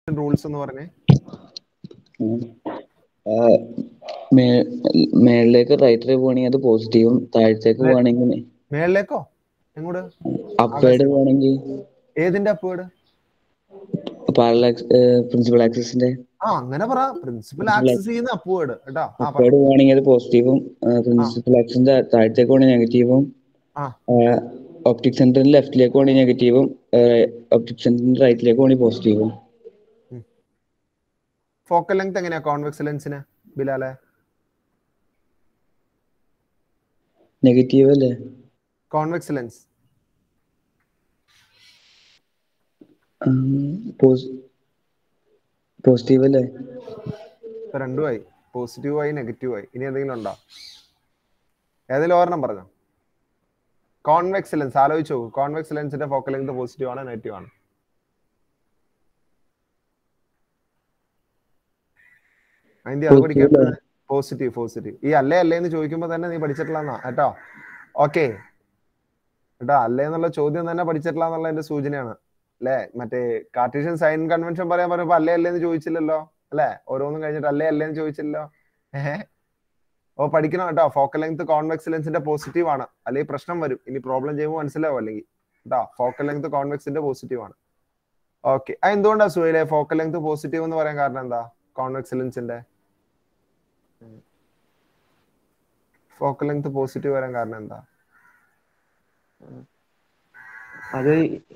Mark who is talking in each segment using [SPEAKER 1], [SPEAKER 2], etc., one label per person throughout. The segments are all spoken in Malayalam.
[SPEAKER 1] റൂൾസ് എന്ന് പറഞ്ഞേ
[SPEAKER 2] ആ, മേ- മേളിലേക്ക് റൈറ്റിലേക്ക് പോകണമെങ്കിൽ അത് പോസിറ്റീവും താഴത്തേക്ക് പോകണമെങ്കിൽ
[SPEAKER 1] മേളിലേക്കോ എങ്ങോട്ട്
[SPEAKER 2] അപ്വേഡ് പോകണമെങ്കിൽ
[SPEAKER 1] ഏതിന്റെ അപ്വേഡ്
[SPEAKER 2] പാരലാക്സ് പ്രിൻസിപ്പൽ ആക്സിസിന്റെ
[SPEAKER 1] ആ അങ്ങനെ പറ പ്രിൻസിപ്പൽ ആക്സസ് ചെയ്യുന്ന അപ്വേഡ് കേട്ടോ ആ പറ
[SPEAKER 2] അപ്വേഡ് പോകണമെങ്കിൽ അത് പോസിറ്റീവും പ്രിൻസിപ്പൽ ആക്സിസിന്റെ താഴത്തേക്ക് പോകണമെങ്കിൽ നെഗറ്റീവും
[SPEAKER 1] ആ
[SPEAKER 2] ഒപ്റ്റിക് സെന്ററിന് ലെഫ്റ്റിലേക്ക് പോകണമെങ്കിൽ നെഗറ്റീവും ഒപ്റ്റിക് സെന്ററിന് റൈറ്റിലേക്ക് പോകണമെങ്കിൽ പോസിറ്റീവും
[SPEAKER 1] ഫോക്കൽ ലെങ്ത് എങ്ങനെയാ കോൺവെക്സ് ലെൻസിന് ബിലാലെ
[SPEAKER 2] നെഗറ്റീവ് അല്ലേ
[SPEAKER 1] കോൺവെക്സ് ലെൻസ്
[SPEAKER 2] പോസിറ്റീവ് അല്ലേ
[SPEAKER 1] ഇപ്പൊ രണ്ടുമായി പോസിറ്റീവ് ആയി നെഗറ്റീവ് ആയി ഇനി എന്തെങ്കിലും ഉണ്ടോ ഏതെങ്കിലും ഒരെണ്ണം പറഞ്ഞോ കോൺവെക്സ് ലെൻസ് ആലോചിച്ചു കോൺവെക്സ് ലെൻസിന്റെ ഫോക്കൽ ലെങ്ത് പോസിറ്റീവ് ആണ് നെഗറ്റീവ് ആണ് അതിന്റെ അത് പഠിക്കാൻ പോസിറ്റീവ് പോസിറ്റീവ് ഈ അല്ലേ അല്ലേ എന്ന് ചോദിക്കുമ്പോ തന്നെ നീ പഠിച്ചിട്ടില്ലെന്നാ കേട്ടോ ഓക്കെ കേട്ടോ അല്ലേ എന്നുള്ള ചോദ്യം തന്നെ പഠിച്ചിട്ടില്ല എന്നുള്ള എന്റെ സൂചനയാണ് അല്ലേ മറ്റേ കാർട്ടീഷ്യൻ സൈൻ കൺവെൻഷൻ പറയാൻ പറയുമ്പോ അല്ലേ അല്ലേ എന്ന് ചോദിച്ചില്ലല്ലോ അല്ലേ ഓരോന്നും കഴിഞ്ഞിട്ട് അല്ലേ അല്ലേ എന്ന് ചോദിച്ചില്ലല്ലോ ഏഹ് ഓ പഠിക്കണം കേട്ടോ ഫോക്കൽ ലെങ്ത് കോൺവെക്സ് ലെൻസിന്റെ പോസിറ്റീവ് ആണ് അല്ലെങ്കിൽ പ്രശ്നം വരും ഇനി പ്രോബ്ലം ചെയ്യുമ്പോൾ മനസ്സിലാവും അല്ലെങ്കിൽ കേട്ടോ ഫോക്കൽ ലെങ്ത് കോൺവെക്സിന്റെ പോസിറ്റീവ് ആണ് ഓക്കെ അത് എന്തുകൊണ്ടാ സുഹൈലെ ഫോക്കൽ ലെങ്ത് പോസിറ്റീവ് എന്ന് പറയാൻ കാരണം എന്താ കോൺവെക്സ് ലെൻസിന്റെ ഫോക്കൽ ലെങ്ത് പോസിറ്റീവ് വരാൻ കാരണം എന്താ
[SPEAKER 3] അത്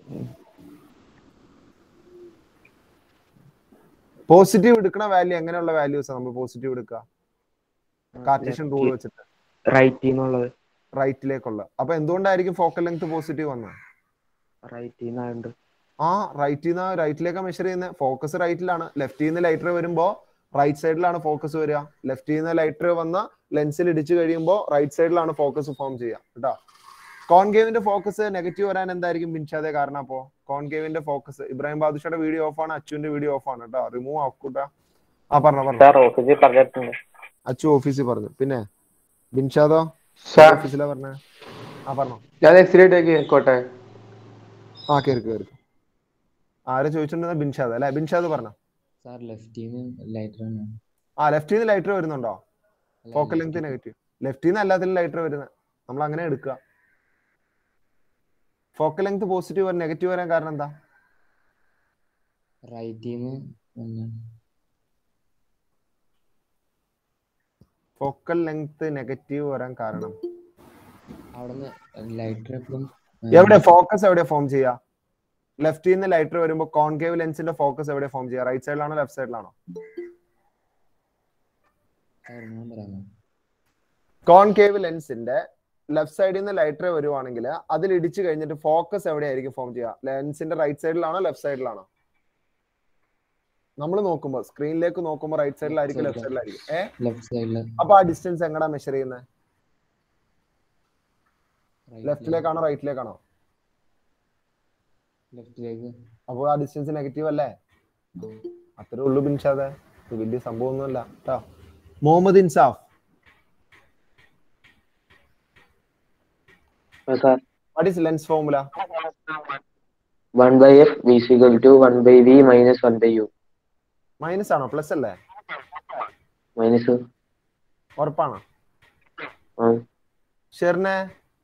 [SPEAKER 1] പോസിറ്റീവ് എടുക്കുന്ന വാല്യൂ എങ്ങനെയുള്ള വാല്യൂസ് നമ്മൾ പോസിറ്റീവ് എടുക്കുക കാർട്ടീഷ്യൻ റൂൾ വെച്ചിട്ട്
[SPEAKER 3] റൈറ്റിൽ നിന്നുള്ളത്
[SPEAKER 1] റൈറ്റിലേക്കുള്ള അപ്പൊ എന്തുകൊണ്ടായിരിക്കും ഫോക്കൽ ലെങ്ത് പോസിറ്റീവ് വന്നത്
[SPEAKER 3] റൈറ്റിൽ നിന്നായോണ്ട്
[SPEAKER 1] ആ റൈറ്റിൽ നിന്ന് റൈറ്റിലേക്ക് മെഷർ ചെയ്യുന്ന ഫോക്കസ് റൈറ്റിലാണ് ലെഫ്റ്റിൽ നിന്ന് ലൈറ്റർ വരുമ്പോ റൈറ്റ് സൈഡിലാണ് ഫോക്കസ് വരിക ലെഫ്റ്റിൽ നിന്ന് ലൈറ്റർ വന്ന ലെൻസിൽ ഇടിച്ചു കഴിയുമ്പോൾ റൈറ്റ് സൈഡിലാണ് ഫോക്കസ് ഫോം ചെയ്യുക കേട്ടോ കോൺകേവിന്റെ ഫോക്കസ് നെഗറ്റീവ് വരാൻ എന്തായിരിക്കും ബിൻഷാദെ കാരണം അപ്പോ കോൺകേവിന്റെ ഫോക്കസ് ഇബ്രാഹിം ബാദുഷയുടെ വീഡിയോ ഓഫ് ആണ് അച്ചുവിന്റെ വീഡിയോ ഓഫ് ആണ് കേട്ടോ റിമൂവ് ആക്കൂട്ടാ ആ പറഞ്ഞോ പറഞ്ഞോ
[SPEAKER 4] സാർ ഓഫീസിൽ പറഞ്ഞിട്ടുണ്ട്
[SPEAKER 1] അച്ചു ഓഫീസിൽ പറഞ്ഞു പിന്നെ ബിൻഷാദോ
[SPEAKER 5] സാർ
[SPEAKER 1] ഓഫീസിലാ പറഞ്ഞ ആ പറഞ്ഞോ
[SPEAKER 5] ഞാൻ എക്സിലേറ്റ് ആയിക്കോട്ടെ
[SPEAKER 1] ആ കേറി കേറി ആരെ ചോദിച്ചിട്ടുണ്ടെന്ന് ബിൻഷാദ് അല്ലെ ബിൻഷാദ് പറഞ്ഞോ
[SPEAKER 2] സാർ ലെഫ്റ്റിന്ന് ലൈറ്റർ
[SPEAKER 1] ആ ലെഫ്റ്റിൽ നിന്ന് ലൈറ്റർ വരുന്നുണ്ടോ ഫോക്കൽ ലെങ്ത് നെഗറ്റീവ് ലെഫ്റ്റിൽ നിന്ന് എല്ലാത്തിലും ലൈറ്റർ വരുന്നത് നമ്മൾ അങ്ങനെ എടുക്കുക ഫോക്കൽ ലെങ്ത് പോസിറ്റീവ് നെഗറ്റീവ് വരാൻ കാരണം എന്താ
[SPEAKER 2] റൈറ്റിന്ന്
[SPEAKER 1] ഫോക്കൽ ലെങ്ത് നെഗറ്റീവ് വരാൻ കാരണം
[SPEAKER 2] അവിടുന്ന് ലൈറ്റർ എപ്പോഴും
[SPEAKER 1] എവിടെ ഫോക്കസ് എവിടെ ഫോം ചെയ്യുക ലെഫ്റ്റിൽ നിന്ന് ലൈറ്റർ വരുമ്പോൾ കോൺകേവ് ലെൻസിന്റെ ഫോക്കസ് എവിടെ ഫോം ചെയ്യുക റൈറ്റ് സൈഡിലാണോ ലെഫ്റ്റ് സൈഡിലാണോ
[SPEAKER 2] പറയാമോ
[SPEAKER 1] കോൺകേവ് ലെൻസിന്റെ ലെഫ്റ്റ് സൈഡിൽ നിന്ന് ലൈറ്റർ വരുവാണെങ്കിൽ അതിൽ ഇടിച്ചു കഴിഞ്ഞിട്ട് ഫോക്കസ് എവിടെയായിരിക്കും ഫോം ചെയ്യുക ലെൻസിന്റെ റൈറ്റ് സൈഡിലാണോ ലെഫ്റ്റ് സൈഡിലാണോ നമ്മൾ നോക്കുമ്പോൾ സ്ക്രീനിലേക്ക് നോക്കുമ്പോൾ റൈറ്റ് സൈഡിലായിരിക്കും ലെഫ്റ്റ് സൈഡിലായിരിക്കും ഏ
[SPEAKER 2] ലെഫ്റ്റ് സൈഡില്
[SPEAKER 1] അപ്പൊ ആ ഡിസ്റ്റൻസ് എങ്ങടാ മെഷർ ചെയ്യുന്നത് ലെഫ്റ്റിലേക്കാണോ റൈറ്റിലേക്കാണോ
[SPEAKER 2] ലെഫ്റ്റിലേക്ക്
[SPEAKER 1] അപ്പോൾ ആ ഡിസ്റ്റൻസ് നെഗറ്റീവ് അല്ലേ അത്രേ ഉള്ളൂ ബിൻഷാദെ ഇത് വലിയ സംഭവമൊന്നുമല്ല കേട്ടോ Muhammad Insaf
[SPEAKER 4] sir
[SPEAKER 1] what is lens formula
[SPEAKER 4] one by F V equal to one by V minus one by U
[SPEAKER 1] minus ആണോ പ്ലസ് അല്ലേ
[SPEAKER 4] മൈനസ്
[SPEAKER 1] ഉറപ്പാണോ
[SPEAKER 4] ആ
[SPEAKER 1] ഷെറിനെ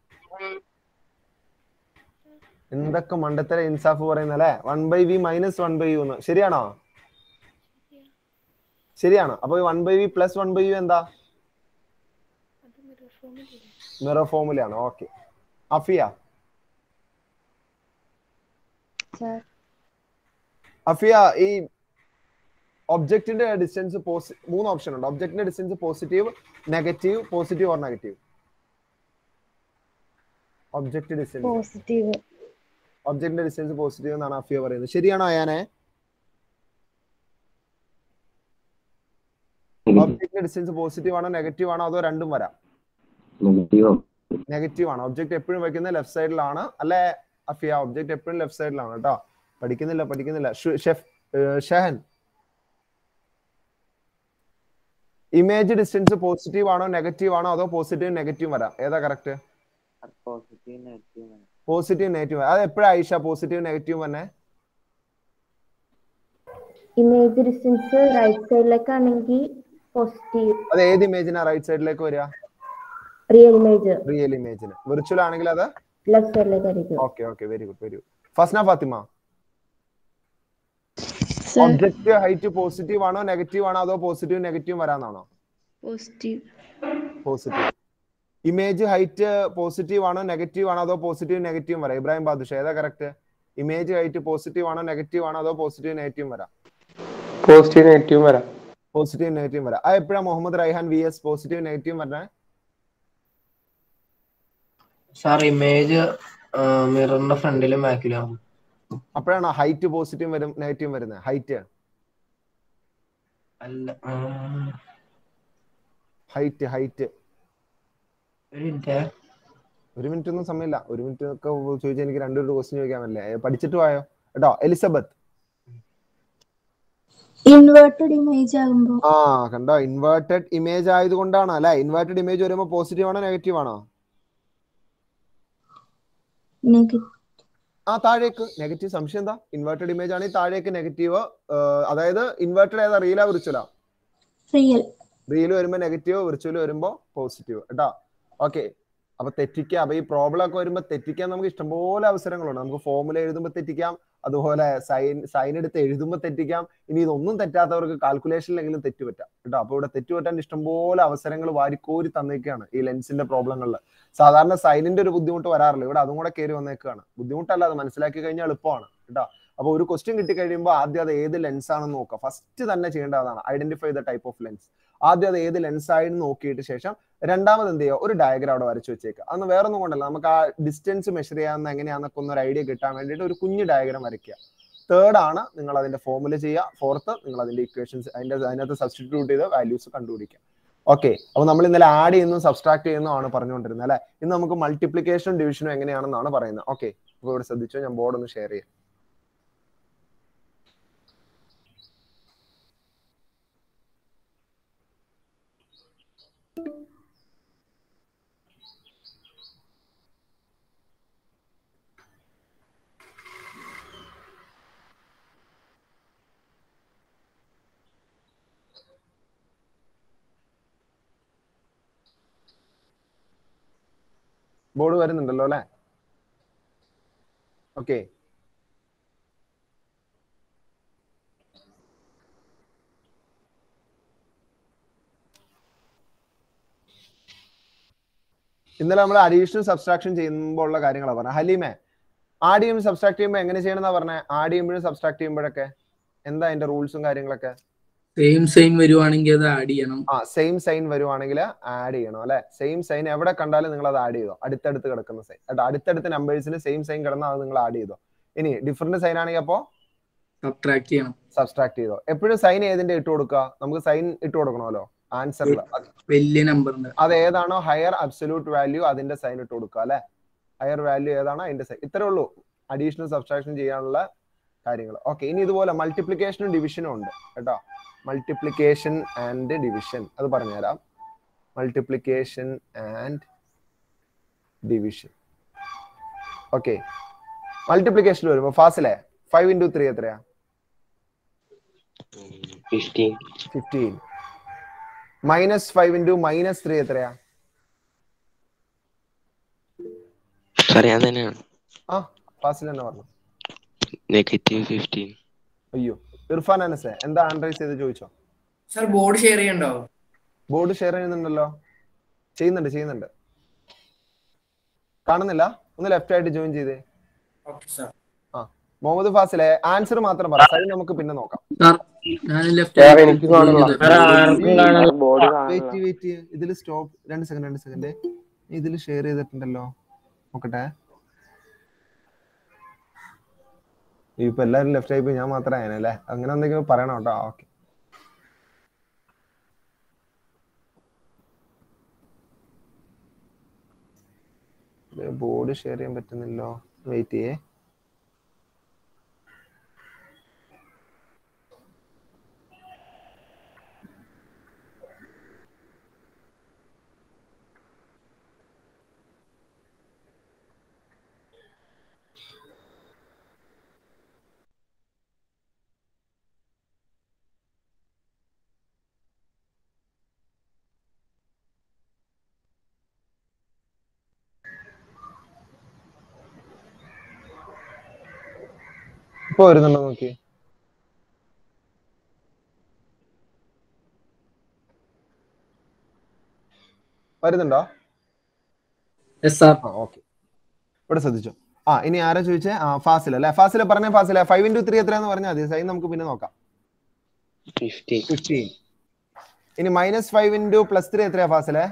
[SPEAKER 1] എന്തൊക്കെ മണ്ടത്തര ഇൻസാഫ് പറയുന്നല്ലേ one by V minus one by U എന്ന് ശരിയാണോ ശരിയാണ് അപ്പൊ one by V plus one by U എന്താ മിറർ ഫോമുലയാണ് ഓക്കെ അഫിയ അഫിയ ഈ ഒബ്ജക്റ്റിന്റെ ഡിസ്റ്റൻസ് മൂന്ന് ഓപ്ഷൻ ഉണ്ട് ഒബ്ജക്റ്റിന്റെ distance positive negative positive or negative object distance
[SPEAKER 6] positive
[SPEAKER 1] ഒബ്ജക്റ്റിന്റെ ഡിസ്റ്റൻസ് പോസിറ്റീവ് എന്നാണ് അഫിയ പറയുന്നത് ശരിയാണോ അയാനെ ഒബ്ജക്റ്റിന്റെ ഡിസ്റ്റൻസ് പോസിറ്റീവ് ആണോ നെഗറ്റീവ് ആണോ അതോ രണ്ടും വരാം
[SPEAKER 4] നെഗറ്റീവോ
[SPEAKER 1] നെഗറ്റീവ് ആണ് ഒബ്ജക്റ്റ് എപ്പോഴും വെക്കുന്നത് ലെഫ്റ്റ് സൈഡിലാണ് അല്ലെ അഫിയ ഒബ്ജക്റ്റ് എപ്പോഴും ലെഫ്റ്റ് സൈഡിലാണ് കേട്ടോ പഠിക്കുന്നില്ല പഠിക്കുന്നില്ല ഷു- ഷെഫ് ഏർ ഷെഹൻ ഇമേജ് ഡിസ്റ്റൻസ് പോസിറ്റീവ് ആണോ നെഗറ്റീവ് ആണോ അതോ പോസിറ്റീവ് നെഗറ്റീവ് വരാം ഏതാ correct
[SPEAKER 3] positive negative
[SPEAKER 1] positive negative അത് എപ്പോഴാ ഐഷ പോസിറ്റീവ് നെഗറ്റീവ് തന്നെ
[SPEAKER 5] ഇമേജ് ഡിസ്റ്റൻസ് റൈറ്റ് സൈഡിലേക്കാണെങ്കിൽ പോസിറ്റീവ്
[SPEAKER 1] അത് ഏത് ഇമേജിനാ റൈറ്റ് സൈഡിലേക്ക് വരിക
[SPEAKER 5] റിയൽ ഇമേജ്
[SPEAKER 1] റിയൽ ഇമേജിന് വിർച്വൽ ആണെങ്കിൽ അത്
[SPEAKER 5] ലെഫ്റ്റ് സൈഡിലേക്കായിരിക്കും
[SPEAKER 1] okay okay very good very good Fasna Fathima
[SPEAKER 6] sir
[SPEAKER 1] object height positive ആണോ നെഗറ്റീവ് ആണോ അതോ പോസിറ്റീവ് നെഗറ്റീവ് വരാന്നാണോ
[SPEAKER 6] positive
[SPEAKER 1] positive image height positive ആണോ നെഗറ്റീവ് ആണോ അതോ പോസിറ്റീവ് നെഗറ്റീവ് വരാം ഇബ്രാഹിം ബാദുഷ ഏതാ കറക്റ്റ് ഇമേജ് ഹൈറ്റ് പോസിറ്റീവ് ആണോ നെഗറ്റീവ് ആണോ അതോ പോസിറ്റീവ് നെഗറ്റീവ് വരാം
[SPEAKER 4] പോസിറ്റീവ് നെഗറ്റീവ് വരാം
[SPEAKER 1] പോസിറ്റീവ് നെഗറ്റീവ് വരാം ആ എപ്പോഴാ Muhammad Raihan V S positive negative വരണേ
[SPEAKER 7] സാർ ഇമേജ് മിററിന്റെ ഫ്രണ്ടിലും ബാക്കിലും
[SPEAKER 1] അപ്പോഴാണ് ഹൈറ്റ് പോസിറ്റീവ് വരും നെഗറ്റീവ് വരുന്നത് ഹൈറ്റ്
[SPEAKER 7] അല്ല ആ,
[SPEAKER 1] ഹൈറ്റ് ഹൈറ്റ്
[SPEAKER 7] ഒരു മിനിറ്റ്
[SPEAKER 1] ഒരു മിനിറ്റ് ഒന്നും സമയമില്ല ഒരു മിനിറ്റ് ഒക്കെ ചോദിച്ചാൽ എനിക്ക് രണ്ടൊരു ക്വസ്റ്റ്യൻ ചോദിക്കാൻ പറ്റില്ലേ ഏ, പഠിച്ചിട്ട് പോയോ കേട്ടോ എലിസബത്ത്
[SPEAKER 6] ഇൻവേർട്ടഡ് ഇമേജ് ആകുമ്പോൾ
[SPEAKER 1] ആ കണ്ടോ ഇൻവേർട്ടഡ് ഇമേജ് ആയതുകൊണ്ടാണ് അല്ലെ ഇൻവേർട്ടഡ് ഇമേജ് വരുമ്പോൾ പോസിറ്റീവ് ആണോ നെഗറ്റീവ് ആണോ
[SPEAKER 6] നെഗറ്റീവ്
[SPEAKER 1] ആ താഴേക്ക് നെഗറ്റീവ് സംശയം എന്താ ഇൻവേർട്ടഡ് ഇമേജ് ആണെങ്കിൽ താഴേക്ക് നെഗറ്റീവ് അതായത് ഇൻവേർട്ടഡ് ഏതാ റീലാ വിർച്വലാ
[SPEAKER 6] റിയൽ
[SPEAKER 1] റീൽ വരുമ്പോ നെഗറ്റീവ് വിർച്വൽ വരുമ്പോ പോസിറ്റീവ് കേട്ടോ ഓക്കെ അപ്പൊ തെറ്റിക്കുക അപ്പൊ ഈ പ്രോബ്ലം ഒക്കെ വരുമ്പോ തെറ്റിക്കാൻ നമുക്ക് ഇഷ്ടംപോലെ അവസരങ്ങളുണ്ട് നമുക്ക് ഫോമുല എഴുതുമ്പോൾ തെറ്റിക്കാം അതുപോലെ സൈൻ സൈൻ എടുത്ത് എഴുതുമ്പോൾ തെറ്റിക്കാം ഇനി ഇതൊന്നും തെറ്റാത്തവർക്ക് കാൽക്കുലേഷനിലെങ്കിലും തെറ്റ് പറ്റാം കേട്ടോ അപ്പൊ ഇവിടെ തെറ്റ് പറ്റാൻ ഇഷ്ടംപോലെ അവസരങ്ങൾ വാരിക്കോരി തന്നേക്കാണ് ഈ ലെൻസിന്റെ പ്രോബ്ലങ്ങളിൽ സാധാരണ സൈനിന്റെ ഒരു ബുദ്ധിമുട്ട് വരാറില്ല ഇവിടെ അതും കൂടെ കയറി വന്നേക്കാണ് ബുദ്ധിമുട്ടല്ല അത് മനസ്സിലാക്കി കഴിഞ്ഞാൽ എളുപ്പമാണ് കേട്ടോ അപ്പൊ ഒരു ക്വസ്റ്റ്യൻ കിട്ടി കഴിയുമ്പോൾ ആദ്യം അത് ഏത് ലെൻസ് ആണെന്ന് നോക്കുക ഫസ്റ്റ് തന്നെ ചെയ്യേണ്ട അതാണ് identify the type of lens ആദ്യം അത് ഏത് ലെൻസ് ആയെന്ന് നോക്കിയിട്ട് ശേഷം രണ്ടാമത് എന്ത് ചെയ്യുക ഒരു ഡയഗ്രാം അവിടെ വരച്ചു വെച്ചേക്കുക അന്ന് വേറെ ഒന്നും കൊണ്ടല്ല നമുക്ക് ആ ഡിസ്റ്റൻസ് മെഷർ ചെയ്യാവുന്ന എങ്ങനെയാണെന്നൊക്കെ ഒന്ന് ഒരു ഐഡിയ കിട്ടാൻ വേണ്ടിയിട്ട് ഒരു കുഞ്ഞു ഡയഗ്രാം വരയ്ക്കുക തേർഡ് ആണ് നിങ്ങൾ അതിന്റെ ഫോമുല ചെയ്യുക ഫോർത്ത് നിങ്ങൾ അതിന്റെ ഇക്വേഷൻസ് അതിന്റെ അതിനകത്ത് സബ്സ്റ്റിറ്റ്യൂട്ട് ചെയ്ത വാല്യൂസ് കണ്ടുപിടിക്കുക ഓക്കെ അപ്പൊ നമ്മൾ ഇന്നലെ ആഡ് ചെയ്യുന്നു സബ്സ്ട്രാക്ട് ചെയ്യുന്നു ആണ് പറഞ്ഞുകൊണ്ടിരുന്നത് അല്ലെ ഇന്ന് നമുക്ക് മൾട്ടിപ്ലിക്കേഷനും ഡിവിഷനും എങ്ങനെയാണെന്നാണ് പറയുന്നത് ഓക്കെ അപ്പൊ ഇവിടെ ശ്രദ്ധിച്ചോ ഞാൻ ബോർഡ് ഒന്ന് ഷെയർ ചെയ്യാം ബോർഡ് വരുന്നുണ്ടല്ലോ അല്ലെ ഓക്കെ ഇന്നലെ നമ്മൾ അഡീഷണൽ സബ്സ്ട്രാക്ഷൻ ചെയ്യുമ്പോൾ ഉള്ള കാര്യങ്ങളാണ് പറഞ്ഞത് ഹലീമേ ആഡ് ചെയ്യുമ്പോൾ സബ്സ്ട്രാക്ട് ചെയ്യുമ്പോൾ എങ്ങനെ ചെയ്യണമെന്നാ പറഞ്ഞത് ആഡ് ചെയ്യുമ്പോഴും സബ്സ്ട്രാക്ട് ചെയ്യുമ്പോഴൊക്കെ എന്താ അതിന്റെ റൂൾസും കാര്യങ്ങളൊക്കെ
[SPEAKER 8] സെയിം സെയിം വരുവാണെങ്കിൽ അത് ആഡ് ചെയ്യണം
[SPEAKER 1] ആ സെയിം സൈൻ വരുവാണെങ്കിൽ ആഡ് ചെയ്യണം അല്ലെ സെയിം സൈൻ എവിടെ കണ്ടാലും നിങ്ങൾ അത് ആഡ് ചെയ്തോ അടുത്തടുത്ത് കിടക്കുന്ന സൈൻ കേട്ടോ അടുത്തടുത്ത നമ്പേഴ്സിന് സെയിം സൈൻ കിടന്നാൽ അത് നിങ്ങൾ ആഡ് ചെയ്തോ ഇനി ഡിഫറെന്റ് സൈൻ ആണെങ്കിൽ അപ്പോ
[SPEAKER 8] സബ്ട്രാക്ട് ചെയ്യണം
[SPEAKER 1] സബ്സ്ട്രാക്ട് ചെയ്തോ എപ്പോഴും സൈൻ ഏതിന്റെ ഇട്ട് കൊടുക്കുക നമുക്ക് സൈൻ ഇട്ട് കൊടുക്കണമല്ലോ ആൻസറിൽ
[SPEAKER 8] വലിയ നമ്പറിന്റെ
[SPEAKER 1] അത് ഏതാണോ ഹയർ അബ്സല്യൂട്ട് വാല്യൂ അതിന്റെ സൈൻ ഇട്ട് കൊടുക്കുക അല്ലെ ഹയർ വാല്യൂ ഏതാണോ അതിന്റെ സൈൻ ഇത്രേ ഉള്ളൂ അഡീഷണൽ സബ്സ്ട്രാക്ഷൻ ചെയ്യാനുള്ള കാര്യങ്ങൾ ഓക്കെ ഇനി ഇതുപോലെ മൾട്ടിപ്ലിക്കേഷനും ഡിവിഷനും ഉണ്ട് കേട്ടോ മൾട്ടിപ്ലിക്കേഷൻ ആൻഡ് ഡിവിഷൻ അത് പറഞ്ഞുതരാം multiplication and division okay multiplication വരുമ്പോൾ ഫാസിലെ ഫൈവ് ഇൻറ്റു ത്രീ എത്രയാ
[SPEAKER 4] fifteen
[SPEAKER 1] fifteen minus five into minus three എത്രയാ
[SPEAKER 9] സാർ ഞാൻ തന്നെയാണ്
[SPEAKER 1] ആ ഫാസിൽ തന്നെ പറഞ്ഞു
[SPEAKER 9] നെഗറ്റീവ് ഫിഫ്റ്റീൻ
[SPEAKER 1] അയ്യോ ഇർഫാൻ അനസെ എന്താ ആൻഡ്രൈസ് ചെയ്ത് ചോദിച്ചോ
[SPEAKER 10] സാർ ബോർഡ് ഷെയർ ചെയ്യണ്ടോ
[SPEAKER 1] ബോർഡ് ഷെയർ ചെയ്യുന്നുണ്ടല്ലോ ചെയ്യുന്നുണ്ട് ചെയ്യുന്നുണ്ട് കാണുന്നില്ല ഒന്ന് ലെഫ്റ്റ് ആയിട്ട് ജോയിൻ ചെയ്തേ
[SPEAKER 10] ഓക്കെ സാർ
[SPEAKER 1] ആ മുഹമ്മദ് ഫാസിലെ ആൻസർ മാത്രം പറ സൈൻ നമുക്ക് പിന്നെ നോക്കാം
[SPEAKER 8] സാർ ഞാൻ
[SPEAKER 4] സാർ എനിക്ക് കാണുന്നില്ല ബോർഡ്
[SPEAKER 1] വെയിറ്റ്
[SPEAKER 4] കാണുന്നില്ല
[SPEAKER 1] വെയിറ്റ് ഇതിൽ സ്റ്റോപ്പ് രണ്ട് സെക്കൻഡ് രണ്ട് സെക്കൻഡ് ഇതിൽ ഷെയർ ചെയ്തിട്ടുണ്ടല്ലോ നോക്കട്ടെ ഇപ്പൊ എല്ലാരും ലെഫ്റ്റ് ആയി പോയി ഞാൻ മാത്രമേ ആയനല്ലേ അങ്ങനെ എന്തെങ്കിലും പറയണം കേട്ടോ ഓക്കെ ബോർഡ് ഷെയർ ചെയ്യാൻ പറ്റുന്നില്ലോ വെയിറ്റ് ചെയ്യേ ഇപ്പൊ വരുന്നുണ്ടോ നോക്കി വരുന്നുണ്ടോ
[SPEAKER 8] യെസ് സാർ
[SPEAKER 1] ആ ഓക്കെ ഇവിടെ ശ്രദ്ധിച്ചു ആ ഇനി ആരാ ചോദിച്ചേ ആ ഫാസിൽ അല്ലെ ഫാസിൽ പറഞ്ഞ ഫാസിൽ ഫൈവ് ഇൻറ്റു ത്രീ എത്രയാന്ന് പറഞ്ഞാൽ മതി സൈൻ നമുക്ക് പിന്നെ നോക്കാം
[SPEAKER 9] ഫിഫ്റ്റീൻ
[SPEAKER 1] ഫിഫ്റ്റീൻ ഇനി minus five into plus three എത്രയാ ഫാസിലെ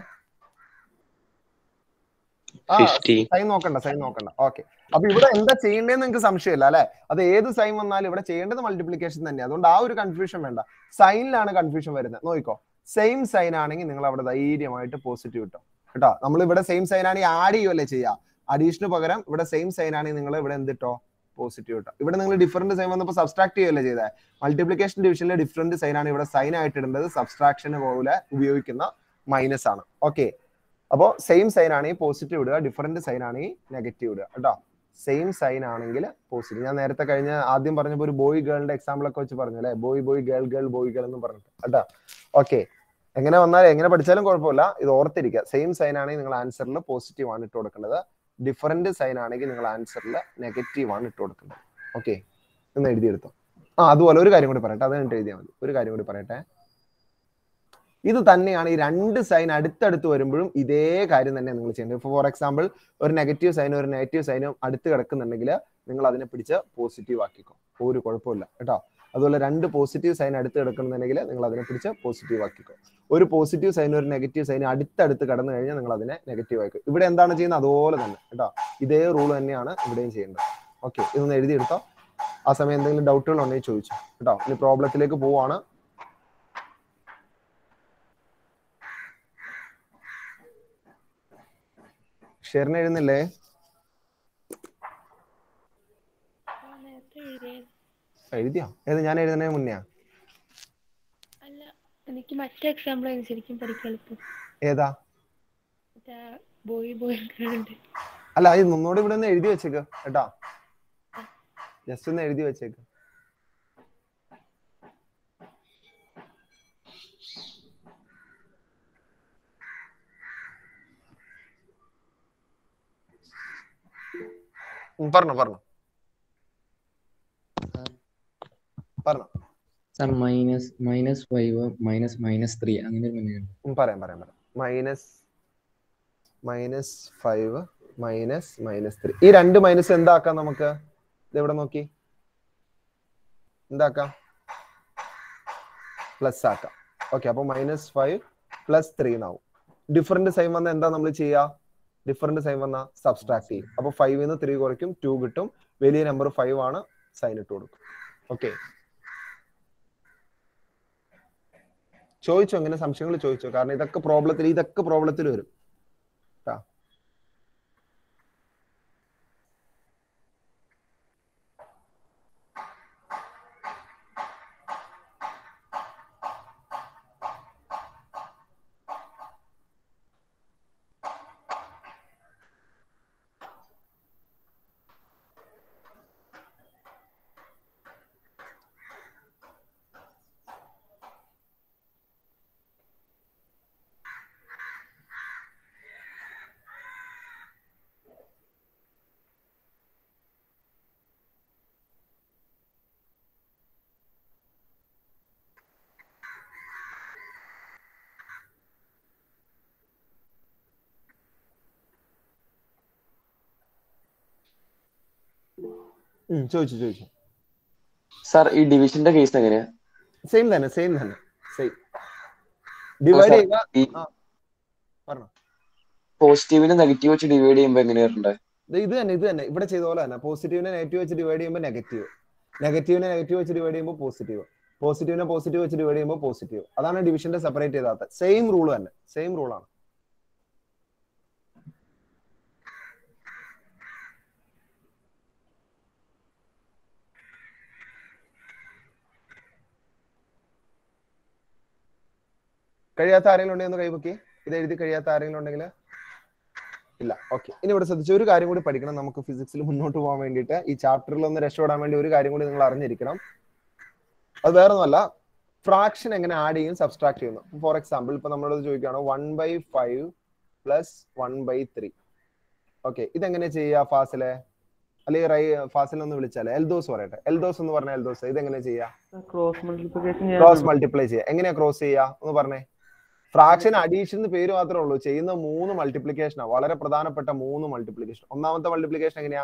[SPEAKER 1] ആ
[SPEAKER 9] ഫിഫ്റ്റീൻ
[SPEAKER 1] സൈൻ നോക്കണ്ട സൈൻ നോക്കണ്ട ഓക്കെ അപ്പൊ ഇവിടെ എന്താ ചെയ്യേണ്ടതെന്ന് നിങ്ങൾക്ക് സംശയമില്ല അല്ലെ അത് ഏത് സൈൻ വന്നാലും ഇവിടെ ചെയ്യേണ്ടത് മൾട്ടിപ്ലിക്കേഷൻ തന്നെ അതുകൊണ്ട് ആ ഒരു കൺഫ്യൂഷൻ വേണ്ട സൈനിലാണ് കൺഫ്യൂഷൻ വരുന്നത് നോക്കിക്കോ സെയിം സൈൻ ആണെങ്കിൽ നിങ്ങൾ അവിടെ ധൈര്യമായിട്ട് പോസിറ്റീവ് കിട്ടും കേട്ടോ നമ്മൾ ഇവിടെ സെയിം സൈൻ ആണെങ്കിൽ ആഡ് ചെയ്യുമല്ലേ ചെയ്യുക അഡീഷന് പകരം ഇവിടെ സെയിം സൈൻ ആണെങ്കിൽ നിങ്ങൾ ഇവിടെ എന്തിട്ടോ പോസിറ്റീവ് കിട്ടും ഇവിടെ നിങ്ങൾ ഡിഫറെന്റ് സൈൻ വന്നപ്പോൾ സബ്സ്ട്രാക്ട് ചെയ്യുകയല്ലേ ചെയ്തത് മൾട്ടിപ്ലിക്കേഷൻ ഡിവിഷനിലെ ഡിഫറെന്റ് സൈൻ ആണ് ഇവിടെ സൈൻ ആയിട്ട് ഇടേണ്ടത് സബ്സ്ട്രാക്ഷന് പോലെ ഉപയോഗിക്കുന്ന മൈനസ് ആണ് ഓക്കെ അപ്പോൾ സെയിം സൈൻ ആണെങ്കിൽ പോസിറ്റീവ് ഇടുക ഡിഫറെന്റ് സൈൻ ആണെങ്കിൽ നെഗറ്റീവ് ഇടുക കേട്ടോ സെയിം സൈൻ ആണെങ്കിൽ പോസിറ്റീവ് ഞാൻ നേരത്തെ കഴിഞ്ഞ ആദ്യം പറഞ്ഞപ്പോൾ ഒരു ബോയ് ഗേളിന്റെ എക്സാമ്പിൾ ഒക്കെ വെച്ച് പറഞ്ഞു അല്ലെ boy boy girl girl boy girl എന്ന് പറഞ്ഞിട്ട് കേട്ടോ ഓക്കെ എങ്ങനെ വന്നാൽ എങ്ങനെ പഠിച്ചാലും കുഴപ്പമില്ല ഇത് ഓർത്തിരിക്കുക സെയിം സൈൻ ആണെങ്കിൽ നിങ്ങൾ ആൻസറിൽ പോസിറ്റീവ് ആണ് ഇട്ട് കൊടുക്കേണ്ടത് ഡിഫറെന്റ് സൈൻ ആണെങ്കിൽ നിങ്ങൾ ആൻസറിൽ നെഗറ്റീവ് ആണ് ഇട്ട് കൊടുക്കേണ്ടത് ഓക്കെ ഒന്ന് എഴുതിയെടുത്തോ ആ അതുപോലെ ഒരു കാര്യം കൂടി പറയട്ടെ അത് കഴിഞ്ഞിട്ട് എഴുതിയാൽ മതി ഒരു കാര്യം കൂടി പറയട്ടെ ഇത് തന്നെയാണ് ഈ രണ്ട് സൈൻ അടുത്തടുത്ത് വരുമ്പോഴും ഇതേ കാര്യം തന്നെ നിങ്ങൾ ചെയ്യേണ്ടത് ഫോർ എക്സാമ്പിൾ ഒരു നെഗറ്റീവ് സൈനും ഒരു നെഗറ്റീവ് സൈനും അടുത്ത് കിടക്കുന്നുണ്ടെങ്കിൽ നിങ്ങൾ അതിനെ പിടിച്ച് പോസിറ്റീവ് ആക്കിക്കോ ഒരു കുഴപ്പമില്ല കേട്ടോ അതുപോലെ രണ്ട് പോസിറ്റീവ് സൈൻ അടുത്ത് കിടക്കുന്നുണ്ടെങ്കിൽ നിങ്ങൾ അതിനെ പിടിച്ച് പോസിറ്റീവ് ആക്കിക്കോ ഒരു പോസിറ്റീവ് സൈൻ ഒരു നെഗറ്റീവ് സൈൻ അടുത്തടുത്ത് കടന്നു കഴിഞ്ഞാൽ നിങ്ങൾ അതിനെ നെഗറ്റീവ് ആക്കും ഇവിടെ എന്താണ് ചെയ്യുന്നത് അതുപോലെ തന്നെ കേട്ടോ ഇതേ റൂൾ തന്നെയാണ് ഇവിടെയും ചെയ്യേണ്ടത് ഓക്കെ ഇതൊന്ന് എഴുതിയെടുത്തോ ആ സമയം എന്തെങ്കിലും ഡൗട്ടുകൾ ഉണ്ടെങ്കിൽ ചോദിച്ചു കേട്ടോ ഇനി പ്രോബ്ലത്തിലേക്ക് പോവാണ് ഷെറിന് എഴുതുന്നില്ലേ എഴുതിയോ ഏത് ഞാൻ എഴുതുന്നതിന് മുന്നെയാ
[SPEAKER 11] അല്ല എനിക്ക് മറ്റേ എക്സാമ്പിൾ ആയിരുന്നു ശരിക്കും പഠിക്കാൻ എളുപ്പം
[SPEAKER 1] ഏതാ
[SPEAKER 11] മറ്റേ ബോയ് ബോയ് ഉണ്ട്
[SPEAKER 1] അല്ല അത് ഒന്നുകൂടെ ഇവിടെ ഒന്ന് എഴുതി വെച്ചേക്ക് കേട്ടാ ജസ്റ്റ് ഒന്ന് എഴുതി വെച്ചേക്ക് ഉം, പറഞ്ഞോ പറഞ്ഞോ പറഞ്ഞോ
[SPEAKER 2] sir minus minus five minus minus three അങ്ങനെ ഒരു മെനുണ്ട്
[SPEAKER 1] ഉം, പറയാം പറയാം പറയാം minus minus five minus minus three ഈ രണ്ട് മൈനസ് എന്താക്കാം നമുക്ക് ഇത് എവിടെ നോക്കി എന്താക്കാം പ്ലസ് ആക്കാം ഓക്കെ അപ്പൊ മൈനസ് ഫൈവ് പ്ലസ് ത്രീ എന്നാവും ഡിഫറെന്റ് സൈൻ വന്ന എന്താ നമ്മൾ ചെയ്യുക ഡിഫറെന്റ് സൈൻ വന്ന സബ്സ്ട്രാക്ട് ചെയ്യും അപ്പൊ ഫൈവിൽ നിന്ന് ത്രീ കുറയ്ക്കും ടു കിട്ടും വലിയ നമ്പർ ഫൈവ് ആണ് സൈൻ ഇട്ട് കൊടുക്കും ഓക്കെ ചോദിച്ചോ അങ്ങനെ സംശയങ്ങൾ ചോദിച്ചോ കാരണം ഇതൊക്കെ പ്രോബ്ലത്തിൽ ഇതൊക്കെ പ്രോബ്ലത്തിൽ വരും ട്ടാ. ഉം, ചോദിച്ചു ചോദിച്ചു
[SPEAKER 4] സാർ ഈ ഡിവിഷന്റെ കേസ് എങ്ങനെയാ
[SPEAKER 1] സെയിം തന്നെ സെയിം തന്നെ സെയിം ഡിവൈഡ്
[SPEAKER 4] sir,
[SPEAKER 1] ചെയ്യുക
[SPEAKER 4] ഈ
[SPEAKER 1] ആ, പറഞ്ഞോ
[SPEAKER 4] പോസിറ്റീവിനെ നെഗറ്റീവ് വെച്ച് ഡിവൈഡ് ചെയ്യുമ്പോ എങ്ങനെയാ വരണ്ടേ
[SPEAKER 1] ഇത് ഇത് തന്നെ ഇത് തന്നെ ഇവിടെ ചെയ്ത പോലെ തന്നെ പോസിറ്റീവിനെ നെഗറ്റീവ് വെച്ച് ഡിവൈഡ് ചെയ്യുമ്പോൾ നെഗറ്റീവ് നെഗറ്റീവിനെ നെഗറ്റീവ് വെച്ച് ഡിവൈഡ് ചെയ്യുമ്പോൾ പോസിറ്റീവ് പോസിറ്റീവിനെ പോസിറ്റീവ് വെച്ച് ഡിവൈഡ് ചെയ്യുമ്പോൾ പോസിറ്റീവ് അതാണ് ഡിവിഷന്റെ സെപ്പറേറ്റ് ചെയ്താത്ത സെയിം റൂൾ തന്നെ സെയിം റൂളാണ് കഴിയാത്ത ആരെങ്കിലും ഉണ്ടെങ്കിൽ ഒന്ന് കൈപൊക്കി ഇത് എഴുതി കഴിയാത്ത ആരെങ്കിലും ഉണ്ടെങ്കിൽ ഇല്ല ഓക്കെ ഇനി ഇവിടെ ശ്രദ്ധിച്ച ഒരു കാര്യം കൂടി പഠിക്കണം നമുക്ക് ഫിസിക്സിൽ മുന്നോട്ട് പോകാൻ വേണ്ടിയിട്ട് ഈ ചാപ്റ്ററിൽ ഒന്ന് രക്ഷപ്പെടാൻ വേണ്ടി ഒരു കാര്യം കൂടി നിങ്ങൾ അറിഞ്ഞിരിക്കണം അത് വേറെ ഒന്നുമല്ല ഫ്രാക്ഷൻ എങ്ങനെ ആഡ് ചെയ്യും സബ്സ്ട്രാക്ട് ചെയ്യുന്നു ഫോർ എക്സാമ്പിൾ ഇപ്പൊ നമ്മളോട് ചോദിക്കുകയാണ് one by five plus one by three okay ഇതെങ്ങനെ ചെയ്യുക ഫാസിലെ അല്ലെങ്കിൽ റൈ ഫാസിൽ ഒന്ന് വിളിച്ചാലേ എൽദോസ് പറയട്ടെ എൽദോസ് എന്ന് പറഞ്ഞ എൽദോസ് ഇത് എങ്ങനെ ചെയ്യാ
[SPEAKER 3] ക്രോസ് മൾട്ടിപ്ലിക്കേഷൻ
[SPEAKER 1] ക്രോസ് മൾട്ടിപ്ലൈ ചെയ്യാം എങ്ങനെയാ ക്രോസ് ചെയ്യാ എന്ന് പറഞ്ഞേ ഫ്രാക്ഷൻ അഡീഷൻ എന്ന് പേര് മാത്രമേ ഉള്ളൂ ചെയ്യുന്ന മൂന്ന് മൾട്ടിപ്ലിക്കേഷനാ വളരെ പ്രധാനപ്പെട്ട മൂന്ന് മൾട്ടിപ്ലിക്കേഷൻ ഒന്നാമത്തെ മൾട്ടിപ്ലിക്കേഷൻ എങ്ങനെയാ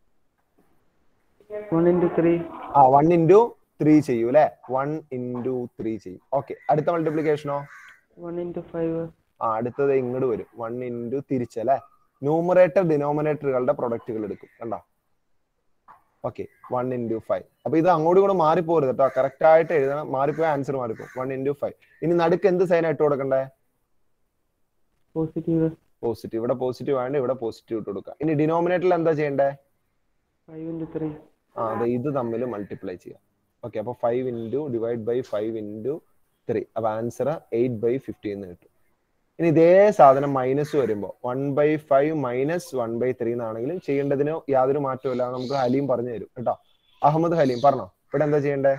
[SPEAKER 3] വൺ ഇൻറ്റു ത്രീ
[SPEAKER 1] ആ വൺ ഇൻറ്റു ത്രീ ചെയ്യൂ അല്ലെ വൺ ഇൻറ്റു ത്രീ ചെയ്യും ഓക്കെ അടുത്ത മൾട്ടിപ്ലിക്കേഷനോ
[SPEAKER 3] വൺ ഇൻറ്റു ഫൈവ്
[SPEAKER 1] ആ അടുത്തത് ഇങ്ങോട്ട് വരും വൺ ഇൻറ്റു തിരിച്ചല്ലേ ന്യൂമറേറ്റർ ഡിനോമിനേറ്ററുകളുടെ പ്രൊഡക്റ്റുകൾ എടുക്കും കണ്ടോ ഓക്കെ വൺ ഇൻറ്റു ഫൈവ് അപ്പൊ ഇത് അങ്ങോട്ടും കൂടെ മാറിപ്പോരുത് കേട്ടോ കറക്റ്റ് ആയിട്ട് എഴുതണം മാറിപ്പോയ ആൻസർ മാറിപ്പോകും വൺ ഇൻറ്റു ഫൈവ് ഇനി നടുക്ക് എന്ത് സൈൻ ആയിട്ട് കൊടുക്കണ്ടേ
[SPEAKER 3] പോസിറ്റീവ്
[SPEAKER 1] പോസിറ്റീവ് ഇവിടെ പോസിറ്റീവ് ആയതുകൊണ്ട് ഇവിടെ പോസിറ്റീവ് ഇട്ട് കൊടുക്കുക ഇനി ഡിനോമിനേറ്ററിൽ എന്താ ചെയ്യണ്ടേ
[SPEAKER 3] ഫൈവ് ഇൻറ്റു ത്രീ
[SPEAKER 1] ആ അതെ ഇത് തമ്മിൽ മൾട്ടിപ്ലൈ ചെയ്യാം ഓക്കെ അപ്പൊ five into divide by five into three അപ്പൊ ആൻസർ എയ്റ്റ് ബൈ ഫിഫ്റ്റീൻ എന്ന് കിട്ടും ഇനി ഇതേ സാധനം മൈനസ് വരുമ്പോൾ one by five minus one by three എന്നാണെങ്കിലും ചെയ്യേണ്ടതിന് യാതൊരു മാറ്റവും ഇല്ല നമുക്ക് ഹലീം പറഞ്ഞു തരും കേട്ടോ അഹമ്മദ് ഹലീം പറഞ്ഞോ ഇവിടെ എന്താ ചെയ്യണ്ടേ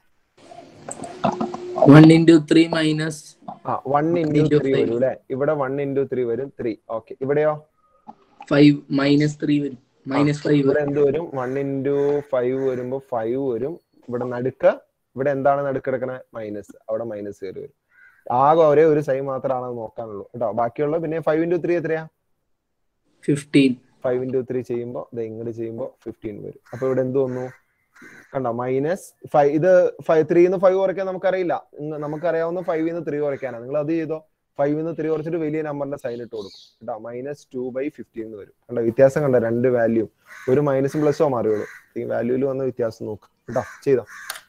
[SPEAKER 8] വൺ ഇൻറ്റു ത്രീ മൈനസ്
[SPEAKER 1] ആ one into
[SPEAKER 8] into
[SPEAKER 1] three
[SPEAKER 8] five.
[SPEAKER 1] വരും അല്ലെ ഇവിടെ വൺ ഇൻറ്റു ത്രീ വരും ത്രീ ഓക്കെ ഇവിടെയോ
[SPEAKER 8] ഫൈവ് മൈനസ് ത്രീ വരും മൈനസ് ഫൈവ്
[SPEAKER 1] ഇവിടെ എന്ത് വരും വൺ ഇൻറ്റു ഫൈവ് വരുമ്പോ ഫൈവ് വരും ഇവിടെ നടുക്ക് ഇവിടെ എന്താണ് നടുക്ക് കിടക്കണേ മൈനസ് അവിടെ മൈനസ് കയറി വരും ആകെ ഒരേ ഒരു സൈൻ മാത്രമാണ് അത് നോക്കാനുള്ളൂ കേട്ടോ ബാക്കിയുള്ള പിന്നെ ഫൈവ് ഇൻറ്റു ത്രീ എത്രയാ
[SPEAKER 8] ഫിഫ്റ്റീൻ
[SPEAKER 1] ഫൈവ് ഇൻറ്റു ത്രീ ചെയ്യുമ്പോൾ ഇത് ഇങ്ങോട്ട് ചെയ്യുമ്പോൾ ഫിഫ്റ്റീൻ വരും അപ്പൊ ഇവിടെ എന്ത് വന്നു കണ്ടോ മൈനസ് ഫൈവ് ഇത് ഫൈവ് ത്രീന്ന് ഫൈവ് കുറയ്ക്കാൻ നമുക്കറിയില്ല ഇന്ന് നമുക്കറിയാവുന്ന ഫൈവിൽ നിന്ന് ത്രീ കുറയ്ക്കാനാണ് നിങ്ങൾ അത് ചെയ്തോ ഫൈവിൽ നിന്ന് ത്രീ കുറച്ചിട്ട് വലിയ നമ്പറിന്റെ സൈൻ ഇട്ട് കൊടുക്കും കേട്ടോ മൈനസ് ടു ബൈ ഫിഫ്റ്റീൻ വരും കണ്ടോ വ്യത്യാസം കണ്ടോ രണ്ട് വാല്യൂ ഒരു മൈനസും പ്ലസോ മാറിയുള്ളൂ ഈ വാല്യൂല് വന്ന വ്യത്യാസം നോക്ക് കേട്ടോ ചെയ്തോ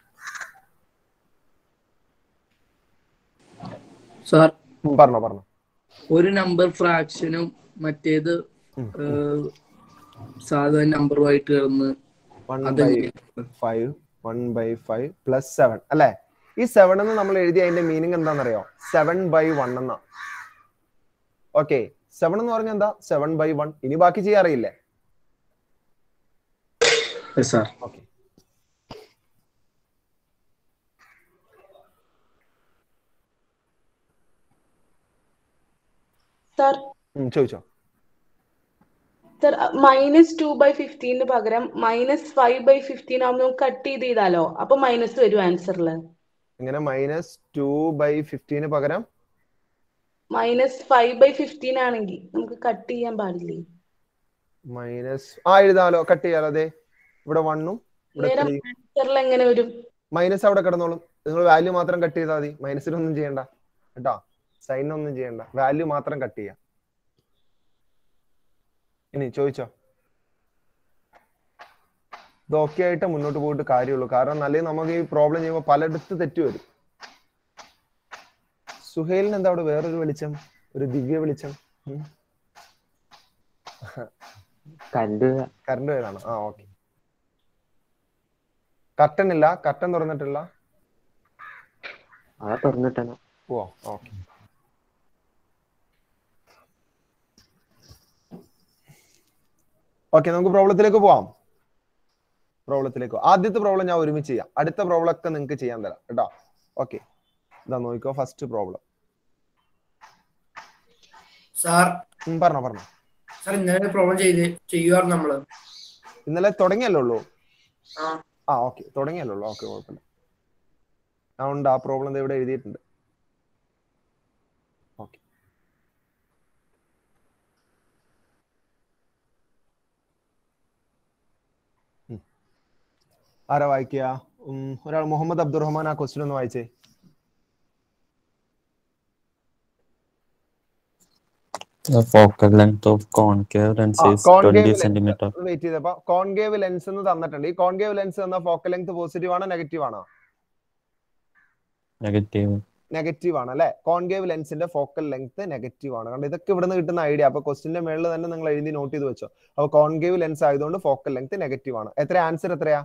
[SPEAKER 8] സാർ
[SPEAKER 1] ഉം, പറഞ്ഞോ പറഞ്ഞോ
[SPEAKER 8] ഒരു നമ്പർ ഫ്രാക്ഷനും മറ്റേത്
[SPEAKER 1] ഉം.
[SPEAKER 8] ഏഹ്, സാധാരണ നമ്പറുമായിട്ട് കിടന്ന്
[SPEAKER 1] വൺ ബൈ
[SPEAKER 8] അതെങ്ങനെ
[SPEAKER 1] five one by five plus seven അല്ലെ ഈ സെവൻ എന്ന് നമ്മൾ എഴുതിയ അതിന്റെ മീനിങ് എന്താണെന്നറിയോ സെവൻ ബൈ വൺ എന്നാ ഓക്കെ സെവൻ എന്ന് പറഞ്ഞാൽ എന്താ സെവൻ ബൈ വൺ ഇനി ബാക്കി ചെയ്യാറിയില്ലേ
[SPEAKER 8] സാർ
[SPEAKER 1] ഓക്കെ
[SPEAKER 12] സാർ
[SPEAKER 1] ചോദിച്ചോ
[SPEAKER 12] സാർ മൈനസ് ടു ബൈ ഫിഫ്റ്റീന് പകരം മൈനസ് ഫൈവ് ബൈ ഫിഫ്റ്റീൻ ആകുമ്പോൾ നമുക്ക് കട്ട് ചെയ്ത് ചെയ്താലോ അപ്പൊ മൈനസ് വരും ആൻസറിൽ
[SPEAKER 1] ഇങ്ങനെ മൈനസ് ടു ബൈ ഫിഫ്റ്റീന് പകരം
[SPEAKER 12] മൈനസ് ഫൈവ് ബൈ ഫിഫ്റ്റീൻ ആണെങ്കിൽ നമുക്ക് കട്ട് ചെയ്യാൻ പാടില്ലേ
[SPEAKER 1] മൈനസ് ആ എഴുതാലോ കട്ട് ചെയ്യാലോ അതെ ഇവിടെ വണ്ണും ഇവിടെ
[SPEAKER 12] നേരെ
[SPEAKER 1] ത്രീ
[SPEAKER 12] ആൻസറിൽ എങ്ങനെ വരും
[SPEAKER 1] മൈനസ് അവിടെ കിടന്നോളും നിങ്ങൾ വാല്യൂ മാത്രം കട്ട് ചെയ്താൽ മതി മൈനസിനൊന്നും ചെയ്യണ്ട കേട്ടോ സൈനൊന്നും ചെയ്യണ്ട വാല്യൂ മാത്രം കട്ട് ചെയ്യാം ഇനി ചോദിച്ചോ ഇത് ഓക്കെ ആയിട്ട് മുന്നോട്ട് പോയിട്ട് കാര്യമുള്ളൂ കാരണം അല്ലെങ്കിൽ നമുക്ക് ഈ പ്രോബ്ലം ചെയ്യുമ്പോൾ പലയിടത്ത് തെറ്റ് വരും സുഹേലിന് എന്താ അവിടെ വേറൊരു വെളിച്ചം ഒരു ദിവ്യ വെളിച്ചം ഉം.
[SPEAKER 3] കണ്ടു
[SPEAKER 1] കറണ്ട് വേണോ ആ ഓക്കെ കർട്ടൻ ഇല്ല കർട്ടൻ തുറന്നിട്ടില്ല
[SPEAKER 3] അതാ തുറന്നിട്ടാണ്
[SPEAKER 1] ഓ ഓക്കെ ഓക്കെ നമുക്ക് പ്രോബ്ലത്തിലേക്ക് പോവാം പ്രോബ്ലത്തിലേക്ക് ആദ്യത്തെ പ്രോബ്ലം ഞാൻ ഒരുമിച്ച് ചെയ്യാം അടുത്ത പ്രോബ്ലം ഒക്കെ നിങ്ങൾക്ക് ചെയ്യാൻ തരാം കേട്ടോ ഓക്കെ ഇതാ നോക്കിക്കോ ഫസ്റ്റ് പ്രോബ്ലം
[SPEAKER 10] സാർ
[SPEAKER 1] പറഞ്ഞോ പറഞ്ഞോ
[SPEAKER 10] സാർ ഇന്നലെ പ്രോബ്ലം ചെയ്ത് ചെയ്യുമായിരുന്നു നമ്മള്
[SPEAKER 1] ഇന്നലെ തുടങ്ങിയല്ലേ ഉള്ളൂ
[SPEAKER 10] ആ
[SPEAKER 1] ആ ഓക്കെ തുടങ്ങിയല്ലേ ഉള്ളൂ ഓക്കെ കുഴപ്പമില്ല ആ ഉണ്ട് ആ പ്രോബ്ലം ഇവിടെ എഴുതിയിട്ടുണ്ട് ഓക്കെ ആരാ വായിക്കുക ഉം, ഒരാൾ മുഹമ്മദ് അബ്ദുറഹ്മാൻ ആ ക്വസ്റ്റ്യൻ ഒന്ന് വായിച്ചേ
[SPEAKER 13] The focal length of concave lens is 20 centimeter.
[SPEAKER 1] Wait ചെയ്തപ്പോ കോൺകേവ് ലെൻസ് എന്ന് തന്നിട്ടുണ്ട് ഈ കോൺകേവ് ലെൻസ് തന്ന ഫോക്കൽ ലെങ്ത് പോസിറ്റീവ് ആണോ നെഗറ്റീവ് ആണോ
[SPEAKER 13] Negative.
[SPEAKER 1] നെഗറ്റീവ് ആണ് അല്ലെ കോൺകേവ് ലെൻസിന്റെ ഫോക്കൽ ലെങ്ത് നെഗറ്റീവ് ആണ് കാരണം ഇതൊക്കെ ഇവിടുന്ന് കിട്ടുന്ന ഐഡിയ അപ്പൊ ക്വസ്റ്റിന്റെ മേളിൽ തന്നെ നിങ്ങൾ എഴുതി നോട്ട് ചെയ്ത് വെച്ചോ അപ്പൊ കോൺകേവ് ലെൻസ് ആയതുകൊണ്ട് ഫോക്കൽ ലെങ്ത് നെഗറ്റീവ് ആണ് എത്ര ആൻസർ എത്രയാ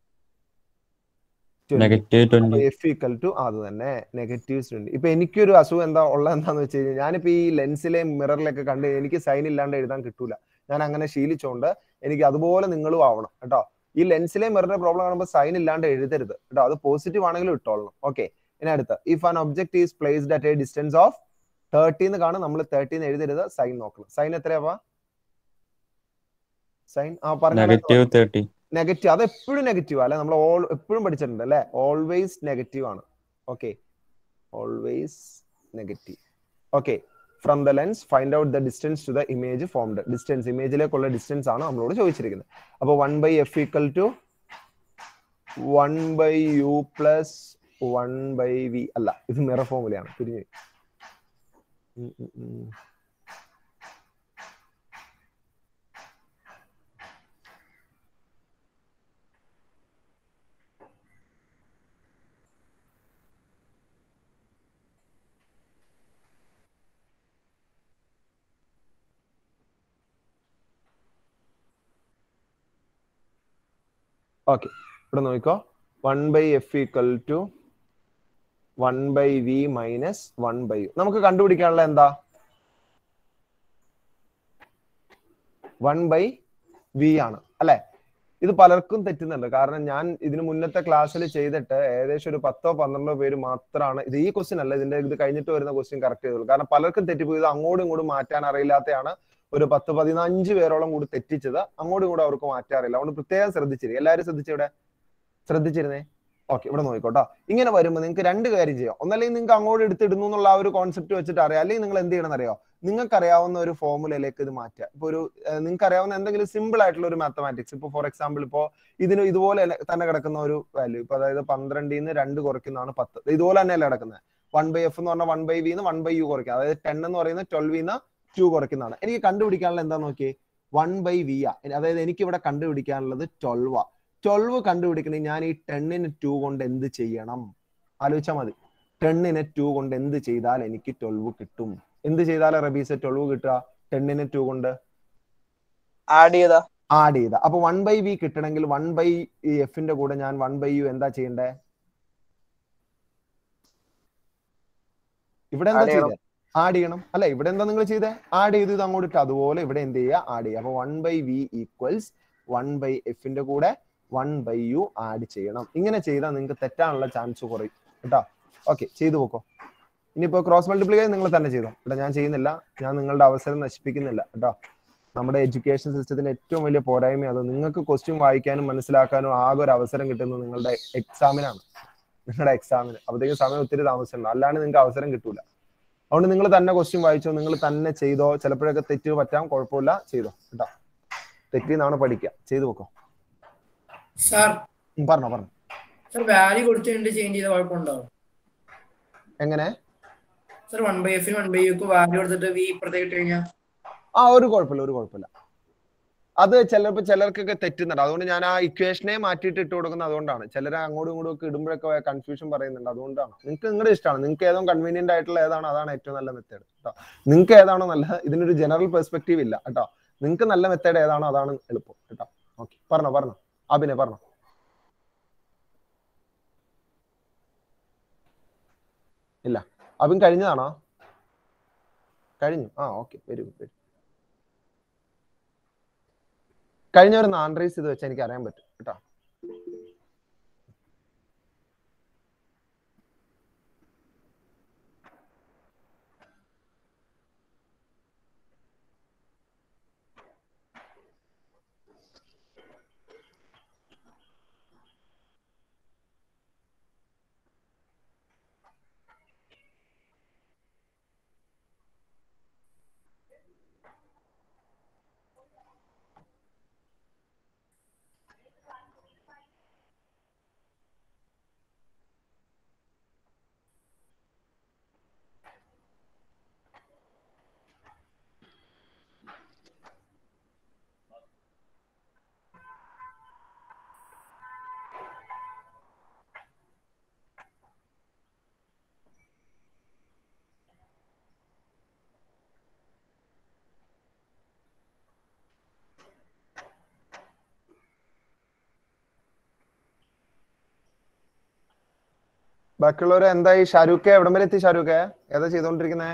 [SPEAKER 13] Negative 20.
[SPEAKER 1] എഫ് ഈക്വൽ ടു അത് തന്നെ നെഗറ്റീവ് ട്വന്റി ഇപ്പൊ എനിക്കൊരു അസുഖം എന്താ ഉള്ളത് എന്താന്ന് വെച്ച് കഴിഞ്ഞാൽ ഞാനിപ്പോ ഈ ലെൻസിലെ മിററിലൊക്കെ കണ്ട് എനിക്ക് സൈൻ ഇല്ലാണ്ട് എഴുതാൻ കിട്ടൂല ഞാൻ അങ്ങനെ ശീലിച്ചോണ്ട് എനിക്ക് അതുപോലെ നിങ്ങളും ആവണം കേട്ടോ ഈ ലെൻസിലെ മിററിന്റെ പ്രോബ്ലം കാണുമ്പോൾ സൈൻ ഇല്ലാണ്ട് എഴുതരുത് കേട്ടോ അത് പോസിറ്റീവ് ആണെങ്കിലും ഇട്ടോളണം ഓക്കെ ഇനി അടുത്ത if an object is placed at a distance of തേർട്ടീന്ന് കാണും നമ്മൾ തേർട്ടീന്ന് എഴുതരുത് സൈൻ നോക്കണം സൈൻ എത്രയാവാ സൈൻ ആ പറഞ്ഞ
[SPEAKER 13] നെഗറ്റീവ് തേർട്ടി
[SPEAKER 1] നെഗറ്റീവ് അത് എപ്പോഴും നെഗറ്റീവ് അല്ലെ നമ്മൾ ഓൾ എപ്പോഴും പഠിച്ചിട്ടുണ്ട് അല്ലെ ഓൾവേസ് നെഗറ്റീവ് ആണ് okay always negative okay from the lens find out the distance to the image formed distance ഇമേജിലേക്കുള്ള ഡിസ്റ്റൻസ് ആണ് നമ്മളോട് ചോദിച്ചിരിക്കുന്നത് അപ്പൊ one by F equal to one by U plus one by V അല്ല ഇത് മിറ ഫോമുലയാണ് തിരിഞ്ഞു ഉം, ഉം, ഉം. ഓക്കെ ഇവിടെ നോക്കിക്കോ one by F equal to one by V minus one by U നമുക്ക് കണ്ടുപിടിക്കാനുള്ള എന്താ വൺ ബൈ വി ആണ് അല്ലെ ഇത് പലർക്കും തെറ്റുന്നുണ്ട് കാരണം ഞാൻ ഇതിന് മുന്നത്തെ ക്ലാസ്സിൽ ചെയ്തിട്ട് ഏകദേശം ഒരു പത്തോ പന്ത്രണ്ടോ പേര് മാത്രമാണ് ഇത് ഈ ക്വസ്റ്റ്യൻ അല്ല ഇതിന്റെ ഇത് കഴിഞ്ഞിട്ട് വരുന്ന ക്വസ്റ്റ്യൻ കറക്റ്റ് ചെയ്തോളൂ കാരണം പലർക്കും തെറ്റിപ്പോയി ഇത് അങ്ങോട്ടും ഇങ്ങോട്ടും മാറ്റാൻ അറിയില്ലാത്തതാണ് ഒരു പത്ത് പതിനഞ്ച് പേരോളം കൂടി തെറ്റിച്ചത് അങ്ങോട്ടും ഇങ്ങോട്ടും അവർക്ക് മാറ്റാറില്ല അതുകൊണ്ട് പ്രത്യേകം ശ്രദ്ധിച്ചിരിക്കും എല്ലാവരും ശ്രദ്ധിച്ചിവിടെ ശ്രദ്ധിച്ചിരുന്നേ ഓക്കെ ഇവിടെ നോക്കിക്കോട്ടോ ഇങ്ങനെ വരുമ്പോൾ നിങ്ങൾക്ക് രണ്ട് കാര്യം ചെയ്യാം ഒന്നല്ലെങ്കിൽ നിങ്ങൾക്ക് അങ്ങോട്ട് എടുത്തിടുന്നു എന്നുള്ള ആ ഒരു കോൺസെപ്റ്റ് വെച്ചിട്ട് അറിയാം അല്ലെങ്കിൽ നിങ്ങൾ എന്ത് ചെയ്യണം അറിയോ നിങ്ങൾക്ക് അറിയാവുന്ന ഒരു ഫോർമുലയിലേക്ക് ഇത് മാറ്റുക ഇപ്പൊ ഒരു നിങ്ങൾക്ക് അറിയാവുന്ന എന്തെങ്കിലും സിമ്പിൾ ആയിട്ടുള്ള ഒരു മാത്തമാറ്റിക്സ് ഇപ്പൊ ഫോർ എക്സാമ്പിൾ ഇപ്പോ ഇതിന് ഇതുപോലെ അല്ല- തന്നെ കിടക്കുന്ന ഒരു വാല്യൂ ഇപ്പൊ അതായത് പന്ത്രണ്ടിൽ നിന്ന് രണ്ട് കുറയ്ക്കുന്നതാണ് പത്ത് ഇതുപോലെ തന്നെയല്ല കിടക്കുന്നത് വൺ ബൈ എഫ് എന്ന് പറഞ്ഞാൽ വൺ ബൈ വി എന്ന് വൺ ബൈ യു കുറയ്ക്കുക അതായത് ടെൻ എന്ന് പറയുന്നത് ട്വൽവ് നിന്ന് ടു കുറയ്ക്കുന്നതാണ് എനിക്ക് കണ്ടുപിടിക്കാനുള്ള എന്താ നോക്കിയേ വൺ ബൈ വി ആ അതായത് എനിക്ക് ഇവിടെ കണ്ടുപിടിക്കാനുള്ളത് ട്വൽവ് ആ ട്വൽവ് കണ്ടുപിടിക്കണേ ഞാൻ ഈ ടെന്നിന് ടു കൊണ്ട് എന്ത് ചെയ്യണം ആലോചിച്ചാൽ മതി ടെന്നിന് ടു കൊണ്ട് എന്ത് ചെയ്താൽ എനിക്ക് ട്വൽവ് കിട്ടും എന്ത് ചെയ്താലേ റബീസ് ട്വൽവ് കിട്ടുക ടെന്നിന് ടു കൊണ്ട്
[SPEAKER 14] ആഡ് ചെയ്താ
[SPEAKER 1] ആഡ് ചെയ്ത അപ്പൊ വൺ ബൈ വി കിട്ടണമെങ്കിൽ വൺ ബൈ എഫിന്റെ കൂടെ ഞാൻ വൺ ബൈ യു എന്താ ചെയ്യണ്ടേ ഇവിടെ എന്താ
[SPEAKER 14] Add ചെയ്യണം.
[SPEAKER 1] ചെയ്തേ ആഡ് ചെയ്യണം അല്ലെ ഇവിടെ എന്താ നിങ്ങൾ ചെയ്തേ ആഡ് ചെയ്ത് ഇത് അങ്ങോട്ട് ഇട്ട് അതുപോലെ ഇവിടെ എന്ത് ചെയ്യുക ആഡ് ചെയ്യുക അപ്പൊ one by V equals one by എഫിന്റെ കൂടെ വൺ ബൈ യു ആഡ് ചെയ്യണം ഇങ്ങനെ ചെയ്താൽ നിങ്ങൾക്ക് തെറ്റാനുള്ള ചാൻസ് കുറയും കേട്ടോ ഓക്കെ ചെയ്തു പോക്കോ ഇനിയിപ്പോ ക്രോസ് മൾട്ടിപ്ലിക്കേ നിങ്ങൾ തന്നെ ചെയ്തോ ഇവിടെ ഞാൻ ചെയ്യുന്നില്ല ഞാൻ നിങ്ങളുടെ അവസരം നശിപ്പിക്കുന്നില്ല കേട്ടോ നമ്മുടെ എഡ്യൂക്കേഷൻ സിസ്റ്റത്തിന്റെ ഏറ്റവും വലിയ പോരായ്മ അത് നിങ്ങൾക്ക് ക്വസ്റ്റ്യൻ വായിക്കാനും മനസ്സിലാക്കാനും ആകെ ഒരു അവസരം കിട്ടുന്നത് നിങ്ങളുടെ എക്സാമിനാണ് നിങ്ങളുടെ എക്സാമിന് അപ്പോഴത്തേക്കും സമയം ഒത്തിരി താമസിച്ചിട്ടുണ്ട് അല്ലാണ്ട് നിങ്ങൾക്ക് അവസരം കിട്ടൂല അതുകൊണ്ട് നിങ്ങൾ തന്നെ ക്വസ്റ്റ്യൻ വായിച്ചോ നിങ്ങൾ തന്നെ ചെയ്തോ ചിലപ്പോഴൊക്കെ തെറ്റ് പറ്റാം കുഴപ്പമില്ല ചെയ്തോ കേട്ടോ തെറ്റിന്നാണ് പഠിക്കുക ചെയ്തു നോക്കോ
[SPEAKER 10] സാർ
[SPEAKER 1] ഉം, പറഞ്ഞോ പറഞ്ഞോ
[SPEAKER 10] സാർ വാല്യൂ കൊടുത്തിട്ട് ചേഞ്ച് ചെയ്ത കുഴപ്പമുണ്ടാവും
[SPEAKER 1] എങ്ങനെ
[SPEAKER 10] സാർ വൺ ബൈ എഫിന് വൺ ബൈ യുക്ക് വാല്യൂ കൊടുത്തിട്ട് വി ഇപ്പുറത്തേക്ക് ഇട്ട് കഴിഞ്ഞാൽ
[SPEAKER 1] ആ ഒരു കുഴപ്പമില്ല ഒരു കുഴപ്പമില്ല അത് ചിലപ്പോൾ ചിലർക്കൊക്കെ തെറ്റുന്നുണ്ട് അതുകൊണ്ട് ഞാൻ ആ ഇക്വേഷനെ മാറ്റിയിട്ട് ഇട്ട് കൊടുക്കുന്നത് അതുകൊണ്ടാണ് ചിലർ അങ്ങോട്ടും ഇങ്ങോട്ടും ഒക്കെ ഇടുമ്പോഴൊക്കെ കൺഫ്യൂഷൻ പറയുന്നുണ്ട് അതുകൊണ്ടാണ് നിങ്ങൾക്ക് നിങ്ങളുടെ ഇഷ്ടമാണ് നിങ്ങൾക്ക് ഏതോ കൺവീനിയന്റ് ആയിട്ടുള്ള ഏതാണോ അതാണ് ഏറ്റവും നല്ല മെത്തേഡ് കേട്ടോ നിങ്ങൾക്ക് ഏതാണോ നല്ല ഇതിനൊരു ജനറൽ പെർസ്പെക്റ്റീവ് ഇല്ല കേട്ടോ നിങ്ങൾക്ക് നല്ല മെത്തേഡ് ഏതാണോ അതാണ് എളുപ്പം കേട്ടോ ഓക്കെ പറഞ്ഞോ പറഞ്ഞോ അഭിനെ പറഞ്ഞോ ഇല്ല അഭിൻ കഴിഞ്ഞതാണോ കഴിഞ്ഞു ആ ഓക്കെ വരൂ വരൂ കഴിഞ്ഞ ഒരു നാൻറേസ് ഇത് വെച്ച് എനിക്ക് അറിയാൻ പറ്റും കേട്ടോ ബാക്കിയുള്ളവർ എന്തായി ഷാരൂഖ് എവിടം വരെ എത്തി ഷാരൂഖ് ഏതാ ചെയ്തോണ്ടിരിക്കുന്നേ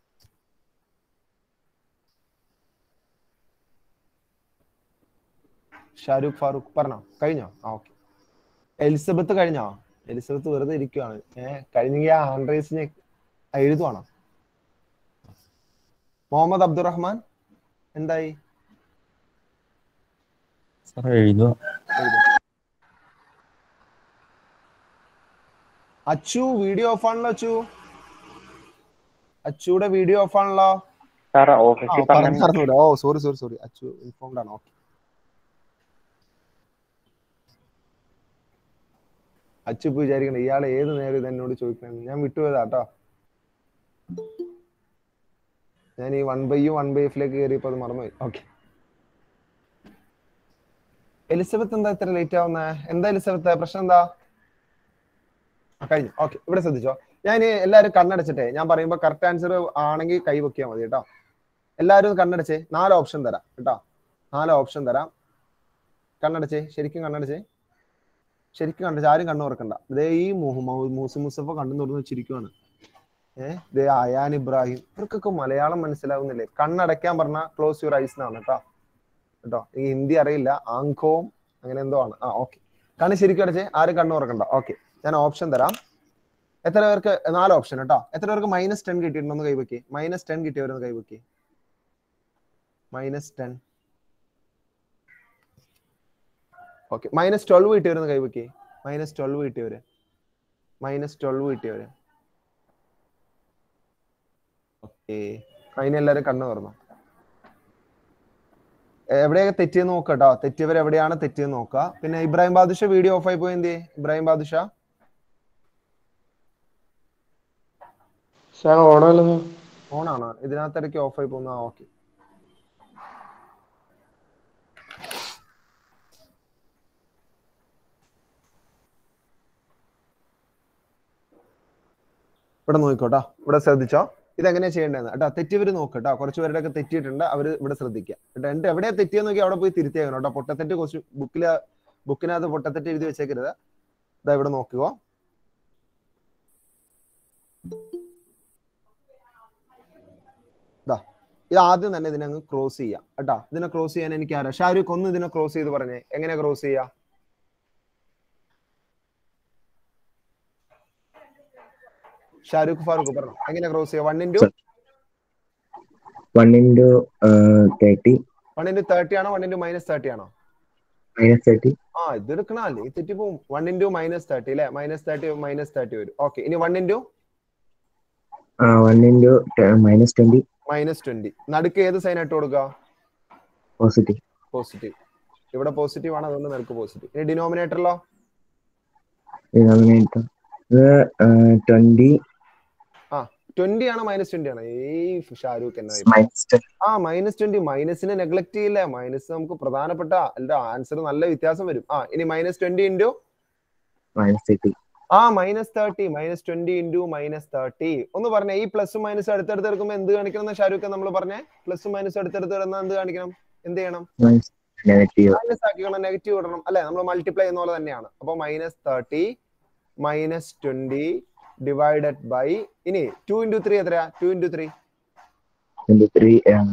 [SPEAKER 1] ഷാരൂഖ് ഫാറൂഖ് പറഞ്ഞോ കഴിഞ്ഞോ ആ ഓക്കെ എലിസബത്ത് കഴിഞ്ഞോ എലിസബത്ത് വെറുതെ ഇരിക്കുവാണ് ഏഹ് കഴിഞ്ഞെങ്കിൽ ആ ഹാൻഡ് റൈസിന് എഴുതുവാണോ മുഹമ്മദ് അബ്ദുറഹ്മാൻ എന്തായി
[SPEAKER 13] സാർ എഴുതുക
[SPEAKER 1] അച്ചു വീഡിയോ ഓഫ് ആണല്ലോ അച്ചു അച്ചുയുടെ വീഡിയോ ഓഫ് ആണല്ലോ
[SPEAKER 9] സാർ
[SPEAKER 1] ആ,
[SPEAKER 9] ഓഫീസിൽ
[SPEAKER 1] പറഞ്ഞു
[SPEAKER 9] പറഞ്ഞു
[SPEAKER 1] പറഞ്ഞൂടെ ഓ sorry sorry sorry Achu informed ആണ് ഓക്കെ അച്ചു ഇപ്പൊ വിചാരിക്കണം ഇയാൾ ഏത് നേരം ഇത് എന്നോട് ചോദിക്കണം ഞാൻ വിട്ടുപോയതാ കേട്ടോ ഞാൻ ഈ one by U one by എഫിലേക്ക് കയറിയപ്പോ അത് മറന്നുപോയി ഓക്കെ എലിസബത്ത് എന്താ ഇത്ര ലേറ്റ് ആവുന്നേ എന്താ എലിസബത്ത് പ്രശ്നം എന്താ ആ, കഴിഞ്ഞു ഓക്കെ ഇവിടെ ശ്രദ്ധിച്ചോ ഞാൻ എല്ലാവരും കണ്ണടച്ചിട്ടെ ഞാൻ പറയുമ്പോ കറക്റ്റ് ആൻസർ ആണെങ്കിൽ കൈ വെക്കിയാൽ മതി കേട്ടോ എല്ലാവരും ഒന്ന് കണ്ണടച്ചേ നാല് ഓപ്ഷൻ തരാം കേട്ടോ നാല് ഓപ്ഷൻ തരാം കണ്ണടച്ചേ ശരിക്കും കണ്ണടച്ചേ ശരിക്കും കണ്ടു ആരും കണ്ണു തുറക്കണ്ട ഇതേ ഈ മുഹ- മൗ- മൂസി മുസഫ കണ്ണു തുറന്ന് വെച്ചിരിക്കുവാണ് ഏഹ് ദേ അയാൻ ഇബ്രാഹിം ഇവർക്കൊക്കെ മലയാളം മനസ്സിലാവുന്നില്ലേ കണ്ണടയ്ക്കാൻ പറഞ്ഞ ക്ലോസ് യുവർ ഐസ് എന്നാണ് കേട്ടോ കേട്ടോ ഈ ഹിന്ദി അറിയില്ല ആങ്കോം അങ്ങനെ എന്തോ ആണ് ആ ഓക്കെ കണ്ണ് ശരിക്കും അടച്ചേ ആരും കണ്ണു തുറക്കണ്ട ഓക്കെ ഞാൻ ഓപ്ഷൻ തരാം എത്ര പേർക്ക് നാല് ഓപ്ഷൻ കേട്ടോ എത്ര പേർക്ക് മൈനസ് ടെൻ കിട്ടിയിട്ടുണ്ടെന്ന് കൈവക്കി മൈനസ് ടെൻ കിട്ടിയവരൊന്ന് കൈവക്കി minus ten okay minus twelve കിട്ടിയവരൊന്ന് കൈവക്കി മൈനസ് ട്വൽവ് കിട്ടിയവര് മൈനസ് ട്വൽവ് കിട്ടിയവര് ഓക്കെ അതിനെല്ലാരും കണ്ണു തുറന്നു എവിടെയൊക്കെ തെറ്റിയെന്ന് നോക്കുക കേട്ടോ തെറ്റിയവർ എവിടെയാണ് തെറ്റിയെന്ന് നോക്കുക പിന്നെ ഇബ്രാഹിം ബാദുഷ വീഡിയോ ഓഫ് ആയി പോയി എന്ത് ഇബ്രാഹിം ബാദുഷ
[SPEAKER 4] സാർ ഓണല്ലോ
[SPEAKER 1] ഓണാണ് ഇതിനകത്തിടയ്ക്ക് ഓഫ് ആയി പോകുന്ന ഓക്കെ ഇവിടെ നോക്കിക്കോട്ടോ ഇവിടെ ശ്രദ്ധിച്ചോ ഇതെങ്ങനെയാ ചെയ്യേണ്ടതെന്ന് കേട്ടോ തെറ്റിയവര് നോക്കട്ടോ കുറച്ച് പേരുടെ ഒക്കെ തെറ്റിയിട്ടുണ്ട് അവര് ഇവിടെ ശ്രദ്ധിക്കുക കേട്ടോ എന്നിട്ട് എവിടെയാ തെറ്റിയെന്ന് നോക്കി അവിടെ പോയി തിരുത്തിയാകണം കേട്ടോ പൊട്ടത്തെറ്റ് കുറച്ച് ബുക്കില് ബുക്കിനകത്ത് പൊട്ടത്തെറ്റ് എഴുതി വെച്ചേക്കരുത് ഇതാ ഇവിടെ നോക്കുക ഇതാ ഇത് ആദ്യം തന്നെ ഇതിനെ അങ്ങ് ക്രോസ് ചെയ്യാം കേട്ടോ ഇതിനെ ക്രോസ് ചെയ്യാൻ എനിക്ക് ആരാ ഷാരൂഖ് ഒന്ന് ഇതിനെ ക്രോസ് ചെയ്ത് പറഞ്ഞേ എങ്ങനെ ക്രോസ് ചെയ്യാ ഷാരൂഖ് ഫാറൂഖ് പറഞ്ഞു എങ്ങനെ ക്രോസ് ചെയ്യാം one into
[SPEAKER 15] one into thirty
[SPEAKER 1] one into thirty ആണോ വൺ ഇൻറ്റു മൈനസ് തേർട്ടി ആണോ
[SPEAKER 15] മൈനസ് തേർട്ടി
[SPEAKER 1] ആ ഇത് എടുക്കണല്ലേ ഈ തെറ്റി പോവും വൺ ഇൻറ്റു മൈനസ് തേർട്ടി അല്ലെ മൈനസ് തേർട്ടി മൈനസ് തേർട്ടി വരും ഓക്കെ ഇനി വൺ ഇൻറ്റു
[SPEAKER 15] ആ one into minus twenty
[SPEAKER 1] minus twenty നടുക്ക് ഏത് സൈൻ ഇട്ട് കൊടുക്കുക
[SPEAKER 15] പോസിറ്റീവ്
[SPEAKER 1] പോസിറ്റീവ് ഇവിടെ പോസിറ്റീവ് ആണ് അതുകൊണ്ട് നടുക്ക് പോസിറ്റീവ് ഇനി ഡിനോമിനേറ്ററിലോ
[SPEAKER 15] ഡിനോമിനേറ്റർ ഇത് ട്വന്റി
[SPEAKER 1] ആ ട്വന്റി ആണ് മൈനസ് ട്വന്റി ആണ് ഏയ് ഷാരൂഖ് എന്നാ
[SPEAKER 15] മൈനസ്
[SPEAKER 1] ആ മൈനസ് ട്വന്റി മൈനസിനെ നെഗ്ലക്ട് ചെയ്യില്ല മൈനസ് നമുക്ക് പ്രധാനപ്പെട്ട അല്ല ആൻസർ നല്ല വ്യത്യാസം വരും ആ ഇനി minus twenty into
[SPEAKER 15] minus thirty
[SPEAKER 1] ആ minus thirty minus twenty into minus thirty ഒന്ന് പറഞ്ഞേ ഈ പ്ലസ് മൈനസ് അടുത്തടുത്ത് എടുക്കുമ്പോൾ എന്ത് കാണിക്കണം എന്ന് ഷാരൂഖ് നമ്മൾ പറഞ്ഞേ പ്ലസ് മൈനസ് അടുത്തടുത്ത് ഇടുന്ന എന്ത് കാണിക്കണം എന്ത് ചെയ്യണം
[SPEAKER 15] മൈനസ് നെഗറ്റീവ്
[SPEAKER 1] മൈനസ് ആക്കിക്കണം നെഗറ്റീവ് ഇടണം അല്ലെ നമ്മൾ മൾട്ടിപ്ലൈ ചെയ്യുന്ന പോലെ തന്നെയാണ് അപ്പൊ minus thirty minus twenty divided by ഇനി ടു ഇൻറ്റു ത്രീ എത്രയാ two into three
[SPEAKER 15] twenty three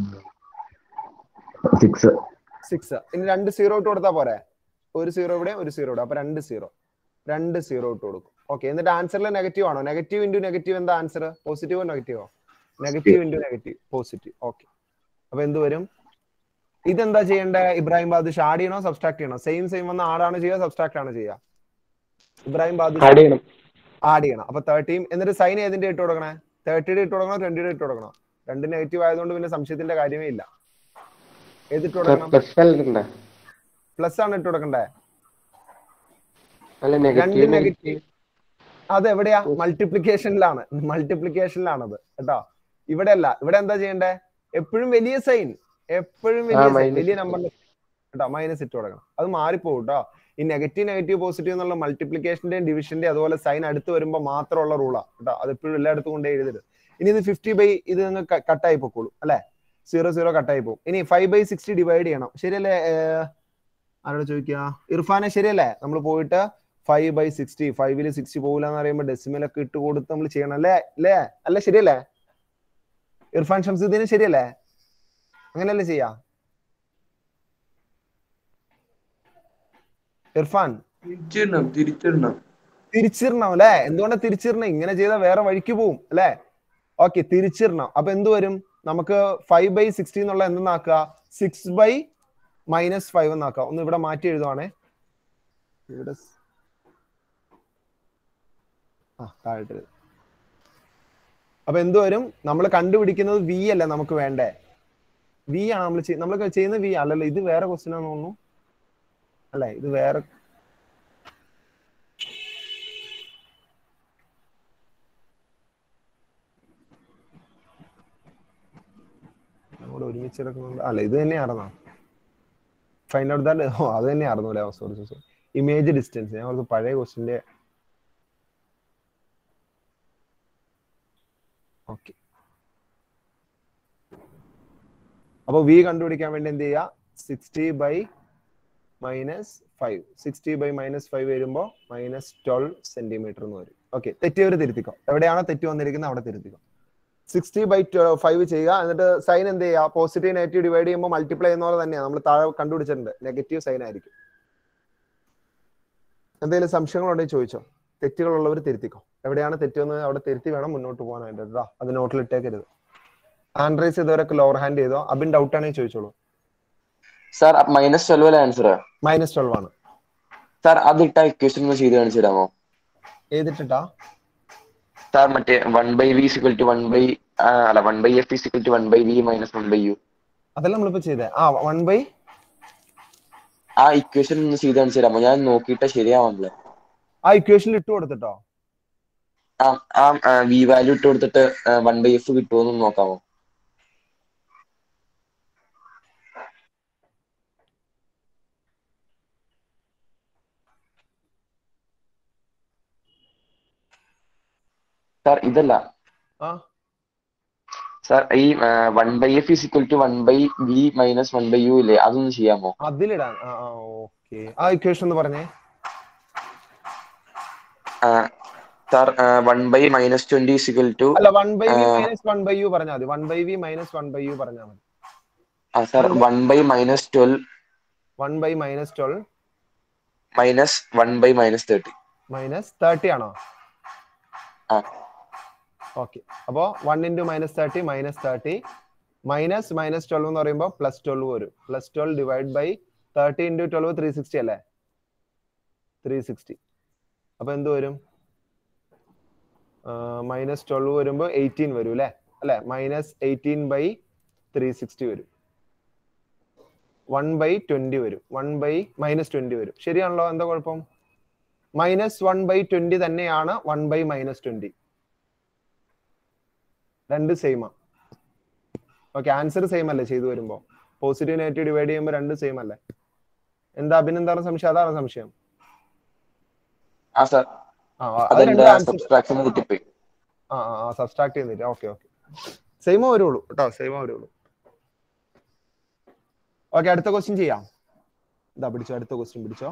[SPEAKER 15] six
[SPEAKER 1] six ഇനി രണ്ട് സീറോ ഇട്ട് കൊടുത്താൽ പോരെ ഒരു സീറോ ഇവിടെ ഒരു സീറോ ഇവിടെ അപ്പൊ രണ്ട് സീറോ രണ്ട് സീറോ ഇട്ട് കൊടുക്കും ഓക്കെ എന്നിട്ട് ആൻസറിൽ നെഗറ്റീവ് ആണോ നെഗറ്റീവ് ഇൻറ്റു നെഗറ്റീവ് എന്താ ആൻസർ പോസിറ്റീവോ നെഗറ്റീവോ negative into negative positive okay അപ്പൊ എന്ത് വരും ഇതെന്താ ചെയ്യേണ്ടേ ഇബ്രാഹിം ബാദുഷ് ആഡ് ചെയ്യണോ സബ്സ്ട്രാക്ട് ചെയ്യണോ സെയിം സെയിം വന്ന ആഡാണ് ചെയ്യുക സബ്സ്ട്രാക്ട് ആണ് ചെയ്യുക ഇബ്രാഹിം ബാദുഷ്
[SPEAKER 4] ആഡ് ചെയ്യണം
[SPEAKER 1] ആഡ് ചെയ്യണം അപ്പൊ തേർട്ടിയും എന്നിട്ട് സൈൻ ഏതിന്റെ ഇട്ട് കൊടുക്കണേ തേർട്ടിയുടെ ഇട്ട് കൊടുക്കണോ ട്വന്റിയുടെ ഇട്ട് കൊടുക്കണോ രണ്ട് നെഗറ്റീവ് ആയതുകൊണ്ട് പിന്നെ സംശയത്തിന്റെ കാര്യമേ ഇല്ല ഏതിട്ട് കൊടുക്കണം
[SPEAKER 4] പ്ലസ് അല്ലേ
[SPEAKER 1] പ്ലസ് ആണ് ഇട്ട് കൊടുക്കണ്ടേ
[SPEAKER 4] അല്ല
[SPEAKER 1] രണ്ട്
[SPEAKER 4] നെഗറ്റീവ്
[SPEAKER 1] നെഗറ്റീവ് അത് എവിടെയാ മൾട്ടിപ്ലിക്കേഷനിലാണ് മൾട്ടിപ്ലിക്കേഷനിലാണത് കേട്ടോ ഇവിടെ അല്ല ഇവിടെ എന്താ ചെയ്യണ്ടേ എപ്പോഴും വലിയ സൈൻ എപ്പോഴും വലിയ
[SPEAKER 4] ആ,
[SPEAKER 1] sign,
[SPEAKER 4] minus.
[SPEAKER 1] വലിയ നമ്പറിന്റെ കേട്ടോ മൈനസ് ഇട്ട് കൊടുക്കണം അത് മാറിപ്പോകും കേട്ടോ ഈ നെഗറ്റീവ് നെഗറ്റീവ് പോസിറ്റീവ് എന്നുള്ള മൾട്ടിപ്ലിക്കേഷന്റെയും ഡിവിഷന്റെയും അതുപോലെ സൈൻ അടുത്ത് വരുമ്പോൾ മാത്രമുള്ള റൂളാ കേട്ടോ അത് എപ്പോഴും എല്ലായിടത്തും കൊണ്ടേ എഴുതരുത് ഇനി ഇത് ഫിഫ്റ്റി ബൈ ഇത് നിങ്ങൾ കട്ടായി പൊക്കോളൂ അല്ലെ സീറോ സീറോ കട്ടായി പോകും ഇനി ഫൈവ് ബൈ സിക്സ്റ്റി ഡിവൈഡ് ചെയ്യണം ശരിയല്ലേ ഏർ, ആരോട് ചോദിക്കുക ഇർഫാനെ ശരിയല്ലേ നമ്മൾ പോയിട്ട് ഫൈവ് ബൈ സിക്സ്റ്റി ഫൈവില് സിക്സ്റ്റി പോകില്ല എന്ന് പറയുമ്പോൾ ഡെസിമലൊക്കെ ഇട്ട് കൊടുത്ത് നമ്മൾ ചെയ്യണം അല്ലേ അല്ലേ അല്ല ശരിയല്ലേ ഇർഫാൻ ഷംസുദ്ദീന് ശരിയല്ലേ അങ്ങനെയല്ലേ ചെയ്യാ ഇർഫാൻ
[SPEAKER 16] തിരിച്ചിടണം തിരിച്ചിടണം
[SPEAKER 1] തിരിച്ചിടണം അല്ലെ എന്തുകൊണ്ടാ തിരിച്ചിടണം ഇങ്ങനെ ചെയ്താൽ വേറെ വഴിക്ക് പോവും അല്ലെ ഓക്കെ തിരിച്ചിടണം അപ്പൊ എന്ത് വരും നമുക്ക് ഫൈവ് ബൈ സിക്സ്റ്റി എന്നുള്ള എന്തെന്നാക്കുക സിക്സ് ബൈ മൈനസ് ഫൈവ് എന്നാക്കാം ഒന്ന് ഇവിടെ മാറ്റി എഴുതുവാണേ ഇവിടെ സ്- ആ താഴോട്ട് എഴുതി. അപ്പൊ എന്ത് വരും നമ്മൾ കണ്ടുപിടിക്കുന്നത് വി അല്ലേ നമുക്ക് വേണ്ടേ വി ആണ് നമ്മൾ നമ്മൾ ചെയ്യുന്ന വി അല്ലല്ലോ ഇത് വേറെ ക്വസ്റ്റ്യൻ ആണെന്ന് തോന്നുന്നു അല്ലേ ഇത് വേറെ നമ്മൾ ഒരുമിച്ച് എടുക്കുന്നുണ്ട് അല്ല ഇത് തന്നെയായിരുന്നോ ഫൈൻഡ് ഔട്ട് ദാറ്റ് ഓ അത് തന്നെയായിരുന്നു അല്ലേ സോറി സോറി ഇമേജ് ഡിസ്റ്റൻസ് ഞാൻ ഓർത്ത് പഴയ ക്വസ്റ്റിന്റെ ഓക്കെ അപ്പൊ വി കണ്ടുപിടിക്കാൻ വേണ്ടി എന്ത് ചെയ്യുക sixty by minus five sixty by minus five വരുമ്പോ മൈനസ് ട്വൽവ് സെന്റിമീറ്റർ എന്ന് വരും ഓക്കെ തെറ്റിയവർ തിരുത്തിക്കോ എവിടെയാണോ തെറ്റ് വന്നിരിക്കുന്നത് അവിടെ തിരുത്തിക്കോ സിക്സ്റ്റി ബൈ ഫൈവ് ചെയ്യുക എന്നിട്ട് സൈൻ എന്ത് ചെയ്യുക പോസിറ്റീവ് നെഗറ്റീവ് ഡിവൈഡ് ചെയ്യുമ്പോൾ മൾട്ടിപ്ലൈ ചെയ്യുന്ന പോലെ തന്നെയാണ് നമ്മൾ താഴെ കണ്ടുപിടിച്ചിട്ടുണ്ട് നെഗറ്റീവ് സൈൻ ആയിരിക്കും എന്തെങ്കിലും സംശയങ്ങളുണ്ടെങ്കിൽ ചോദിച്ചോ തെറ്റുകളുള്ളവർ തിരുത്തിക്കോ എവിടെയാണ് തെറ്റെന്ന് അവിടെ തിരുത്തി വേണം മുന്നോട്ട് പോകാനായിട്ട് കേട്ടോ അത് നോട്ടിൽ ഇട്ടേക്കരുത് ഹാൻഡ് റൈസ് ചെയ്തവരൊക്കെ ലോവർ ഹാൻഡ് ചെയ്തോ അബിൻ ഡൗട്ട് ആണെങ്കിൽ ചോദിച്ചോളൂ
[SPEAKER 4] സാർ മൈനസ് ട്വൽവ് അല്ലേ ആൻസർ
[SPEAKER 1] മൈനസ് ട്വൽവ് ആണ്
[SPEAKER 4] സാർ അതിട്ട ഇക്വേഷൻ ഒന്ന് ചെയ്ത് കാണിച്ചു തരാമോ
[SPEAKER 1] ഏതിട്ടാ
[SPEAKER 4] സാർ മറ്റേ one by v is equal to one by അല്ല one by f is equal to one by V minus one by u
[SPEAKER 1] അതെല്ലാം നമ്മളിപ്പോ ചെയ്തേ ആ വൺ ബൈ
[SPEAKER 4] ആ ഇക്വേഷൻ ഒന്ന് ചെയ്ത് കാണിച്ചു തരാമോ ഞാൻ നോക്കിയിട്ട് ശരിയാവുന്നില്ല
[SPEAKER 1] ആ ഇക്വേഷനിൽ ഇട്ട് കൊടുത്തിട്ടോ
[SPEAKER 4] ആ ആ വി വാല്യൂ ഇട്ട് കൊടുത്തിട്ട് വൺ ബൈ എഫ് കിട്ടുമോ എന്ന് നോക്കാമോ സാർ ഇതല്ല
[SPEAKER 1] ആ
[SPEAKER 4] സാർ ഈ one by f is equal to one by V minus one by u ഇല്ലേ അതൊന്ന് ചെയ്യാമോ
[SPEAKER 1] അതിലിടാൻ ആ ആ ഓക്കെ ആ ഇക്വേഷൻ ഒന്ന് പറഞ്ഞേ
[SPEAKER 4] sir one by minus twenty is equal to
[SPEAKER 1] അല്ല one by V minus one by u പറഞ്ഞാൽ മതി one by V minus one by u പറഞ്ഞാൽ മതി
[SPEAKER 4] ആ sir one by minus twelve
[SPEAKER 1] one by minus twelve
[SPEAKER 4] minus one by minus thirty
[SPEAKER 1] minus thirty ആണോ
[SPEAKER 4] ആ
[SPEAKER 1] ഓക്കെ അപ്പോ one into minus thirty minus thirty minus minus twelve എന്ന് പറയുമ്പോൾ പ്ലസ് ട്വൽവ് വരും plus twelve divide by thirty into twelve three sixty അല്ലേ ത്രീ സിക്സ്റ്റി അപ്പൊ എന്ത് വരും മൈനസ് ട്വൽവ് വരുമ്പോൾ എയ്റ്റീൻ വരും അല്ലേ അല്ലെ minus eighteen by three sixty വരും വൺ ബൈ ട്വന്റി വരും വൺ ബൈ മൈനസ് ട്വന്റി വരും ശരിയാണല്ലോ എന്താ കുഴപ്പം മൈനസ് വൺ ബൈ ട്വന്റി തന്നെയാണ് വൺ ബൈ മൈനസ് ട്വന്റി രണ്ട് സെയിമാ ഓക്കെ ആൻസർ സെയിം അല്ലേ ചെയ്തു വരുമ്പോ പോസിറ്റീവ് നെഗറ്റീവ് ഡിവൈഡ് ചെയ്യുമ്പോൾ രണ്ട് സെയിം അല്ലേ എന്താ അഭിനന്ദാണ് സംശയം അതാണ് സംശയം
[SPEAKER 4] ആ സാർ
[SPEAKER 1] ആ ആ, അത് രണ്ട്
[SPEAKER 4] അതെന്റെ
[SPEAKER 1] ആൻസർ
[SPEAKER 4] സബ്സ്ട്രാക്ഷൻ തെറ്റിപ്പോയി
[SPEAKER 1] ആ ആ ആ സബ്സ്ട്രാക്ട് ചെയ്യുന്നില്ല ഓക്കെ ഓക്കെ സെയിമോ വരുള്ളൂ കേട്ടോ സെയിമോ വരുള്ളൂ ഓക്കെ അടുത്ത ക്വസ്റ്റ്യൻ ചെയ്യാം ഇതാ പിടിച്ചോ അടുത്ത ക്വസ്റ്റ്യൻ പിടിച്ചോ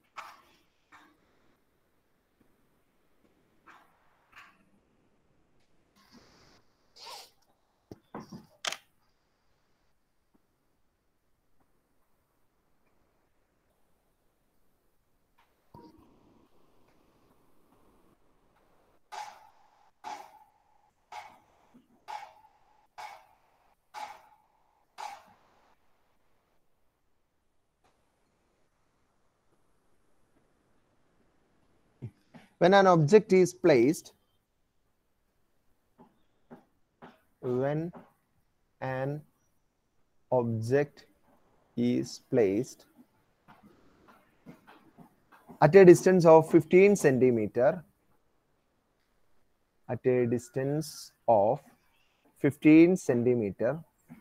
[SPEAKER 1] when an object is placed when an object is placed at a distance of 15 centimeter at a distance of 15 centimeter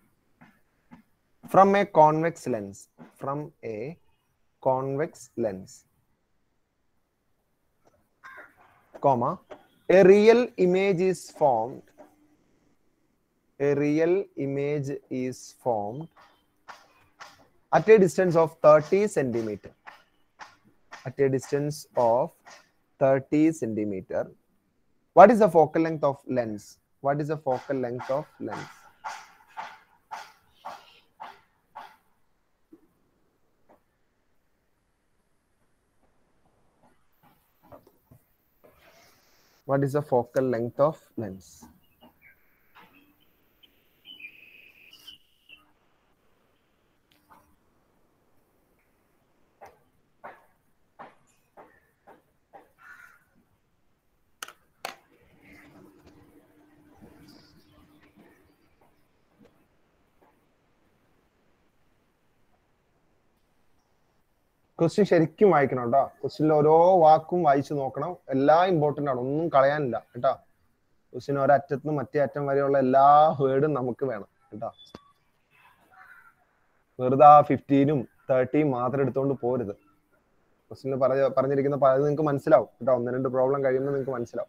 [SPEAKER 1] from a convex lens from a convex lens comma a real image is formed a real image is formed at a distance of 30 centimeter at a distance of 30 centimeter what is the focal length of lens what is the focal length of lens what is the focal length of lens question ശരിക്കും വായിക്കണം കേട്ടോ ക്വസ്റ്റ്യനിൽ ഓരോ വാക്കും വായിച്ചു നോക്കണം എല്ലാം ഇമ്പോർട്ടന്റ് ആണ് ഒന്നും കളയാനില്ല കേട്ടോ ക്വസ്റ്റ്യൻ ഒരറ്റത്ത് നിന്ന് മറ്റേ അറ്റം വരെയുള്ള എല്ലാ വേർഡും നമുക്ക് വേണം കേട്ടോ വെറുതെ ആ ഫിഫ്റ്റീനും തേർട്ടിയും മാത്രം എടുത്തുകൊണ്ട് പോരുത് ക്വസ്റ്റ്യനിൽ പറഞ്ഞ പറഞ്ഞിരിക്കുന്ന പലത് നിങ്ങൾക്ക് മനസ്സിലാവും കേട്ടോ ഒന്ന് രണ്ട് പ്രോബ്ലം കഴിയുമ്പോൾ നിങ്ങൾക്ക് മനസ്സിലാവും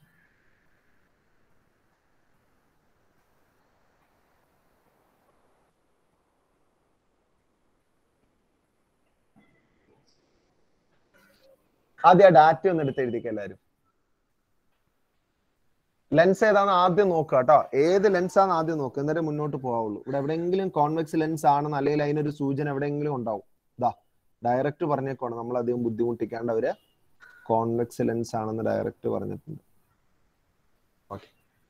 [SPEAKER 1] ആദ്യം ആ ഡാറ്റ ഒന്ന് എടുത്ത് എഴുതിക്കുക എല്ലാവരും ലെൻസ് ഏതാണെന്ന് ആദ്യം നോക്കുക കേട്ടോ ഏത് ലെൻസ് ആണ് ആദ്യം നോക്കുക എന്നിട്ട് മുന്നോട്ട് പോകാവുള്ളൂ ഇവിടെ എവിടെയെങ്കിലും കോൺവെക്സ് ലെൻസ് ആണെന്ന് അല്ലെങ്കിൽ അതിനൊരു സൂചന എവിടെയെങ്കിലും ഉണ്ടാവും ഇതാ ഡയറക്റ്റ് പറഞ്ഞേക്കാണ് നമ്മൾ അധികം ബുദ്ധിമുട്ടിക്കാണ്ട് അവര് കോൺവെക്സ് ലെൻസ് ആണെന്ന് ഡയറക്റ്റ് പറഞ്ഞിട്ടുണ്ട് ഓക്കെ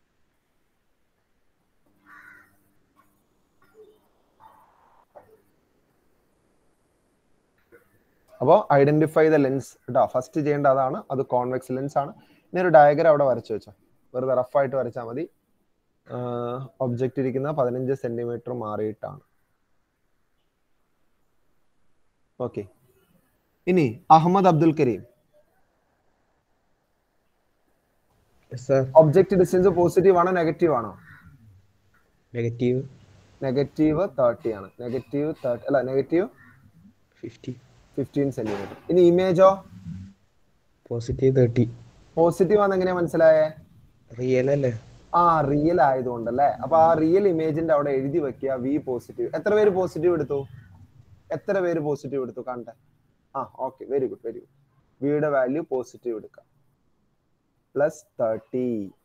[SPEAKER 1] അപ്പോൾ ഐഡന്റിഫൈ ദ ലെൻസ് കേട്ടോ ഫസ്റ്റ് ചെയ്യേണ്ട അതാണ് അത് കോൺവെക്സ് ലെൻസ് ആണ് ഇനി ഒരു ഡയഗ്രാം അവിടെ വരച്ചു വെച്ചോ വെറുതെ റഫായിട്ട് വരച്ചാൽ മതി ഒബ്ജക്റ്റ് ഇരിക്കുന്ന പതിനഞ്ച് സെന്റിമീറ്റർ മാറിയിട്ടാണ് ഓക്കെ ഇനി Ahmed Abdul Karim object distance positive ആണോ നെഗറ്റീവ് ആണോ
[SPEAKER 15] നെഗറ്റീവ്
[SPEAKER 1] നെഗറ്റീവ് തേർട്ടി ആണ് നെഗറ്റീവ് തേർട്ടി അല്ല നെഗറ്റീവ്
[SPEAKER 15] ഫിഫ്റ്റി
[SPEAKER 1] ഫിഫ്റ്റീൻ സെന്റിമീറ്റർ ഇനി ഇമേജോ
[SPEAKER 15] പോസിറ്റീവ് തേർട്ടി
[SPEAKER 1] പോസിറ്റീവ് ആണെന്ന് എങ്ങനെയാ മനസ്സിലായേ
[SPEAKER 15] റിയൽ അല്ലേ
[SPEAKER 1] ആ റിയൽ ആയതുകൊണ്ടല്ലേ അപ്പൊ ആ റിയൽ ഇമേജിന്റെ അവിടെ എഴുതി വെക്കുക വി പോസിറ്റീവ് എത്ര പേര് പോസിറ്റീവ് എടുത്തു എത്ര പേര് പോസിറ്റീവ് എടുത്തു കാണട്ടെ ആ okay very good very good വിയുടെ വാല്യൂ പോസിറ്റീവ് എടുക്കാം പ്ലസ് തേർട്ടി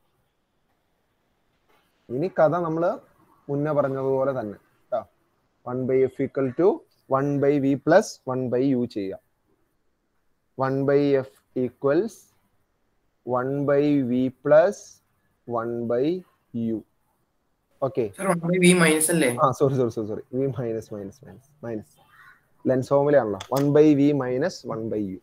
[SPEAKER 1] ഇനി കഥ നമ്മള് മുന്നേ പറഞ്ഞതുപോലെ തന്നെ കേട്ടോ one by F equal to one by V plus one by u ചെയ്യാം one by f equals one by V plus one by u okay
[SPEAKER 10] sir one by V minus അല്ലേ
[SPEAKER 1] ആ sorry sorry sorry sorry v minus minus minus minus lens ഫോമിലാണല്ലോ one by V minus one by u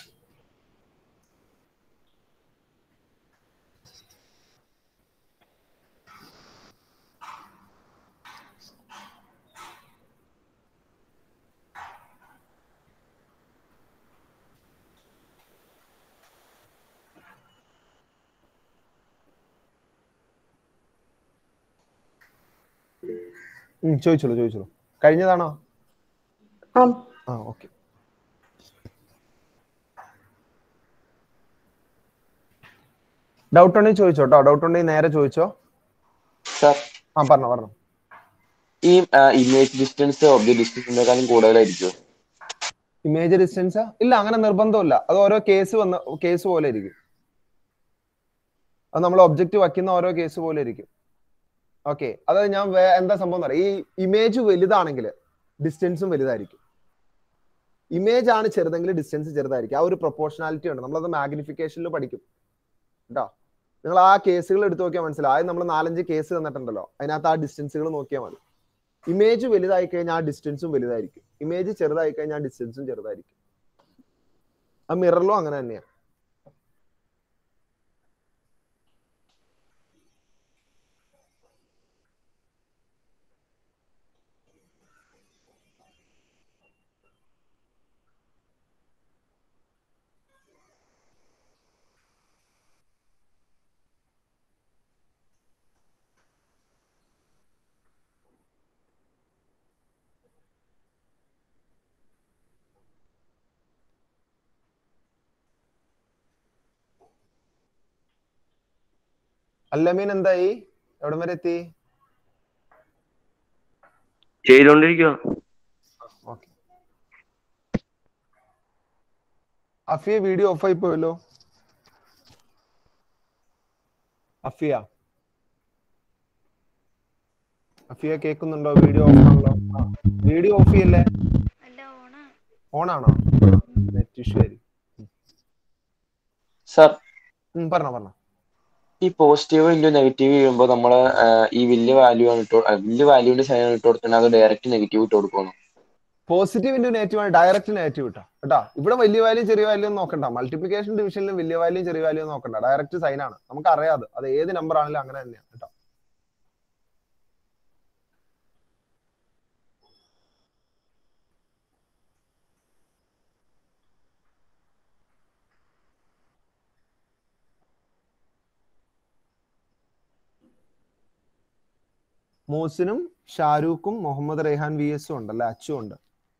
[SPEAKER 1] ഉം, ചോദിച്ചോളൂ ചോദിച്ചോളൂ കഴിഞ്ഞതാണോ ആ ഓക്കെ ഡൗട്ട് ഉണ്ടെങ്കിൽ ചോദിച്ചോ കേട്ടോ ഡൗട്ട് ഉണ്ടെങ്കിൽ നേരെ ചോദിച്ചോ
[SPEAKER 4] സർ
[SPEAKER 1] ആ പറഞ്ഞോ പറഞ്ഞോ
[SPEAKER 4] ഈ ഇമേജ് ഡിസ്റ്റൻസ് ഒബ്ജക്ട് ഡിസ്റ്റൻസിനെക്കാളും കൂടുതലായിരിക്കും
[SPEAKER 1] ഇമേജ് ഡിസ്റ്റൻസ് ഇല്ല അങ്ങനെ നിർബന്ധമില്ല അത് ഓരോ കേസ് വന്ന കേസ് പോലെ ഇരിക്കും അത് നമ്മൾ ഒബ്ജക്റ്റ് വയ്ക്കുന്ന ഓരോ കേസ് പോലെ ഇരിക്കും ഓക്കെ അത് ഞാൻ വേ- എന്താ സംഭവം എന്ന് പറയാം ഈ ഇമേജ് വലുതാണെങ്കിൽ ഡിസ്റ്റൻസും വലുതായിരിക്കും ഇമേജ് ആണ് ചെറുതെങ്കിൽ ഡിസ്റ്റൻസ് ചെറുതായിരിക്കും ആ ഒരു പ്രൊപ്പോർഷണാലിറ്റി ഉണ്ട് നമ്മളത് മാഗ്നിഫിക്കേഷനിൽ പഠിക്കും കേട്ടോ നിങ്ങൾ ആ കേസുകൾ എടുത്ത് നോക്കിയാൽ മനസ്സിലാവും ആദ്യം നമ്മൾ നാലഞ്ച് കേസ് തന്നിട്ടുണ്ടല്ലോ അതിനകത്ത് ആ ഡിസ്റ്റൻസുകൾ നോക്കിയാൽ മതി ഇമേജ് വലുതായി കഴിഞ്ഞാൽ ആ ഡിസ്റ്റൻസും വലുതായിരിക്കും ഇമേജ് ചെറുതായി കഴിഞ്ഞാൽ ആ ഡിസ്റ്റൻസും ചെറുതായിരിക്കും ആ മിററിലും അങ്ങനെ തന്നെയാണ് അല്ലമീൻ എന്തായി എവിടം വരെ എത്തി
[SPEAKER 9] ചെയ്തോണ്ടിരിക്കുക
[SPEAKER 1] ഓക്കെ അഫിയ വീഡിയോ ഓഫ് ആയി പോയല്ലോ അഫിയ അഫിയ കേൾക്കുന്നുണ്ടോ വീഡിയോ ഓഫ് ആണല്ലോ വീഡിയോ ഓഫ് ചെയ്യല്ലേ ഓൺ ആണോ നെറ്റ് ഇഷ്യൂ ആയിരിക്കും
[SPEAKER 4] സർ
[SPEAKER 1] ഉം, പറഞ്ഞോ പറഞ്ഞോ
[SPEAKER 4] ഈ പോസിറ്റീവ് വലിയ നെഗറ്റീവ് ചെയ്യുമ്പോൾ നമ്മൾ ഈ വലിയ വാല്യൂ ആണ് ഇട്ടോ ആ, വലിയ വാല്യൂവിന്റെ സൈൻ ഇട്ട് കൊടുത്താൽ അത് ഡയറക്റ്റ് നെഗറ്റീവ് ഇട്ട് കൊടുക്കണം
[SPEAKER 1] പോസിറ്റീവ് ഇൻറ്റു നെഗറ്റീവ് ആണ് ഡയറക്റ്റ് നെഗറ്റീവ് ഇട്ടാ കേട്ടാ ഇവിടെ വലിയ വാല്യൂ ചെറിയ വാല്യൂ ഒന്നും നോക്കണ്ട മൾട്ടിപ്ലിക്കേഷൻ ഡിവിഷനിലും വലിയ വാല്യൂ ചെറിയ വാല്യൂ നോക്കണ്ട ഡയറക്റ്റ് സൈൻ ആണ് നമുക്ക് അറിയാതെ അത് ഏത് നമ്പർ ആണെങ്കിലും അങ്ങനെ തന്നെയാണ് കേട്ടോ മോസിനും ഷാരൂഖും മുഹമ്മദ് റെയ്ഹാൻ വി എസും ഉണ്ടല്ലേ അച്ചും ഉണ്ട്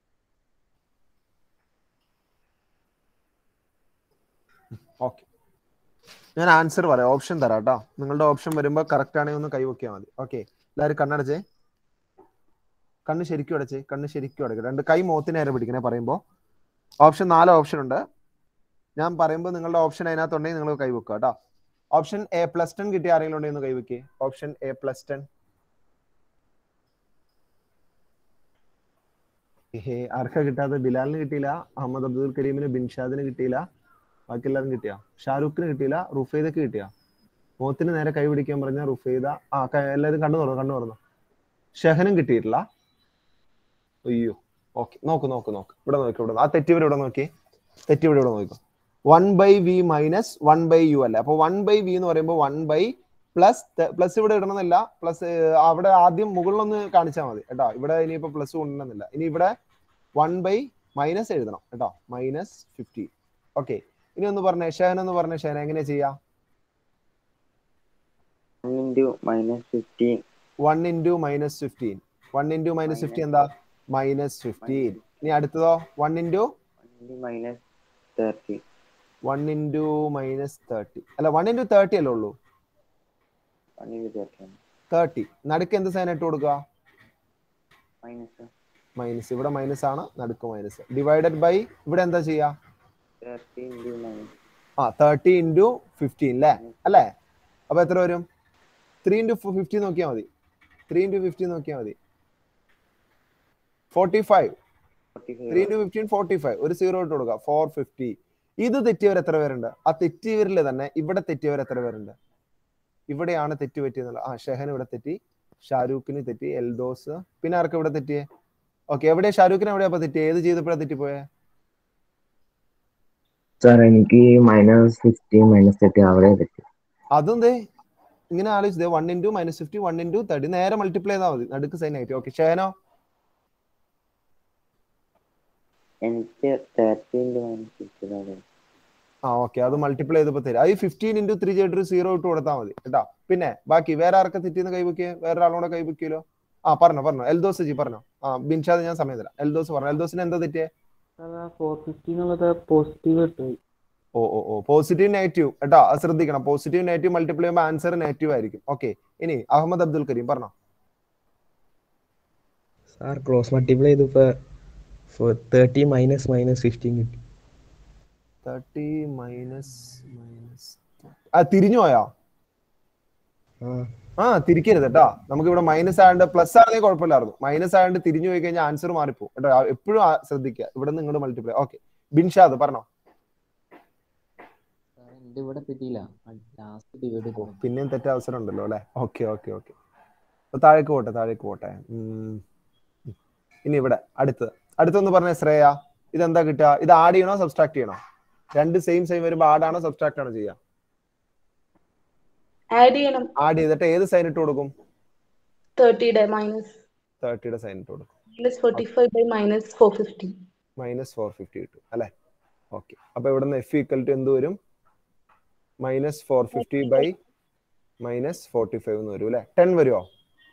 [SPEAKER 1] ഓക്കെ ഞാൻ ആൻസർ പറയാം ഓപ്ഷൻ തരാം കേട്ടോ നിങ്ങളുടെ ഓപ്ഷൻ വരുമ്പോൾ കറക്റ്റ് ആണെങ്കിൽ ഒന്ന് കൈവക്കിയാൽ മതി ഓക്കെ എല്ലാവരും കണ്ണടച്ചേ കണ്ണ് ശരിക്കും അടച്ചേ കണ്ണ് ശരിക്കും അടയ്ക്കുക രണ്ട് കൈ മുഖത്തിന് നേരെ പിടിക്കണേ പറയുമ്പോൾ ഓപ്ഷൻ നാല് ഓപ്ഷൻ ഉണ്ട് ഞാൻ പറയുമ്പോൾ നിങ്ങളുടെ ഓപ്ഷൻ അതിനകത്തുണ്ടെങ്കിൽ നിങ്ങൾ കൈവെക്കുക കേട്ടോ ഓപ്ഷൻ എ പ്ലസ് ടെൻ കിട്ടിയ ആരെങ്കിലും ഉണ്ടെങ്കിൽ ഒന്ന് കൈവെക്കേ ഓപ്ഷൻ എ പ്ലസ് ടെൻ ഹേ ആർക്കാ കിട്ടാതെ ബിലാലിന് കിട്ടിയില്ല അഹമ്മദ് അബ്ദുൽ കരീമിന് ബിൻഷാദിന് കിട്ടിയില്ല ബാക്കി എല്ലാവരും കിട്ടിയ ഷാരൂഖിന് കിട്ടിയില്ല റുഫൈദക്ക് കിട്ടിയ മുഖത്തിന് നേരെ കൈ പിടിക്കാൻ പറഞ്ഞ റുഫൈദ ആ ക- എല്ലാവരും കണ്ണു തുറന്നു കണ്ണു തുറന്നു ഷെഹനും കിട്ടിയിട്ടില്ല അയ്യോ ഓക്കെ നോക്ക് നോക്ക് നോക്ക് ഇവിടെ നോക്കി ഇവിടെ ആ തെറ്റിവർ ഇവിടെ നോക്കി തെറ്റിവർ ഇവിടെ നോക്കിക്കോ one by V minus one by u അല്ലേ അപ്പൊ വൺ ബൈ വി എന്ന് പറയുമ്പോൾ വൺ ബൈ പ്ലസ് പ്ലസ് ഇവിടെ ഇടണമെന്നില്ല പ്ലസ് അവിടെ ആദ്യം മുകളിലൊന്ന് കാണിച്ചാൽ മതി കേട്ടോ ഇവിടെ ഇനിയിപ്പോ പ്ലസ് കൊണ്ടുവന്നില്ല ഇനി ഇവിടെ വൺ ബൈ മൈനസ് എഴുതണം കേട്ടോ മൈനസ് ഫിഫ്റ്റി ഓക്കെ ഇനി ഒന്ന് പറഞ്ഞേ ഷെഹൻ എന്ന് പറഞ്ഞ ഷെഹൻ എങ്ങനെ ചെയ്യാം
[SPEAKER 17] into minus fifteen
[SPEAKER 1] one into minus fifteen one into minus fifty എന്താ മൈനസ് ഫിഫ്റ്റീൻ ഇനി അടുത്തതോ one into
[SPEAKER 17] minus thirty
[SPEAKER 1] one into minus thirty അല്ല വൺ ഇൻറ്റു തേർട്ടി അല്ലേ ഉള്ളൂ
[SPEAKER 17] വൺ ഇൻറ്റു തേർട്ടി
[SPEAKER 1] തേർട്ടി നടുക്ക് എന്ത് സൈൻ ഇട്ട് കൊടുക്കുക
[SPEAKER 17] മൈനസ്
[SPEAKER 1] മൈനസ് ഇവിടെ മൈനസ് ആണ് നടുക്ക് മൈനസ് ഡിവൈഡഡ് ബൈ ഇവിടെ എന്താ ചെയ്യാ
[SPEAKER 17] തേർട്ടി ഇൻറ്റു മൈനസ്
[SPEAKER 1] ആ തേർട്ടി ഇൻറ്റു ഫിഫ്റ്റീൻ അല്ലേ അല്ലേ അപ്പൊ എത്ര വരും ത്രീ ഇൻറ്റു ഫിഫ്റ്റി നോക്കിയാൽ മതി ത്രീ ഇൻറ്റു ഫിഫ്റ്റി നോക്കിയാൽ മതി forty five three into fifteen forty five ഒരു സീറോ ഇട്ട് കൊടുക്കുക ഫോർ ഫിഫ്റ്റി ഇത് തെറ്റിയവർ എത്ര പേരുണ്ട് ആ തെറ്റിയവരിൽ തന്നെ ഇവിടെ തെറ്റിയവർ എത്ര പേരുണ്ട് ഇവിടെയാണ് തെറ്റ് പറ്റിയെന്നുള്ളത് ആ ഷെഹൻ ഇവിടെ തെറ്റി ഷാരൂഖിന് തെറ്റി എൽദോസ് പിന്നെ ആർക്ക് ഇവിടെ തെറ്റിയേ ഓക്കെ എവിടെ ഷാരൂഖിന് എവിടെയാ അപ്പൊ തെറ്റിയേ ഏത് ചെയ്തപ്പോഴാ തെറ്റിപ്പോയേ
[SPEAKER 18] സാർ എനിക്ക് മൈനസ് ഫിഫ്റ്റീൻ മൈനസ് തേർട്ടി അവിടെ പറ്റും
[SPEAKER 1] അതും ദേ ഇങ്ങനെ ആലോചിച്ചത് one into minus fifty one into thirty നേരെ മൾട്ടിപ്ലൈ ചെയ്താൽ മതി നടുക്ക് സൈൻ ആയിട്ട് ഓക്കെ ഷെഹനോ
[SPEAKER 17] എനിക്ക് തേർട്ടി ഇൻറ്റു മൈനസ് ഫിഫ്റ്റി
[SPEAKER 1] ആ ഓക്കെ അത് മൾട്ടിപ്ലൈ ചെയ്തപ്പോ തരും അത് ഫിഫ്റ്റീൻ ഇൻറ്റു ത്രീ ചെയ്തിട്ട് സീറോ ഇട്ട് കൊടുത്താൽ മതി കേട്ടോ പിന്നെ ബാക്കി വേറെ ആർക്ക് തെറ്റിന്ന് കൈവയ്ക്കുക വേറെ ഒരാളോടെ കൈവയ്ക്കുമല്ലോ ആ പറഞ്ഞോ പറഞ്ഞോ എൽദോസ് ജി പറഞ്ഞോ ആ ബിൻഷാദ് ഞാൻ സമയം തരാം എൽദോസ് പറഞ്ഞു എൽദോസിന് എന്താ തെറ്റിയേ
[SPEAKER 3] ഫോർ ഫിഫ്റ്റി എന്നുള്ളത് പോസിറ്റീവ് കിട്ടും
[SPEAKER 1] ഓ ഓ ഓ പോസിറ്റീവ് നെഗറ്റീവ് കേട്ടോ അത് ശ്രദ്ധിക്കണം പോസിറ്റീവ് നെഗറ്റീവ് മൾട്ടിപ്ലൈ ചെയ്യുമ്പോൾ ആൻസർ നെഗറ്റീവ് ആയിരിക്കും ഓക്കെ ഇനി അഹമ്മദ് അബ്ദുൽ കരീം പറഞ്ഞോ
[SPEAKER 15] സാർ ക്രോസ് മൾട്ടിപ്ലൈ ചെയ്തപ്പോ തേർട്ടി മൈനസ് മൈനസ് ഫിഫ്റ്റീൻ കിട്ടി
[SPEAKER 1] തേർട്ടി മൈനസ് മൈനസ് ആ തിരിഞ്ഞു പോയോ ആ തിരിക്കരുത് കേട്ടോ നമുക്ക് ഇവിടെ മൈനസ് ആയതുകൊണ്ട് പ്ലസ് ആണെങ്കിൽ കുഴപ്പമില്ലായിരുന്നു മൈനസ് ആയതുകൊണ്ട് തിരിഞ്ഞു പോയി കഴിഞ്ഞാൽ ആൻസർ മാറിപ്പോ കേട്ടോ എപ്പോഴും ശ്രദ്ധിക്കുക ഇവിടെ നിന്ന് ഇങ്ങോട്ട് മൾട്ടിപ്ലൈ ഓക്കെ ബിൻഷാദ് പറഞ്ഞോ
[SPEAKER 2] എന്റെ ഇവിടെ തെറ്റിയില്ല ലാസ്റ്റ് ഡിവൈഡ്
[SPEAKER 1] ഓ, പിന്നെയും തെറ്റ അവസരം ഉണ്ടല്ലോ അല്ലെ ഓക്കെ ഓക്കെ ഓക്കെ താഴേക്ക് പോട്ടെ താഴേക്ക് പോട്ടെ ഉം. ഇനി ഇവിടെ അടുത്തത് അടുത്തൊന്ന് പറഞ്ഞ ശ്രേയ ഇതെന്താ കിട്ടുക ഇത് ആഡ് ചെയ്യണോ സബ്സ്ട്രാക്ട് ചെയ്യണോ രണ്ട് സെയിം സെയിം വരുമ്പോ ആഡ് ആണോ സബ്സ്ട്രാക്ട് ആണോ ചെയ്യുക
[SPEAKER 12] ആഡ് ചെയ്യണം
[SPEAKER 1] ആഡ് ചെയ്തിട്ട് ഏത് സൈൻ ഇട്ട് കൊടുക്കും
[SPEAKER 12] തേർട്ടിയുടെ മൈനസ്
[SPEAKER 1] തേർട്ടിയുടെ സൈൻ ഇട്ട് കൊടുക്കും
[SPEAKER 12] minus forty five by minus four fifty
[SPEAKER 1] minus four fifty കിട്ടും അല്ലെ ഓക്കെ അപ്പൊ ഇവിടെ നിന്ന് എഫ് ഈക്വൽ ടു എന്ത് വരും minus four fifty by minus forty five എന്ന് വരും അല്ലെ ടെൻ വരുമോ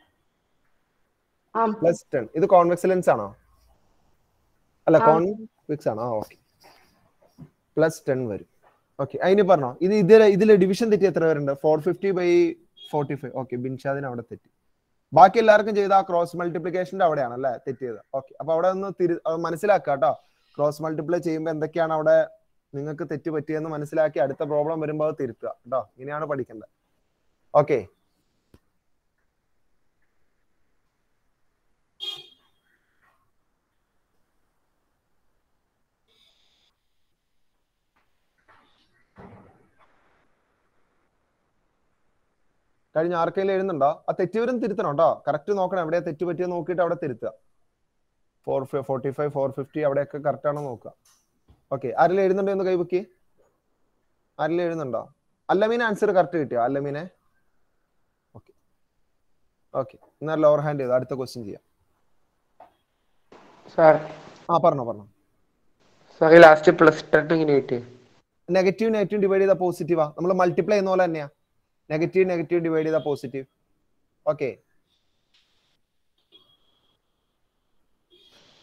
[SPEAKER 1] പ്ലസ് ടെൻ ഇത് കോൺവെക്സ് ലെൻസ് ആണോ അല്ല
[SPEAKER 12] ആ.
[SPEAKER 1] കോൺവെക്സ് ആണോ ആ ഓക്കെ പ്ലസ് ടെൻ വരും ഓക്കെ അതിന് പറഞ്ഞോ ഇത് ഇതിലെ ഇതിലെ ഡിവിഷൻ തെറ്റി എത്ര പേരുണ്ട് four fifty by forty five okay ബിൻഷാദിന് അവിടെ തെറ്റി ബാക്കി എല്ലാവർക്കും ചെയ്ത ആ ക്രോസ് മൾട്ടിപ്ലിക്കേഷന്റെ അവിടെയാണ് അല്ലേ തെറ്റിയത് ഓക്കെ അപ്പൊ അവിടെ ഒന്ന് തിരി അത് മനസ്സിലാക്കുക കേട്ടോ ക്രോസ് മൾട്ടിപ്ലൈ ചെയ്യുമ്പോൾ എന്തൊക്കെയാണ് അവിടെ നിങ്ങൾക്ക് തെറ്റ് പറ്റിയെന്ന് മനസ്സിലാക്കി അടുത്ത പ്രോബ്ലം വരുമ്പോൾ അത് തിരുത്തുക കേട്ടോ ഇങ്ങനെയാണ് പഠിക്കേണ്ടത് ഓക്കെ കഴിഞ്ഞ ആർക്കെങ്കിലും എഴുതുന്നുണ്ടോ ആ തെറ്റുവരും തിരുത്തണം കേട്ടോ കറക്റ്റ് നോക്കണം എവിടെയാ തെറ്റ് പറ്റിയത് നോക്കിയിട്ട് അവിടെ തിരുത്തുക four forty five four fifty അവിടെയൊക്കെ കറക്റ്റ് ആണോ നോക്കുക ഓക്കെ ആരെങ്കിലും എഴുതുന്നുണ്ടോ എന്ന് കൈവക്കി ആരെങ്കിലും എഴുതുന്നുണ്ടോ അല്ലമീൻ ആൻസർ കറക്റ്റ് കിട്ടിയോ അല്ലമീനെ ഓക്കെ ഓക്കെ എന്നാൽ ലോവർ ഹാൻഡ് ചെയ്തു അടുത്ത ക്വസ്റ്റ്യൻ ചെയ്യാം
[SPEAKER 3] സാർ
[SPEAKER 1] ആ പറഞ്ഞോ പറഞ്ഞോ
[SPEAKER 3] സാർ ലാസ്റ്റ് പ്ലസ് ടെൻ ഇങ്ങനെ കിട്ടി
[SPEAKER 1] നെഗറ്റീവ് നെഗറ്റീവ് ഡിവൈഡ് ചെയ്താൽ പോസിറ്റീവാ നമ്മൾ മൾട്ടിപ്ലൈ ചെയ്യുന്ന പോലെ തന്നെയാ നെഗറ്റീവ് നെഗറ്റീവ് ഡിവൈഡ് ചെയ്താൽ പോസിറ്റീവ് ഓക്കെ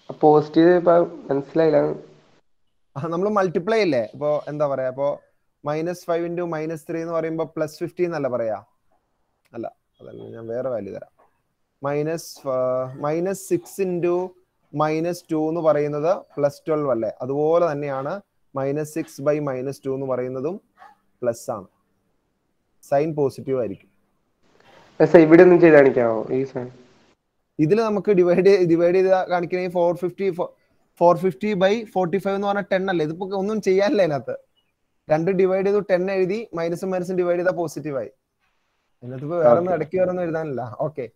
[SPEAKER 3] പോസിറ്റീവ് ഇപ്പൊ മനസ്സിലായില്ല
[SPEAKER 1] നമ്മൾ മൾട്ടിപ്ലൈ ഇല്ലേ ഇപ്പോ എന്താ പറയാ ഇപ്പോ minus five into minus three എന്ന് പറയുമ്പോൾ പ്ലസ് ഫിഫ്റ്റീൻ എന്നല്ല പറയാ അല്ല അതല്ല ഞാൻ വേറെ വാല്യൂ തരാം minus minus six into minus two എന്ന് പറയുന്നത് പ്ലസ് ട്വൽവ് അല്ലേ അതുപോലെ തന്നെയാണ് minus six by minus two എന്ന് പറയുന്നതും പ്ലസ് ആണ് സൈൻ പോസിറ്റീവ് ആയിരിക്കും
[SPEAKER 3] പക്ഷെ ഇവിടെ ഒന്നും ചെയ്ത് കാണിക്കാമോ ഈ സാധനം
[SPEAKER 1] ഇതിൽ നമുക്ക് ഡിവൈഡ് ഡിവൈഡ് ചെയ്ത് കാണിക്കണമെങ്കിൽ four fifty four fifty by forty five എന്ന് പറഞ്ഞാൽ ടെൻ അല്ലേ ഇതിപ്പോ ഒന്നും ചെയ്യാനില്ല അതിനകത്ത് രണ്ട് ഡിവൈഡ് ചെയ്തു ടെൻ എഴുതി മൈനസും മൈനസും ഡിവൈഡ് ചെയ്താൽ പോസിറ്റീവ് ആയി അതിനകത്ത് ഇപ്പൊ വേറെ ഒന്നും
[SPEAKER 3] Okay.
[SPEAKER 1] ഇടയ്ക്ക് വേറെ ഒന്നും എഴുതാനില്ല ഓക്കെ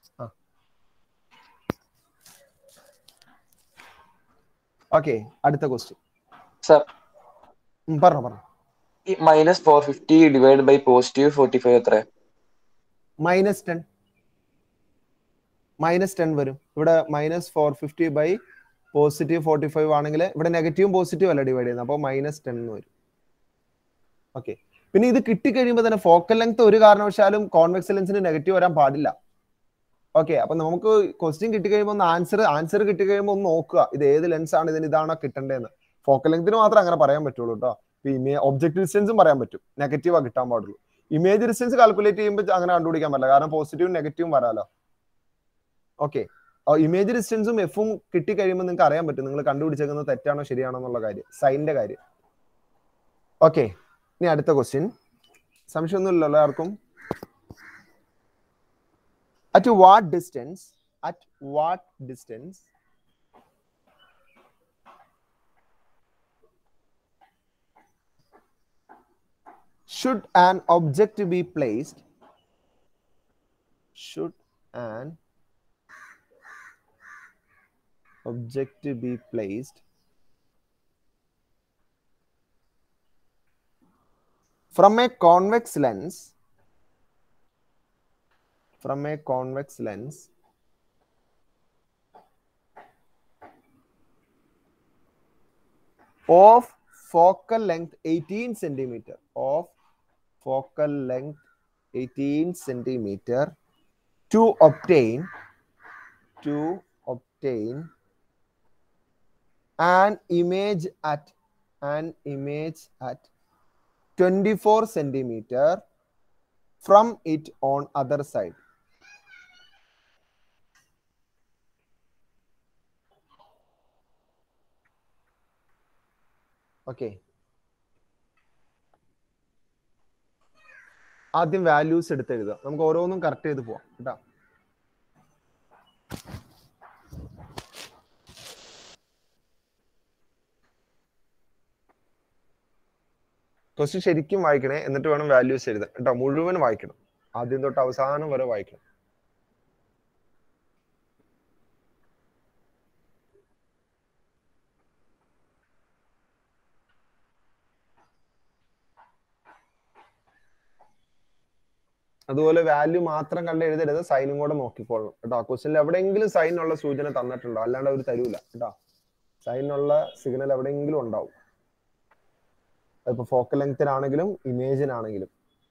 [SPEAKER 1] ഓക്കെ അടുത്ത ക്വസ്റ്റ്യൻ
[SPEAKER 4] സർ
[SPEAKER 1] പറഞ്ഞോ പറഞ്ഞോ
[SPEAKER 4] ഈ minus four fifty divide by positive forty five എത്ര
[SPEAKER 1] മൈനസ് ടെൻ മൈനസ് ടെൻ വരും ഇവിടെ minus four fifty by positive forty five ആണെങ്കിൽ ഇവിടെ നെഗറ്റീവും പോസിറ്റീവ് അല്ല ഡിവൈഡ് ചെയ്യുന്നത് അപ്പോൾ മൈനസ് ടെൻ എന്ന് വരും ഓക്കെ പിന്നെ ഇത് കിട്ടിക്കഴിയുമ്പോൾ തന്നെ ഫോക്കൽ ലെങ്ത് ഒരു കാരണവശാലും കോൺവെക്സ് ലെൻസിന് നെഗറ്റീവ് വരാൻ പാടില്ല ഓക്കെ അപ്പൊ നമുക്ക് ക്വസ്റ്റ്യൻ കിട്ടിക്കഴിയുമ്പോൾ ഒന്ന് ആൻസർ ആൻസർ കിട്ടിക്കഴിയുമ്പോൾ ഒന്ന് നോക്കുക ഇത് ഏത് ലെൻസ് ആണ് ഇതിന് ഇതാണോ കിട്ടേണ്ടതെന്ന് ഫോക്കൽ ലെങ്ത്തിന് മാത്രം അങ്ങനെ പറയാൻ പറ്റുള്ളൂ കേട്ടോ ഇമേ ഒബ്ജക്റ്റീവ് ഡിസ്റ്റൻസും പറയാൻ പറ്റും നെഗറ്റീവാ കിട്ടാൻ പാടുള്ളൂ ഇമേജ് ഡിസ്റ്റൻസ് കാൽക്കുലേറ്റ് ചെയ്യുമ്പോൾ അങ്ങനെ കണ്ടുപിടിക്കാൻ പറ്റില്ല കാരണം പോസിറ്റീവും നെഗറ്റീവും വരാലോ ഓക്കെ ഇമേജ് ഡിസ്റ്റൻസും എഫും കിട്ടിക്കഴിയുമ്പോൾ നിങ്ങൾക്ക് അറിയാൻ പറ്റും നിങ്ങൾ കണ്ടുപിടിച്ചേക്കുന്നത് തെറ്റാണോ ശരിയാണോ എന്നുള്ള കാര്യം സൈനിന്റെ കാര്യം ഓക്കെ ഇനി അടുത്ത ക്വസ്റ്റ്യൻ സംശയമൊന്നുമില്ലല്ലോ ആർക്കും at what distance at what distance should an object be placed should an object be placed from a convex lens from a convex lens of focal length 18 centimeter of focal length 18 centimeter to obtain to obtain an image at an image at 24 centimeter from it on other side okay ആദ്യം വാല്യൂസ് എടുത്ത് എഴുതുക നമുക്ക് ഓരോന്നും കറക്റ്റ് ചെയ്ത് പോവാം കേട്ടോ ക്വസ്റ്റ്യൻ ശരിക്കും വായിക്കണേ എന്നിട്ട് വേണം വാല്യൂസ് എഴുതാൻ കേട്ടോ മുഴുവൻ വായിക്കണം ആദ്യം തൊട്ട് അവസാനം വരെ വായിക്കണം അതുപോലെ വാല്യൂ മാത്രം കണ്ട് എഴുതരുത് സൈനും കൂടെ നോക്കിക്കോളണം കേട്ടോ ക്വസ്റ്റ്യനിൽ എവിടെയെങ്കിലും സൈൻ ഉള്ള സൂചന തന്നിട്ടുണ്ടോ അല്ലാണ്ട് അവർ തരൂല കേട്ടോ സൈനുള്ള സിഗ്നൽ എവിടെയെങ്കിലും ഉണ്ടാവും അതിപ്പോ ഫോക്കൽ ലെങ്തിനാണെങ്കിലും ഇമേജിനാണെങ്കിലും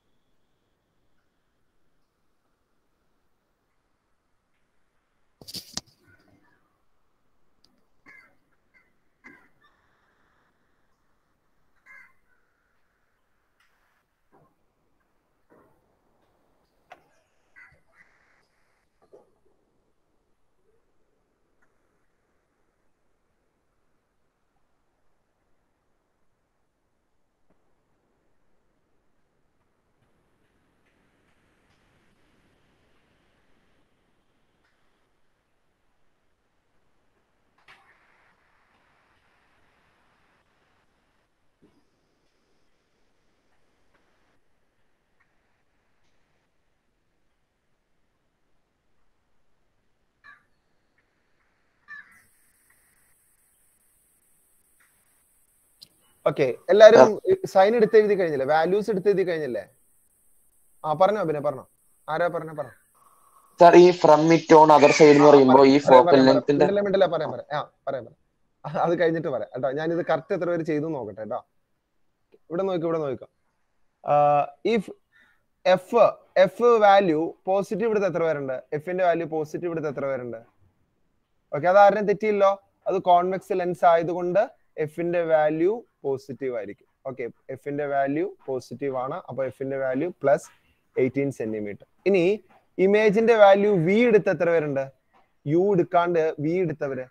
[SPEAKER 1] ഓക്കെ എല്ലാരും സൈൻ എടുത്ത് എഴുതി കഴിഞ്ഞില്ലേ വാല്യൂസ് എടുത്ത് എഴുതി കഴിഞ്ഞില്ലേ ആ പറഞ്ഞോ പിന്നെ പറഞ്ഞോ ആരാ പറഞ്ഞ പറഞ്ഞോ
[SPEAKER 4] സാർ ഈ from it on other side എന്ന് പറയുമ്പോൾ ഈ ഫോക്കൽ ലെങ്ത്തിന്റെ
[SPEAKER 1] മിണ്ടല്ലേ മിണ്ടല്ലേ പറയാം പറയാം ആ പറയാം പറയാം അത് കഴിഞ്ഞിട്ട് പറയാം കേട്ടോ ഞാൻ ഇത് കറക്റ്റ് എത്ര പേര് ചെയ്തു നോക്കട്ടെ കേട്ടോ ഇവിടെ നോക്കാം ഇവിടെ നോക്കാം if f f value positive ഇവിടുത്തെ എത്ര പേരുണ്ട് എഫിന്റെ വാല്യൂ പോസിറ്റീവ് ഇവിടുത്തെ എത്ര പേരുണ്ട് ഓക്കെ അത് ആരും തെറ്റിയില്ലോ അത് കോൺവെക്സ് ലെൻസ് ആയതുകൊണ്ട് എഫിന്റെ വാല്യൂ പോസിറ്റീവ് ആയിരിക്കും ഓക്കെ എഫിന്റെ വാല്യൂ പോസിറ്റീവ് ആണ് അപ്പൊ എഫിന്റെ വാല്യൂ പ്ലസ് എയ്റ്റീൻ സെന്റിമീറ്റർ ഇനി ഇമേജിന്റെ വാല്യൂ വി എടുത്ത് എത്ര പേരുണ്ട് യു എടുക്കാണ്ട് വി എടുത്തവര്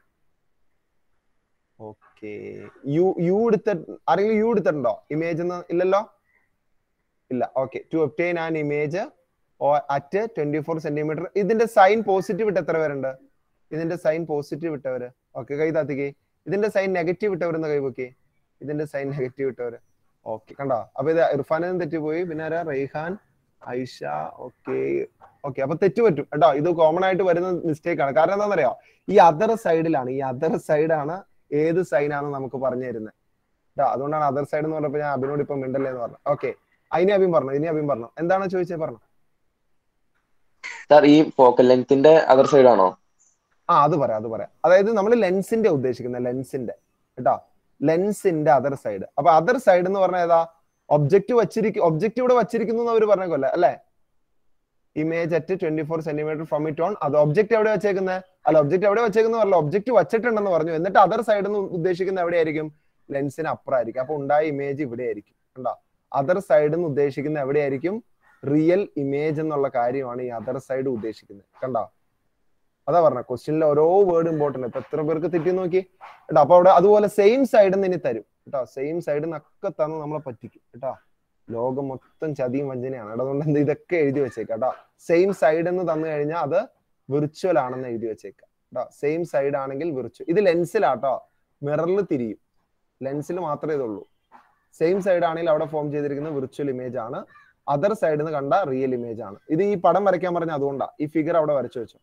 [SPEAKER 1] ഓക്കെ യു യു എടുത്ത ആരെങ്കിലും യു എടുത്തിട്ടുണ്ടോ ഇമേജ് ഇല്ലല്ലോ ഇല്ല okay to obtain an image at twenty four centimetre ഇതിന്റെ സൈൻ പോസിറ്റീവ് ഇട്ട് എത്ര പേരുണ്ട് ഇതിന്റെ സൈൻ പോസിറ്റീവ് ഇട്ടവര് ഓക്കെ കൈ താത്തിക്കേ ഇതിന്റെ സൈൻ നെഗറ്റീവ് ഇട്ടവരെന്ന് കൈ പൊക്കി ഇതിന്റെ സൈൻ നെഗറ്റീവ് ഇട്ടവര് ഓക്കെ കണ്ടോ അപ്പൊ ഇത് ഇർഫാനും തെറ്റിപ്പോയി പിന്നെ ആരാ റെയ്ഹാൻ ഐഷ ഓക്കെ ഓക്കെ അപ്പൊ തെറ്റ് പറ്റും കേട്ടോ ഇത് കോമൺ ആയിട്ട് വരുന്ന മിസ്റ്റേക്ക് ആണ് കാരണം എന്താണെന്നറിയോ ഈ അതർ സൈഡിലാണ് ഈ അതർ സൈഡാണ് ഏത് സൈനാണെന്ന് നമുക്ക് പറഞ്ഞു തരുന്നത് കേട്ടോ അതുകൊണ്ടാണ് അതർ സൈഡ് എന്ന് പറഞ്ഞപ്പോ ഞാൻ അഭിനോട് ഇപ്പൊ മിണ്ടല്ലേ എന്ന് പറഞ്ഞു ഓക്കെ അതിനെ അഭിം പറഞ്ഞു ഇനി അഭിം പറഞ്ഞു എന്താണ് ചോദിച്ചത് പറഞ്ഞു
[SPEAKER 4] സാർ ഈ ഫോക്കൽ ലെങ്ത്തിന്റെ അതർ സൈഡ് ആണോ
[SPEAKER 1] ആ അത് പറയാം അത് പറയാം അതായത് നമ്മൾ ലെൻസിന്റെ ഉദ്ദേശിക്കുന്നത് ലെൻസിന്റെ കേട്ടോ ലെൻസിന്റെ അതർ സൈഡ് അപ്പൊ അതർ സൈഡ് എന്ന് പറഞ്ഞാൽ ഏതാ ഒബ്ജക്റ്റ് വച്ചിരിക്കും ഒബ്ജക്റ്റ് ഇവിടെ വച്ചിരിക്കുന്നു എന്ന് അവർ പറഞ്ഞേക്കല്ല അല്ലെ image at twenty four centimetre from it on അത് ഒബ്ജക്റ്റ് എവിടെ വെച്ചേക്കുന്നത് അല്ല ഒബ്ജക്റ്റ് എവിടെ വെച്ചേക്കുന്ന പറഞ്ഞ ഒബ്ജക്റ്റ് വച്ചിട്ടുണ്ടെന്ന് പറഞ്ഞു എന്നിട്ട് അതർ സൈഡ് എന്ന് ഉദ്ദേശിക്കുന്നത് എവിടെയായിരിക്കും ലെൻസിന് അപ്പുറമായിരിക്കും അപ്പൊ ഉണ്ടായ ഇമേജ് ഇവിടെ ആയിരിക്കും കണ്ടോ അതർ സൈഡ് എന്ന് ഉദ്ദേശിക്കുന്ന എവിടെയായിരിക്കും റിയൽ ഇമേജ് എന്നുള്ള കാര്യമാണ് ഈ അതർ സൈഡ് ഉദ്ദേശിക്കുന്നത് കണ്ടോ അതാ പറഞ്ഞ ക്വസ്റ്റ്യനിൽ ഓരോ വേർഡ് ഇമ്പോർട്ടന്റ് ഇപ്പൊ എത്ര പേർക്ക് തെറ്റി നോക്കി കേട്ടോ അപ്പൊ അവിടെ അതുപോലെ സെയിം സൈഡിൽ നിന്ന് ഇനി തരും കേട്ടോ സെയിം സൈഡിൽ നിന്നൊക്കെ തന്ന് നമ്മളെ പറ്റിക്കും കേട്ടോ ലോകം മൊത്തം ചതിയും വഞ്ചനയാണ് കേട്ടോ അതുകൊണ്ട് എന്ത് ഇതൊക്കെ എഴുതി വെച്ചേക്കാം കേട്ടോ സെയിം സൈഡ് എന്ന് തന്നു കഴിഞ്ഞാൽ അത് വിർച്വൽ ആണെന്ന് എഴുതി വെച്ചേക്കാം കേട്ടോ സെയിം സൈഡ് ആണെങ്കിൽ വിർച്വൽ ഇത് ലെൻസിലാട്ടോ മിററിൽ തിരിയും ലെൻസിൽ മാത്രമേ ഇതുള്ളൂ സെയിം സൈഡ് ആണെങ്കിൽ അവിടെ ഫോം ചെയ്തിരിക്കുന്ന വിർച്വൽ ഇമേജ് ആണ് അതർ സൈഡിൽ നിന്ന് കണ്ട റിയൽ ഇമേജ് ആണ് ഇത് ഈ പടം വരയ്ക്കാൻ പറഞ്ഞ അതുകൊണ്ടാണ് ഈ ഫിഗർ അവിടെ വരച്ചു വെച്ചു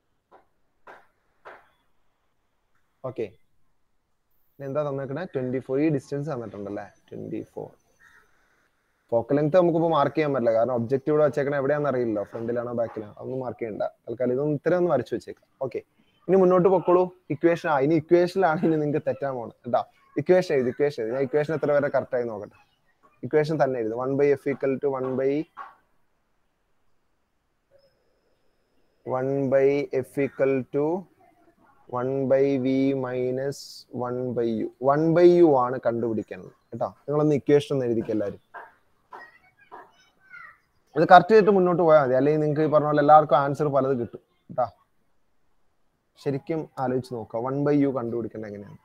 [SPEAKER 1] ഓക്കെ എന്താ തന്നേക്കണേ ട്വന്റി ഫോർ ഈ ഡിസ്റ്റൻസ് തന്നിട്ടുണ്ടല്ലേ ട്വന്റി ഫോർ ഫോക്കൽ ലെങ്ത് നമുക്കിപ്പോൾ മാർക്ക് ചെയ്യാൻ പറ്റില്ല കാരണം ഒബ്ജക്റ്റ് ഇവിടെ വെച്ചേക്കണ എവിടെയാണെന്ന് അറിയില്ലോ ഫ്രണ്ടിലാണോ ബാക്കിലാണോ അതൊന്നും മാർക്ക് ചെയ്യണ്ട തൽക്കാലം ഇതൊന്നും ഇത്രയും ഒന്ന് വരച്ചു വെച്ചേക്കാം ഓക്കെ ഇനി മുന്നോട്ട് പൊക്കോളൂ ഇക്വേഷൻ ആ ഇനി ഇക്വേഷനിലാണ് ഇനി നിങ്ങൾക്ക് തെറ്റാൻ പോകണം കേട്ടോ ഇക്വേഷൻ എഴുതി ഇക്വേഷൻ എഴുതി ഞാൻ ഇക്വേഷൻ എത്ര വരെ കറക്റ്റ് ആയി നോക്കട്ടെ ഇക്വേഷൻ തന്നെ എഴുതി one by F equal to one by one by F equal to one by V minus one by U one by u ആണ് കണ്ടുപിടിക്കേണ്ടത് കേട്ടോ നിങ്ങളൊന്ന് ഇക്വേഷൻ ഒന്ന് എഴുതിക്കുക എല്ലാവരും ഇത് കറക്റ്റ് ചെയ്തിട്ട് മുന്നോട്ട് പോയാൽ മതി അല്ലെങ്കിൽ നിങ്ങൾക്ക് ഈ പറഞ്ഞ പോലെ എല്ലാവർക്കും ആൻസർ പലത് കിട്ടും കേട്ടാ ശരിക്കും ആലോചിച്ച് നോക്കുക വൺ ബൈ യു കണ്ടുപിടിക്കേണ്ടത് എങ്ങനെയാണ്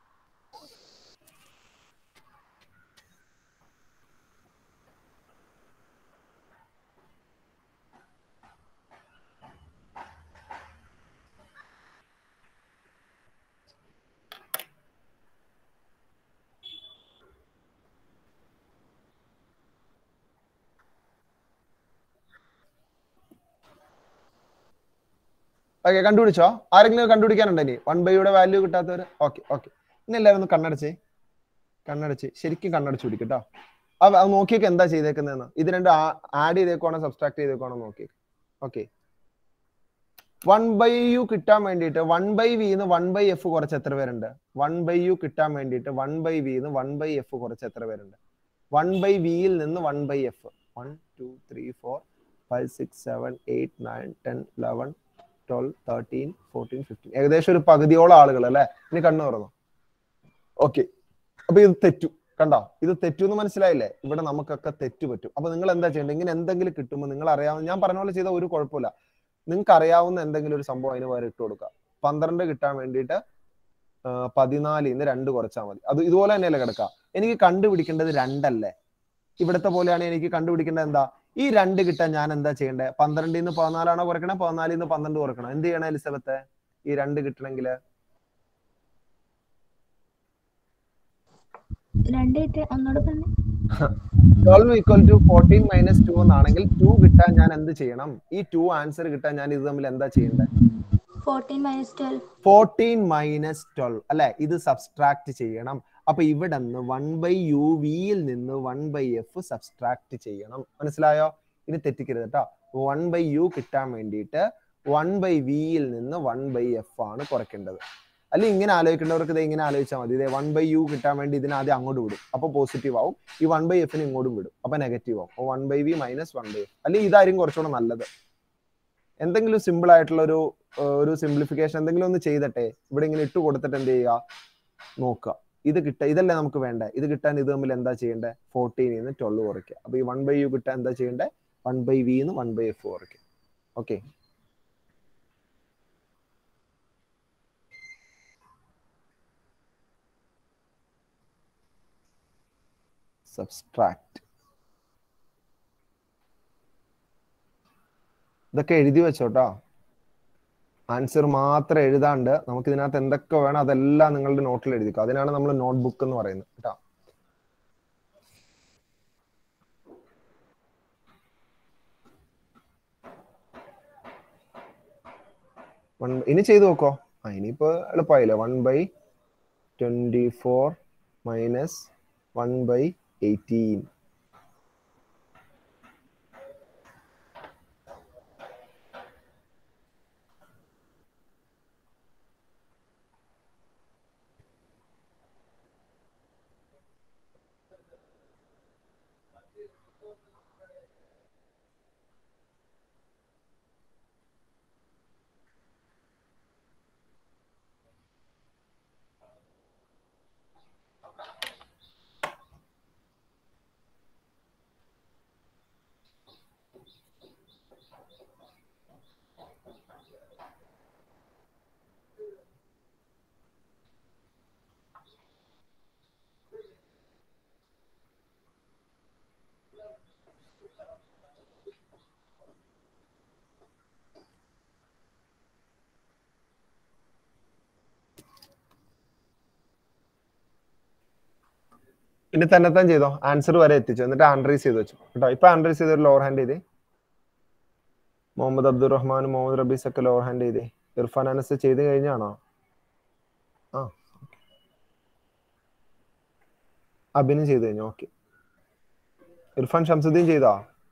[SPEAKER 1] ഓക്കെ കണ്ടുപിടിച്ചോ ആരെങ്കിലും കണ്ടുപിടിക്കാനുണ്ടോ ഇനി വൺ ബൈയുടെ വാല്യൂ കിട്ടാത്തവര് ഓക്കെ ഓക്കെ ഇനി എല്ലാവരും ഒന്ന് കണ്ണടച്ചേ കണ്ണടച്ച് ശരിക്കും കണ്ണടച്ച് പിടിക്കും കേട്ടോ അത് അത് നോക്കിയൊക്കെ എന്താ ചെയ്തേക്കുന്നതെന്ന് ഇത് രണ്ട് ആഡ് ചെയ്തേക്കോണോ സബ്സ്ട്രാക്ട് ചെയ്തേക്കോണോ നോക്കി ഓക്കെ വൺ ബൈ യു കിട്ടാൻ വേണ്ടിയിട്ട് വൺ ബൈ വിന്ന് വൺ ബൈ എഫ് കുറച്ച് എത്ര പേരുണ്ട് വൺ ബൈ യു കിട്ടാൻ വേണ്ടിയിട്ട് വൺ ബൈ വിന്ന് വൺ ബൈ എഫ് കുറച്ച് എത്ര പേരുണ്ട് വൺ ബൈ വിയിൽ നിന്ന് one by f one two three four five six seven eight nine ten eleven twelve thirteen fourteen fifteen ഏകദേശം ഒരു പകുതിയോളം ആളുകൾ അല്ലെ ഇനി കണ്ണു തുറന്നു ഓക്കെ അപ്പൊ ഇത് തെറ്റു കണ്ടോ ഇത് തെറ്റു എന്ന് മനസ്സിലായില്ലേ ഇവിടെ നമുക്കൊക്കെ തെറ്റു പറ്റും അപ്പൊ നിങ്ങൾ എന്താ ചെയ്യേണ്ടത് ഇങ്ങനെ എന്തെങ്കിലും കിട്ടുമ്പോൾ നിങ്ങൾ അറിയാവുന്ന ഞാൻ പറഞ്ഞ പോലെ ചെയ്ത ഒരു കുഴപ്പമില്ല നിങ്ങൾക്ക് അറിയാവുന്ന എന്തെങ്കിലും ഒരു സംഭവം അതിന് പകരം ഇട്ട് കൊടുക്കുക പന്ത്രണ്ട് കിട്ടാൻ വേണ്ടിയിട്ട് പതിനാലിൽ നിന്ന് രണ്ട് കുറച്ചാൽ മതി അത് ഇതുപോലെ തന്നെയല്ലേ കിടക്കുക എനിക്ക് കണ്ടുപിടിക്കേണ്ടത് രണ്ടല്ലേ ഇവിടത്തെ പോലെയാണ് എനിക്ക് കണ്ടുപിടിക്കേണ്ടത് എന്താ ഈ രണ്ട് കിട്ടാൻ ഞാൻ എന്താ ചെയ്യേണ്ടത് പന്ത്രണ്ടിൽ നിന്ന് പതിനാലാണോ കുറയ്ക്കണേ പതിനാലിൽ നിന്ന് പന്ത്രണ്ട് കുറയ്ക്കണം എന്ത് ചെയ്യണം എലിസബത്തെ ഈ രണ്ട് കിട്ടണമെങ്കിൽ
[SPEAKER 6] രണ്ട് കിട്ടിയ ഒന്നോട് പറഞ്ഞു
[SPEAKER 1] twelve equal to fourteen minus two എന്നാണെങ്കിൽ ടു കിട്ടാൻ ഞാൻ എന്ത് ചെയ്യണം ഈ ടു ആൻസർ കിട്ടാൻ ഞാൻ ഇത് തമ്മിൽ എന്താ ചെയ്യേണ്ടത്
[SPEAKER 6] fourteen minus twelve
[SPEAKER 1] fourteen minus twelve അല്ലെ ഇത് സബ്സ്ട്രാക്ട് ചെയ്യണം അപ്പൊ ഇവിടെ നിന്ന് വൺ ബൈ യു വിയിൽ നിന്ന് വൺ ബൈ എഫ് സബ്സ്ട്രാക്ട് ചെയ്യണം മനസ്സിലായോ ഇനി തെറ്റിക്കരുത് കേട്ടോ വൺ ബൈ യു കിട്ടാൻ വേണ്ടിയിട്ട് വൺ ബൈ വിയിൽ നിന്ന് വൺ ബൈ എഫ് ആണ് കുറയ്ക്കേണ്ടത് അല്ലെങ്കിൽ ഇങ്ങനെ ആലോചിക്കേണ്ടവർക്ക് ഇത് ഇങ്ങനെ ആലോചിച്ചാൽ മതി ഇതേ വൺ ബൈ യു കിട്ടാൻ വേണ്ടി ഇതിനെ ആദ്യം അങ്ങോട്ട് വിടും അപ്പൊ പോസിറ്റീവ് ആവും ഈ വൺ ബൈ എഫിന് ഇങ്ങോട്ടും വിടും അപ്പൊ നെഗറ്റീവ് ആവും one by V minus one by f അല്ലെങ്കിൽ ഇതായിരിക്കും കുറച്ചുകൂടെ നല്ലത് എന്തെങ്കിലും സിമ്പിൾ ആയിട്ടുള്ള ഒരു ഏഹ്, ഒരു സിംപ്ലിഫിക്കേഷൻ എന്തെങ്കിലും ഒന്ന് ചെയ്തട്ടെ ഇവിടെ ഇങ്ങനെ ഇട്ട് കൊടുത്തിട്ട് എന്ത് ചെയ്യുക നോക്കുക ഇത് കിട്ട ഇതല്ലേ നമുക്ക് വേണ്ടേ ഇത് കിട്ടാൻ ഇത് തമ്മിൽ എന്താ ചെയ്യേണ്ടത് ഫോർട്ടീനിൽ നിന്ന് ട്വൽവ് കുറയ്ക്കുക അപ്പൊ ഈ വൺ ബൈ യു കിട്ടാൻ എന്താ ചെയ്യേണ്ടത് വൺ ബൈ വി എന്ന് വൺ ബൈ എഫ് കുറയ്ക്കുക ഓക്കെ സബ്സ്ട്രാക്ട് ഇതൊക്കെ എഴുതി വെച്ചോട്ടോ ആൻസർ മാത്രം എഴുതാണ്ട് നമുക്ക് ഇതിനകത്ത് എന്തൊക്കെ വേണം അതെല്ലാം നിങ്ങളുടെ നോട്ടിൽ എഴുതിക്കോ അതിനാണ് നമ്മൾ നോട്ട്ബുക്ക് എന്ന് പറയുന്നത് കേട്ടോ വൺ ഇനി ചെയ്തു നോക്കോ ആ ഇനിയിപ്പോ എളുപ്പമായില്ലേ one by twenty four minus one by eighteen ഇനി തന്നെത്താൻ ചെയ്തോ ആൻസർ വരെ എത്തിച്ചു എന്നിട്ട് ആൻഡ്രീസ് ചെയ്ത് വെച്ചു കേട്ടോ ഇപ്പൊ ആൻഡ്രീസ് ചെയ്ത് ഒരു ലോവർ ഹാൻഡ് ചെയ്തേ മുഹമ്മദ് അബ്ദുൾ റഹ്മാൻ മുഹമ്മദ് റബീസ് ഒക്കെ ലോവർ ഹാൻഡ് ചെയ്തേ ഇർഫാൻ അനസ് ചെയ്ത് കഴിഞ്ഞാണോ ആ അബിനും ചെയ്ത് കഴിഞ്ഞു ഓക്കെ ഇർഫാൻ ഷംസുദ്ദീൻ ചെയ്താ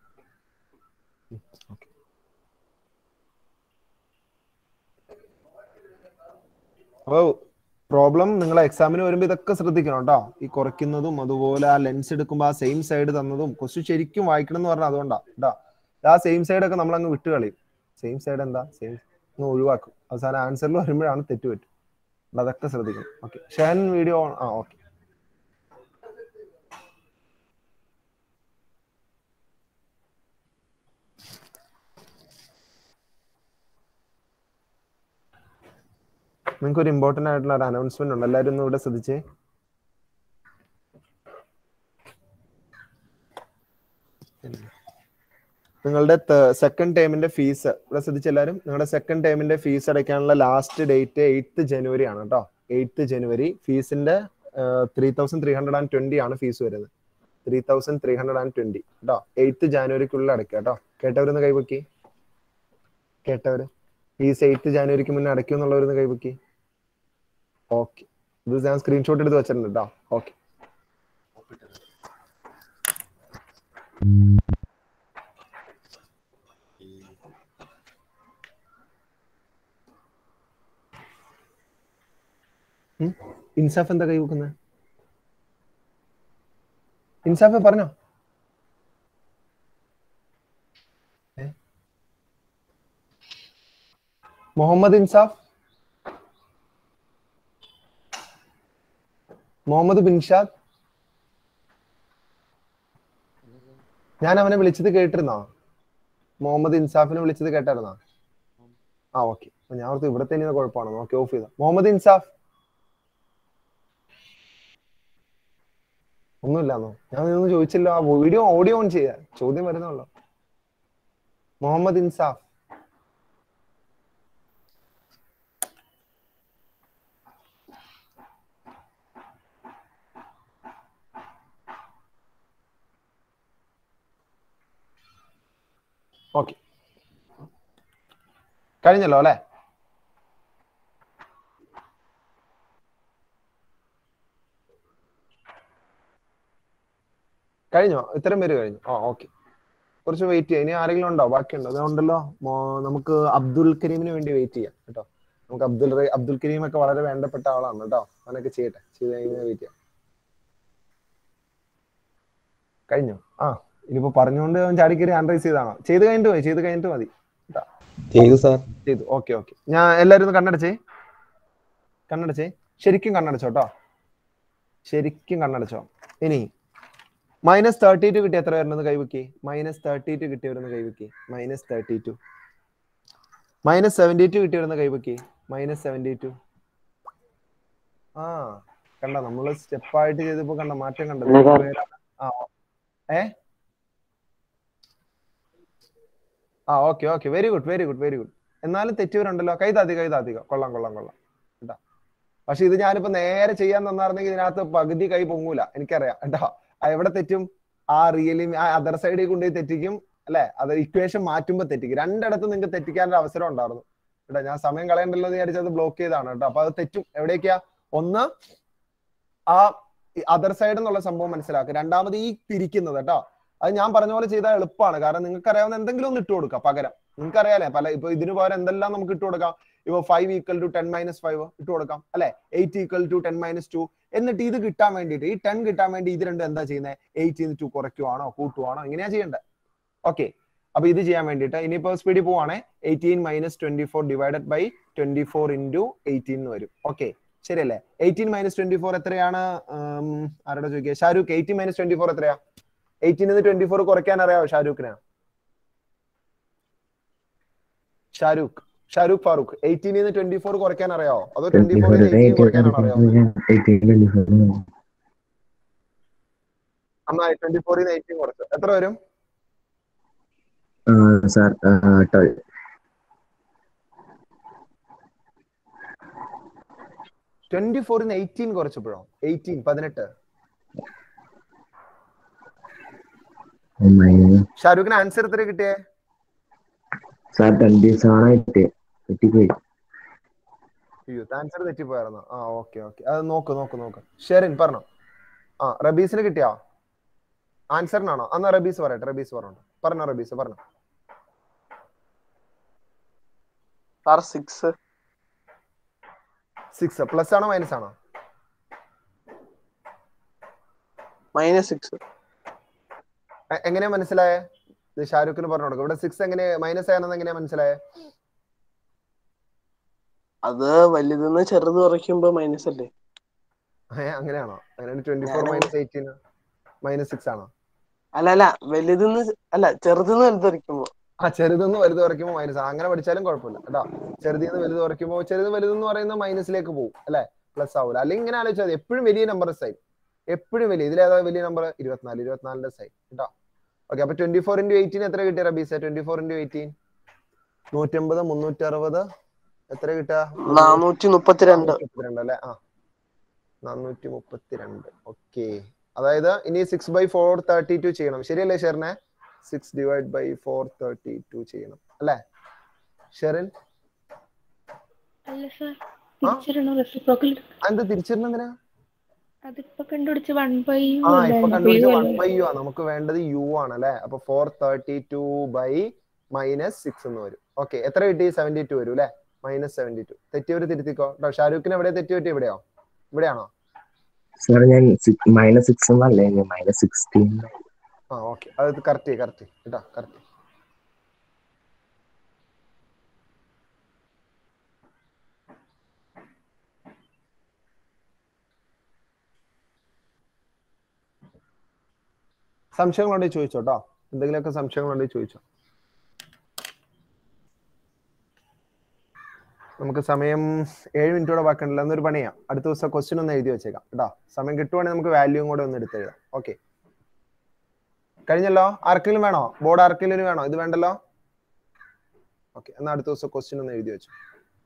[SPEAKER 1] അപ്പൊ പ്രോബ്ലം നിങ്ങൾ എക്സാമിന് വരുമ്പോൾ ഇതൊക്കെ ശ്രദ്ധിക്കണം കേട്ടോ ഈ കുറയ്ക്കുന്നതും അതുപോലെ ആ ലെൻസ് എടുക്കുമ്പോൾ ആ സെയിം സൈഡ് തന്നതും ക്വസ്റ്റ്യൻ ശരിക്കും വായിക്കണം എന്ന് പറഞ്ഞാൽ അതുകൊണ്ടാ കേട്ടോ ആ സെയിം സൈഡ് ഒക്കെ നമ്മൾ അങ്ങ് വിട്ട് കളയും സെയിം സൈഡ് എന്താ സെയിം ഒന്ന് ഒഴിവാക്കും അവസാനം ആൻസറിൽ വരുമ്പോഴാണ് തെറ്റ് പറ്റും അതൊക്കെ ശ്രദ്ധിക്കണം ഓക്കെ ഷെൻ വീഡിയോ ആ ഓക്കെ നിങ്ങൾക്ക് ഒരു ഇമ്പോർട്ടന്റ് ആയിട്ടുള്ള ഒരു അനൗൺസ്മെന്റ് ഉണ്ട് എല്ലാവരും ഒന്ന് ഇവിടെ ശ്രദ്ധിച്ചേ നിങ്ങളുടെ സെക്കൻഡ് ടേമിന്റെ ഫീസ് ഇവിടെ ശ്രദ്ധിച്ച എല്ലാവരും നിങ്ങളുടെ സെക്കൻഡ് ടേമിന്റെ ഫീസ് അടയ്ക്കാനുള്ള ലാസ്റ്റ് ഡേറ്റ് എയ്ത്ത് ജനുവരി ആണ് കേട്ടോ എയ്ത്ത് ജനുവരി ഫീസിന്റെ three thousand three hundred and twenty ആണ് ഫീസ് വരുന്നത് three thousand three hundred and twenty കേട്ടോ എയ്ത്ത് ജാനുവരിക്കുള്ളിൽ അടയ്ക്കുക കേട്ടോ കേട്ടവരൊന്ന് കൈപൊക്കി കേട്ടവര് ഫീസ് എയ്ത്ത് ജാനുവരിക്ക് മുന്നേ അടയ്ക്കും എന്നുള്ളവരൊന്ന് കൈപൊക്കി ഓക്കെ ഇത് ഞാൻ സ്ക്രീൻഷോട്ട് എടുത്ത് വെച്ചിട്ടുണ്ട് കേട്ടോ ഓക്കെ ഇൻസാഫ് എന്താ കൈ വെക്കുന്നത് ഇൻസാഫ് പറഞ്ഞോ ഏ? മുഹമ്മദ് ഇൻസാഫ് മുഹമ്മദ് ബിൻഷാദ് ഞാൻ അവനെ വിളിച്ചത് കേട്ടിരുന്നോ മുഹമ്മദ് ഇൻസാഫിനെ വിളിച്ചത് കേട്ടായിരുന്നോ ആ ഓക്കെ ഞാൻ ഓർത്ത് ഇവിടെ തന്നെ കുഴപ്പമാണോ ഓക്കെ ഓഫ് ചെയ്ത മുഹമ്മദ് ഇൻസാഫ് ഒന്നുമില്ലാന്നോ ഞാൻ ഇതൊന്നും ചോദിച്ചില്ല ആ വീഡിയോ ഓഡിയോ ഓൺ ചെയ്യാ ചോദ്യം വരുന്നുള്ളൂ മുഹമ്മദ് ഇൻസാഫ് ഓക്കെ കഴിഞ്ഞല്ലോ അല്ലെ കഴിഞ്ഞോ ഇത്രയും പേര് കഴിഞ്ഞു ആ ഓക്കെ കുറച്ച് വെയിറ്റ് ചെയ്യാം ഇനി ആരെങ്കിലും ഉണ്ടോ ബാക്കിയുണ്ടോ അതുകൊണ്ടല്ലോ മോ- നമുക്ക് അബ്ദുൽ കരീമിന് വേണ്ടി വെയിറ്റ് ചെയ്യാം കേട്ടോ നമുക്ക് അബ്ദുൽ റഹീ- അബ്ദുൽ കരീം ഒക്കെ വളരെ വേണ്ടപ്പെട്ട ആളാണ് കേട്ടോ അവനൊക്കെ ചെയ്യട്ടെ ചെയ്ത് കഴിഞ്ഞാൽ വെയിറ്റ് ചെയ്യാം കഴിഞ്ഞോ ആ ഇനിയിപ്പോ പറഞ്ഞുകൊണ്ട് അവൻ ചാടിക്കറി ഹാൻഡ് റൈസ് ചെയ്താണോ ചെയ്ത് കഴിഞ്ഞിട്ട് മതി ചെയ്ത് കഴിഞ്ഞിട്ട് മതി കേട്ടോ
[SPEAKER 15] ചെയ്തു സാർ
[SPEAKER 1] ചെയ്തു ഓക്കെ ഓക്കെ ഞാൻ എല്ലാവരും ഒന്ന് കണ്ണടച്ചേ കണ്ണടച്ചേ ശരിക്കും കണ്ണടച്ചോ കേട്ടോ ശരിക്കും കണ്ണടച്ചോ ഇനി മൈനസ് തേർട്ടി ടു കിട്ടി എത്ര വരുന്നത് കൈവക്കി മൈനസ് തേർട്ടി ടു കിട്ടി വരുന്ന കൈവക്കി minus thirty two minus seventy two കിട്ടി വരുന്ന കൈവക്കി മൈനസ് സെവൻറ്റി ടു ആ കണ്ട നമ്മള് സ്റ്റെപ്പായിട്ട് ചെയ്തപ്പോ കണ്ട മാറ്റം കണ്ടത്
[SPEAKER 17] ഇല്ല, sir.
[SPEAKER 1] ആ ഏ ആ okay okay very good very good very good എന്നാലും തെറ്റുവരുണ്ടല്ലോ കൈ താത്തി കൈ താത്തിക കൊള്ളാം കൊള്ളാം കൊള്ളാം കേട്ടാ പക്ഷെ ഇത് ഞാനിപ്പോ നേരെ ചെയ്യാൻ തന്നായിരുന്നെങ്കിൽ ഇതിനകത്ത് പകുതി കൈ പൊങ്ങൂല എനിക്കറിയാം കേട്ടോ ആ എവിടെ തെറ്റും ആ റിയലി ആ അതർ സൈഡിൽ കൊണ്ടുപോയി തെറ്റിക്കും അല്ലെ അത് ഇക്വേഷൻ മാറ്റുമ്പോ തെറ്റിക്കും രണ്ടിടത്തും നിങ്ങൾക്ക് തെറ്റിക്കാനൊരു അവസരം ഉണ്ടായിരുന്നു കേട്ടോ ഞാൻ സമയം കളയണ്ടല്ലോ എന്ന് വിചാരിച്ചത് ബ്ലോക്ക് ചെയ്താണ് കേട്ടോ അപ്പൊ അത് തെറ്റും എവിടേക്കാ ഒന്ന് ആ അതർ സൈഡ് എന്നുള്ള സംഭവം മനസ്സിലാക്കുക രണ്ടാമത് ഈ തിരിക്കുന്നത് കേട്ടോ അത് ഞാൻ പറഞ്ഞ പോലെ ചെയ്താൽ എളുപ്പമാണ് കാരണം നിങ്ങൾക്ക് അറിയാവുന്ന എന്തെങ്കിലും ഒന്ന് ഇട്ട് കൊടുക്കാം പകരം നിങ്ങൾക്ക് അറിയാലേ പല ഇപ്പൊ ഇതിന് പകരം എന്തെല്ലാം നമുക്ക് ഇട്ട് കൊടുക്കാം ഇപ്പൊ five equal to ten minus five ഇട്ട് കൊടുക്കാം അല്ലെ eight equal to ten minus two എന്നിട്ട് ഇത് കിട്ടാൻ വേണ്ടിയിട്ട് ഈ ടെൻ കിട്ടാൻ വേണ്ടി ഇത് രണ്ടും എന്താ ചെയ്യുന്നത് എയ്റ്റ് ടു കുറയ്ക്കുവാണോ കൂട്ടുവാണോ ഇങ്ങനെയാ ചെയ്യേണ്ടത് ഓക്കെ അപ്പൊ ഇത് ചെയ്യാൻ വേണ്ടിയിട്ട് ഇനിയിപ്പോ സ്പീഡിൽ പോവാണേ eighteen minus twenty four divided by twenty four into eighteen എന്ന് വരും ഓക്കെ ശരിയല്ലേ എയ്റ്റീൻ മൈനസ് ട്വന്റി ഫോർ എത്രയാണ് ഉം, ആരോടാ ചോദിക്കുക Shahrukh eighteen minus twenty four എത്രയാ എയ്റ്റീൻ ട്വന്റി ഫോർ കുറയ്ക്കാൻ അറിയാവോ ഷാരൂഖിന് Shahrukh Shahrukh Farooq eighteen twenty four കുറയ്ക്കാൻ അറിയാവോ അതോ ട്വന്റി ഫോർ എയ്റ്റീൻ കുറയ്ക്കാനാണോ അറിയാവോ നന്നായി ട്വന്റി ഫോറിൽ എയ്റ്റീൻ കുറച്ചു എത്ര വരും
[SPEAKER 18] സാർ ട്വൽവ്
[SPEAKER 1] ട്വന്റി ഫോറിന് എയ്റ്റീൻ കുറച്ചപ്പോഴോ എയ്റ്റീൻ പതിനെട്ട് ഷാരൂഖിന് ആൻസർ എത്ര കിട്ടിയേ
[SPEAKER 18] സാർ ട്വന്റി സെവൻ ആയിട്ട് തെറ്റിപ്പോയി
[SPEAKER 1] അയ്യോ ആൻസർ തെറ്റിപ്പോയായിരുന്നു ആ ഓക്കെ ഓക്കെ അത് നോക്ക് നോക്ക് നോക്ക് ഷെറിൻ പറഞ്ഞോ ആ റബീസിന് കിട്ടിയോ ആൻസറിനാണോ എന്നാ റബീസ് പറയട്ടെ റബീസ് പറഞ്ഞോ പറഞ്ഞോ റബീസ് പറഞ്ഞോ
[SPEAKER 14] സാർ സിക്സ്
[SPEAKER 1] സിക്സ് പ്ലസ് ആണോ മൈനസ് ആണോ
[SPEAKER 14] മൈനസ് സിക്സ്
[SPEAKER 1] എ- എങ്ങനെയാ മനസ്സിലായേ ഇത് ഷാരൂഖിന് പറഞ്ഞു കൊടുക്കും ഇവിടെ സിക്സ് എങ്ങനെ മൈനസ് ആയെന്ന് എങ്ങനെയാ മനസ്സിലായേ
[SPEAKER 14] അത് വലുതെന്ന് ചെറുത് കുറയ്ക്കുമ്പോ മൈനസ് അല്ലേ
[SPEAKER 1] ഏ അങ്ങനെയാണോ അങ്ങനെ twenty four minus eighteen minus six ആണോ
[SPEAKER 14] അല്ല അല്ല വലുതെന്ന് അല്ല ചെറുതെന്ന് വലുത് കുറയ്ക്കുമ്പോ
[SPEAKER 1] ആ ചെറുതെന്ന് വലുത് കുറയ്ക്കുമ്പോൾ മൈനസ് ആണ് അങ്ങനെ പഠിച്ചാലും കുഴപ്പമില്ല കേട്ടോ ചെറുതിന്ന് വലുത് കുറയ്ക്കുമ്പോൾ ചെറുത് വലുതെന്ന് പറയുന്നത് മൈനസിലേക്ക് പോകും അല്ലെ പ്ലസ് ആവൂല അല്ലെങ്കിൽ ഇങ്ങനെ ആലോചിച്ചാൽ മതി എപ്പോഴും വലിയ നമ്പർ സൈൻ എപ്പോഴും വലിയ ഇതിലേതാ വലിയ നമ്പർ ഇരുപത്തിനാല് ഇരുപത്തിനാലിന്റെ സൈൻ കേട്ടോ ഓക്കെ അപ്പൊ ട്വന്റി ഫോർ ഇന്റു എയ്റ്റീൻ എത്ര കിട്ടിയ Rabees twenty four into eighteen നൂറ്റമ്പത് മുന്നൂറ്റി അറുപത് എത്ര കിട്ടുക
[SPEAKER 14] നാനൂറ്റി മുപ്പത്തിരണ്ട്
[SPEAKER 1] മുപ്പത്തിരണ്ട് അല്ലെ ആ നാനൂറ്റി മുപ്പത്തിരണ്ട് ഓക്കെ അതായത് ഇനി six by four thirty two ചെയ്യണം ശരിയല്ലേ ഷെറിനെ six divide by four thirty two ചെയ്യണം അല്ലേ ഷെറിൻ
[SPEAKER 11] അല്ല സാർ തിരിച്ചിടണോ റെസിപ്രോക്കൽ
[SPEAKER 1] എന്താ തിരിച്ചിരുന്നെന്തിനാ
[SPEAKER 11] അതിപ്പോ കണ്ടുപിടിച്ച വൺ ബൈ യു
[SPEAKER 1] ആ ഇപ്പൊ കണ്ടുപിടിച്ച വൺ
[SPEAKER 11] അല്ലേ
[SPEAKER 1] ബൈ യു ആ നമുക്ക് വേണ്ടത് യു ആണ് അല്ലെ അപ്പൊ four thirty two by minus six എന്ന് വരും ഓക്കെ എത്ര കിട്ടി സെവന്റി ടു വരും അല്ലെ മൈനസ് സെവന്റി ടു തെറ്റിയവര് തിരുത്തിക്കോ കേട്ടോ ഷാരൂഖിന് എവിടെ തെറ്റി പറ്റി ഇവിടെയോ ഇവിടെയാണോ
[SPEAKER 18] സാർ ഞാൻ മൈനസ് സിക്സ് എന്നല്ലേ മൈനസ് സിക്സ്റ്റീൻ
[SPEAKER 1] ആ ഓക്കെ അത് കറക്റ്റ് കറക്റ്റ് കേട്ടോ കറക്റ്റ് സംശയങ്ങളുണ്ടെങ്കിൽ ചോദിച്ചോ കേട്ടോ എന്തെങ്കിലുമൊക്കെ സംശയങ്ങളുണ്ടെങ്കിൽ ചോദിച്ചോ നമുക്ക് സമയം ഏഴ് മിനിറ്റോടെ ബാക്കിയുണ്ടല്ലോ എന്നൊരു പണിയാം അടുത്ത ദിവസം ക്വസ്റ്റ്യൻ ഒന്ന് എഴുതി വെച്ചേക്കാം കേട്ടോ സമയം കിട്ടുവാണെങ്കിൽ നമുക്ക് വാല്യൂം കൂടെ ഒന്ന് എടുത്ത് എഴുതാം ഓക്കെ കഴിഞ്ഞല്ലോ ആർക്കെങ്കിലും വേണോ ബോർഡ് ആർക്കെങ്കിലും വേണോ ഇത് വേണ്ടല്ലോ ഓക്കെ എന്നാ അടുത്ത ദിവസം ക്വസ്റ്റ്യൻ ഒന്ന് എഴുതി വെച്ചു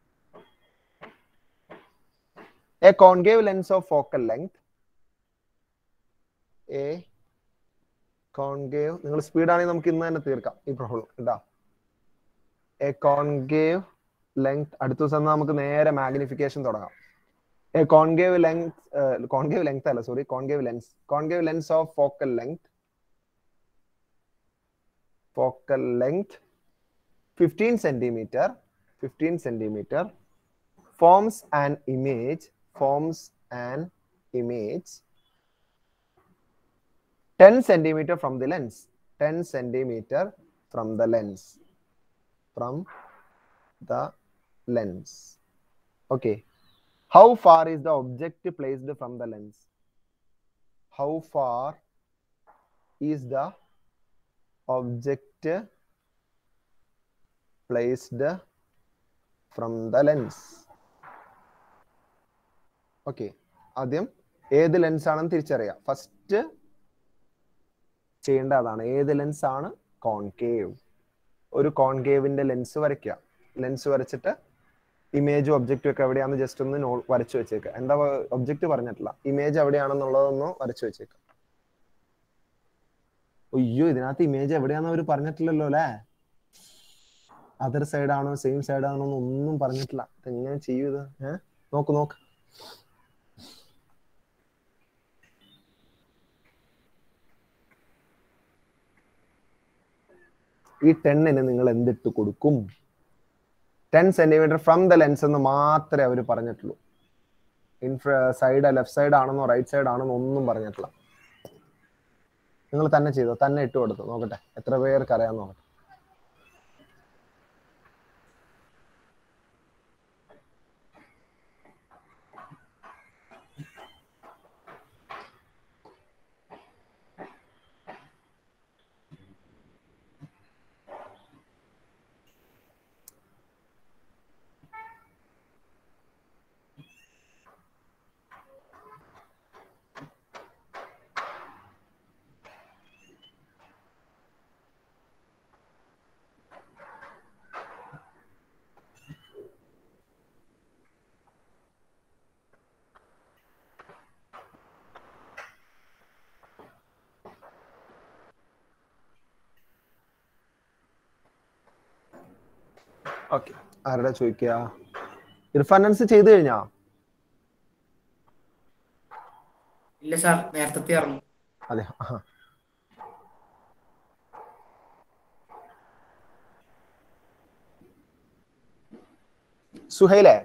[SPEAKER 1] a concave lens of focal length a concave നിങ്ങൾ സ്പീഡാണെങ്കിൽ നമുക്ക് ഇന്ന് തന്നെ തീർക്കാം ഈ പ്രോബ്ലം കേട്ടോ എ കോൺകേവ് ലെങ്ത് അടുത്ത ദിവസം എന്നാ നമുക്ക് നേരെ മാഗ്നിഫിക്കേഷൻ തുടങ്ങാം a concave length concave length അല്ല sorry concave lens concave lens of focal length focal length 15 centimeter 15 centimeter forms an image forms an image 10 centimeter from the lens 10 centimeter from the lens from the lens okay how far is the object placed from the lens how far is the object placed from the lens okay ആദ്യം ഏത് ലെൻസ് ആണെന്ന് തിരിച്ചറിയാം ഫസ്റ്റ് ചെയ്യേണ്ട അതാണ് ഏത് ലെൻസ് ആണ് കോൺകേവ് ഒരു കോൺകേവിന്റെ ലെൻസ് വരയ്ക്കുക ലെൻസ് വരച്ചിട്ട് ഇമേജും ഒബ്ജക്റ്റും ഒക്കെ എവിടെയാണെന്ന് ജസ്റ്റ് ഒന്ന് നോ വരച്ചു വെച്ചേക്കുക എന്താ ഒബ്ജക്റ്റ് പറഞ്ഞിട്ടില്ല ഇമേജ് എവിടെയാണെന്നുള്ളതൊന്ന് വരച്ചു വെച്ചേക്കുക അയ്യോ ഇതിനകത്ത് ഇമേജ് എവിടെയാണെന്ന് അവർ പറഞ്ഞിട്ടില്ലല്ലോ അല്ലേ അതർ സൈഡ് ആണോ സെയിം സൈഡ് ആണോ ഒന്നും പറഞ്ഞിട്ടില്ല എങ്ങനെ ചെയ്യൂ ഇത് ഏഹ് നോക്ക് നോക്ക് ഈ ടെന്നിന് നിങ്ങൾ എന്തിട്ട് കൊടുക്കും ten centimetre from the lens എന്ന് മാത്രമേ അവർ പറഞ്ഞിട്ടുള്ളൂ ഇൻഫ്ര സൈഡ് ലെഫ്റ്റ് സൈഡ് ആണെന്നോ റൈറ്റ് സൈഡ് ആണെന്നോ ഒന്നും പറഞ്ഞിട്ടില്ല നിങ്ങൾ തന്നെ ചെയ്തോ തന്നെ ഇട്ട് കൊടുത്തു നോക്കട്ടെ എത്ര പേർക്ക് അറിയാൻ നോക്കട്ടെ ഓക്കെ ആരുടെ ചോദിക്കുക ഇർഫാനൻസ് ചെയ്തു കഴിഞ്ഞാ
[SPEAKER 10] ഇല്ല സാർ നേരത്തെ അറിഞ്ഞു
[SPEAKER 1] അതെ ആഹാ. സുഹൈലെ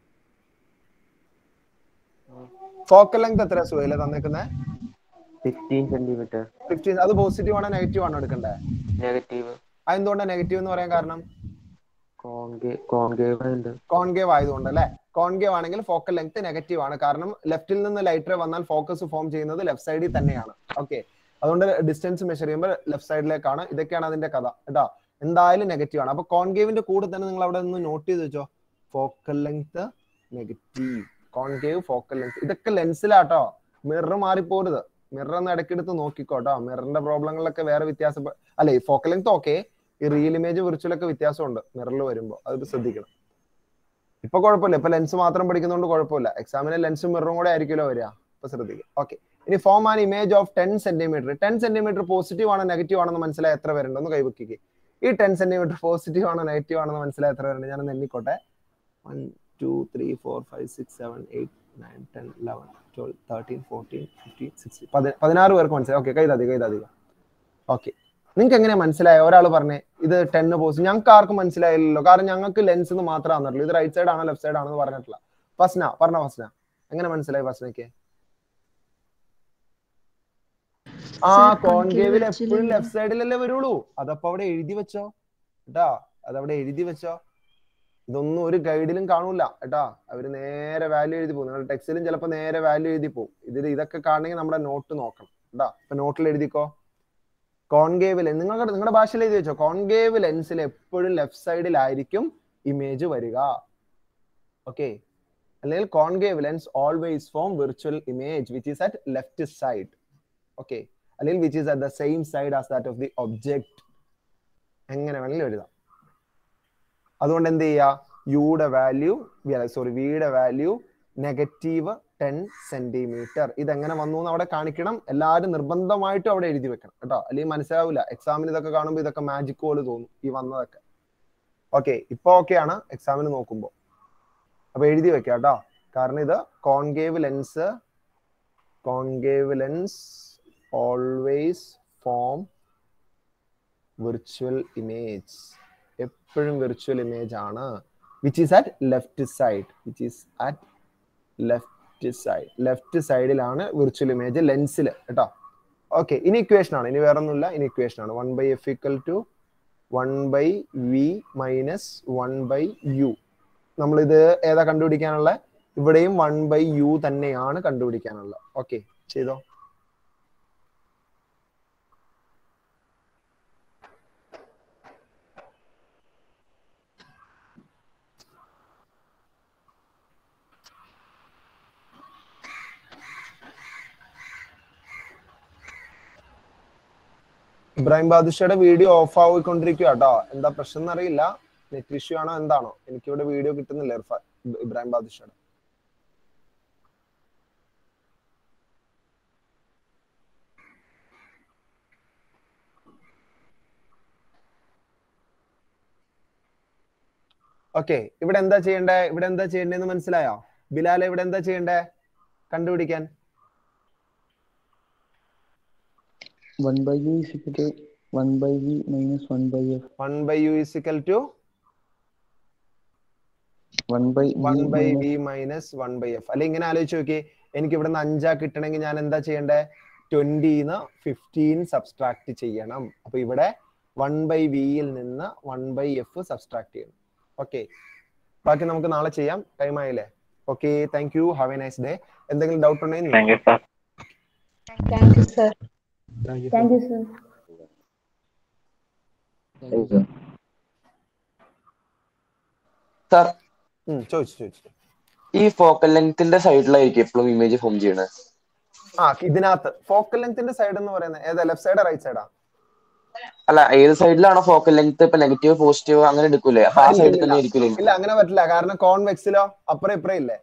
[SPEAKER 1] ഫോക്കൽ ലെങ്ത് എത്ര സുഹൈലെ തന്നേക്കുന്നത്
[SPEAKER 17] ഫിഫ്റ്റീൻ സെന്റിമീറ്റർ
[SPEAKER 1] ഫിഫ്റ്റീൻ അത് പോസിറ്റീവ് ആണോ നെഗറ്റീവ് ആണോ എടുക്കണ്ടേ
[SPEAKER 17] നെഗറ്റീവ്
[SPEAKER 1] അതെന്തുകൊണ്ടാണ് നെഗറ്റീവ് എന്ന് പറയാൻ കാരണം
[SPEAKER 17] കോൺകേവ് ഉണ്ട്
[SPEAKER 1] കോൺകേവ് ആയതുകൊണ്ട് അല്ലെ കോൺകേവ് ആണെങ്കിൽ ഫോക്കൽ ലെങ്ത് നെഗറ്റീവ് ആണ് കാരണം ലെഫ്റ്റിൽ നിന്ന് ലൈറ്റർ വന്നാൽ ഫോക്കസ് ഫോം ചെയ്യുന്നത് ലെഫ്റ്റ് സൈഡിൽ തന്നെയാണ് ഓക്കെ അതുകൊണ്ട് ഡിസ്റ്റൻസ് മെഷർ ചെയ്യുമ്പോൾ ലെഫ്റ്റ് സൈഡിലേക്കാണ് ഇതൊക്കെയാണ് അതിന്റെ കഥ കേട്ടോ എന്തായാലും നെഗറ്റീവ് ആണ് അപ്പൊ കോൺകേവിന്റെ കൂടെ തന്നെ നിങ്ങൾ അവിടെ നിന്ന് നോട്ട് ചെയ്ത് വെച്ചോ focal length negative concave focal length ഇതൊക്കെ ലെൻസിലാട്ടോ മിറർ മാറിപ്പോരുത് മിറർ ഒന്ന് ഇടയ്ക്കെടുത്ത് നോക്കിക്കോട്ടോ മിററിന്റെ പ്രോബ്ലങ്ങളിലൊക്കെ വേറെ വ്യത്യാസം അല്ലെ ഫോക്കൽ ലെങ്ത് ഓക്കെ ഈ റിയൽ ഇമേജ് വിർച്വലൊക്കെ വ്യത്യാസമുണ്ട് മിററിൽ വരുമ്പോൾ അത് ശ്രദ്ധിക്കണം ഇപ്പൊ കുഴപ്പമില്ല ഇപ്പൊ ലെൻസ് മാത്രം പഠിക്കുന്നതുകൊണ്ട് കുഴപ്പമില്ല എക്സാമിന് ലെൻസും മിററും കൂടെ ആയിരിക്കുമല്ലോ വരിക ഇപ്പൊ ശ്രദ്ധിക്കുക ഓക്കെ ഇനി form an image of ten centimetre ten centimetre positive ആണോ നെഗറ്റീവ് ആണെന്ന് മനസ്സിലായി എത്ര പേരുണ്ട് ഒന്ന് കൈവക്കിക്ക് ഈ ടെൻ സെന്റിമീറ്റർ പോസിറ്റീവ് ആണോ നെഗറ്റീവ് ആണെന്ന് മനസ്സിലായി എത്ര പേരുണ്ട് ഞാൻ എണ്ണിക്കോട്ടെ one two three four five six seven eight nine ten eleven twelve thirteen fourteen fifteen sixteen പതിനാറ് പേർക്ക് മനസ്സിലായി ഓക്കെ കൈതാതി കൈതാതി ഓക്കെ നിങ്ങൾക്ക് എങ്ങനെ മനസ്സിലായ ഒരാൾ പറഞ്ഞേ ഇത് ടെന്ന് പോസ്റ്റ് ഞങ്ങൾക്ക് ആർക്കും മനസ്സിലായില്ലല്ലോ കാരണം ഞങ്ങൾക്ക് ലെൻസ് എന്ന് മാത്രമേ തന്നിട്ടുള്ളൂ ഇത് റൈറ്റ് സൈഡ് ആണോ ലെഫ്റ്റ് സൈഡ് ആണെന്ന് പറഞ്ഞിട്ടില്ല ഫസ്ന പറഞ്ഞ ഫസ്ന എങ്ങനെ മനസ്സിലായി ഫസ്നയ്ക്ക് ആ കോൺകേവിൽ എപ്പോഴും ലെഫ്റ്റ് സൈഡിലല്ലേ വരുള്ളൂ അതപ്പോ അവിടെ എഴുതി വെച്ചോ കേട്ടാ അതവിടെ എഴുതി വെച്ചോ ഇതൊന്നും ഒരു ഗൈഡിലും കാണൂല കേട്ടാ അവര് നേരെ വാല്യൂ എഴുതി പോകും നിങ്ങളുടെ ടെക്സ്റ്റിലും ചിലപ്പോൾ നേരെ വാല്യൂ എഴുതി പോകും ഇതിൽ ഇതൊക്കെ കാണണമെങ്കിൽ നമ്മുടെ നോട്ട് നോക്കണം കേട്ടാ ഇപ്പൊ നോട്ടിൽ എഴുതിക്കോ കോൺകേവ് ലെൻസ് നിങ്ങളുടെ നിങ്ങളുടെ ഭാഷയിൽ എഴുതി വെച്ചോ കോൺകേവ് ലെൻസിൽ എപ്പോഴും ലെഫ്റ്റ് സൈഡിലായിരിക്കും ഇമേജ് വരിക ഓക്കെ അല്ലെങ്കിൽ concave lens always form virtual image which is at left side okay അല്ലെങ്കിൽ which is at the same side as that of the object എങ്ങനെ വേണമെങ്കിലും എഴുതാം അതുകൊണ്ട് എന്ത് ചെയ്യുക യുടെ വാല്യൂ സോറി വിയുടെ വാല്യൂ നെഗറ്റീവ് ടെൻ സെന്റിമീറ്റർ ഇതെങ്ങനെ വന്നു എന്ന് അവിടെ കാണിക്കണം എല്ലാവരും നിർബന്ധമായിട്ടും അവിടെ എഴുതി വെക്കണം കേട്ടോ അല്ലെങ്കിൽ മനസ്സിലാവില്ല എക്സാമിന് ഇതൊക്കെ കാണുമ്പോൾ ഇതൊക്കെ മാജിക് പോലെ തോന്നും ഈ വന്നതൊക്കെ ഓക്കെ ഇപ്പൊ ഓക്കെയാണ് എക്സാമിന് നോക്കുമ്പോൾ അപ്പൊ എഴുതി വെക്കാം കേട്ടോ കാരണം ഇത് concave lens concave lens always form virtual image എപ്പോഴും വിർച്വൽ ഇമേജ് ആണ് which is at left side which is at left side left സൈഡിലാണ് വിർച്വൽ ഇമേജ് ലെൻസിൽ കേട്ടോ ഓക്കെ ഇനി ഇക്വേഷൻ ആണ് ഇനി വേറെ ഒന്നുമില്ല ഇനി ഇക്വേഷൻ ആണ് one by F equal to one by V minus one by u നമ്മളിത് ഏതാ കണ്ടുപിടിക്കാനുള്ള ഇവിടെയും വൺ ബൈ യു തന്നെയാണ് കണ്ടുപിടിക്കാനുള്ളത് ഓക്കെ ചെയ്തോ ഇബ്രാഹിം ബാദുഷയുടെ വീഡിയോ ഓഫ് ആയിക്കൊണ്ടിരിക്കുക കേട്ടോ എന്താ പ്രശ്നം എന്നറിയില്ല നെറ്റ് ഇഷ്യൂ ആണോ എന്താണോ എനിക്കിവിടെ വീഡിയോ കിട്ടുന്നില്ല ഇർഫാൻ ഇബ്രാഹിം ബാദുഷയുടെ ഓക്കെ ഇവിടെ എന്താ ചെയ്യണ്ടേ ഇവിടെ എന്താ ചെയ്യണ്ടേന്ന് മനസ്സിലായോ ബിലാൽ ഇവിടെ എന്താ ചെയ്യണ്ടേ കണ്ടുപിടിക്കാൻ
[SPEAKER 2] one by u is equal to one by V minus one by f
[SPEAKER 1] one by u is equal to
[SPEAKER 2] one by
[SPEAKER 1] one by V minus one by f അല്ലെ ഇങ്ങനെ ആലോചിച്ച് നോക്കി എനിക്ക് ഇവിടെ നിന്ന് അഞ്ചാ കിട്ടണമെങ്കിൽ ഞാൻ എന്താ ചെയ്യണ്ടേ ട്വന്റിന്ന് ഫിഫ്റ്റീൻ സബ്സ്ട്രാക്ട് ചെയ്യണം അപ്പൊ ഇവിടെ വൺ ബൈ വിയിൽ നിന്ന് വൺ ബൈ എഫ് സബ്സ്ട്രാക്ട് ചെയ്യണം ഓക്കെ ബാക്കി നമുക്ക് നാളെ ചെയ്യാം ടൈം ആയില്ലേ okay thank you have a nice day എന്തെങ്കിലും ഡൗട്ട് ഉണ്ടെങ്കിൽ
[SPEAKER 9] thank you sir
[SPEAKER 12] thank you sir
[SPEAKER 5] thank you sir
[SPEAKER 4] sir
[SPEAKER 1] ചോദിച്ചു ചോദിച്ചു
[SPEAKER 4] ഈ ഫോക്കൽ ലെങ്ത്തിന്റെ സൈഡിലായിരിക്കും എപ്പോഴും ഇമേജ് ഫോം ചെയ്യണത്
[SPEAKER 1] ആ ഇതിനകത്ത് ഫോക്കൽ ലെങ്ത്തിന്റെ സൈഡ് എന്ന് പറയുന്നത് ഏതാ ലെഫ്റ്റ് സൈഡാ റൈറ്റ് സൈഡാ
[SPEAKER 4] അല്ല ഏത് സൈഡിലാണോ ഫോക്കൽ ലെങ്ത് ഇപ്പൊ നെഗറ്റീവ് പോസിറ്റീവ് അങ്ങനെ എടുക്കൂലേ അപ്പൊ ആ സൈഡിൽ തന്നെ ആയിരിക്കില്ലേ
[SPEAKER 1] ഇല്ല അങ്ങനെ പറ്റില്ല കാരണം കോൺവെക്സിലോ അപ്പുറം ഇപ്പുറം ഇല്ലേ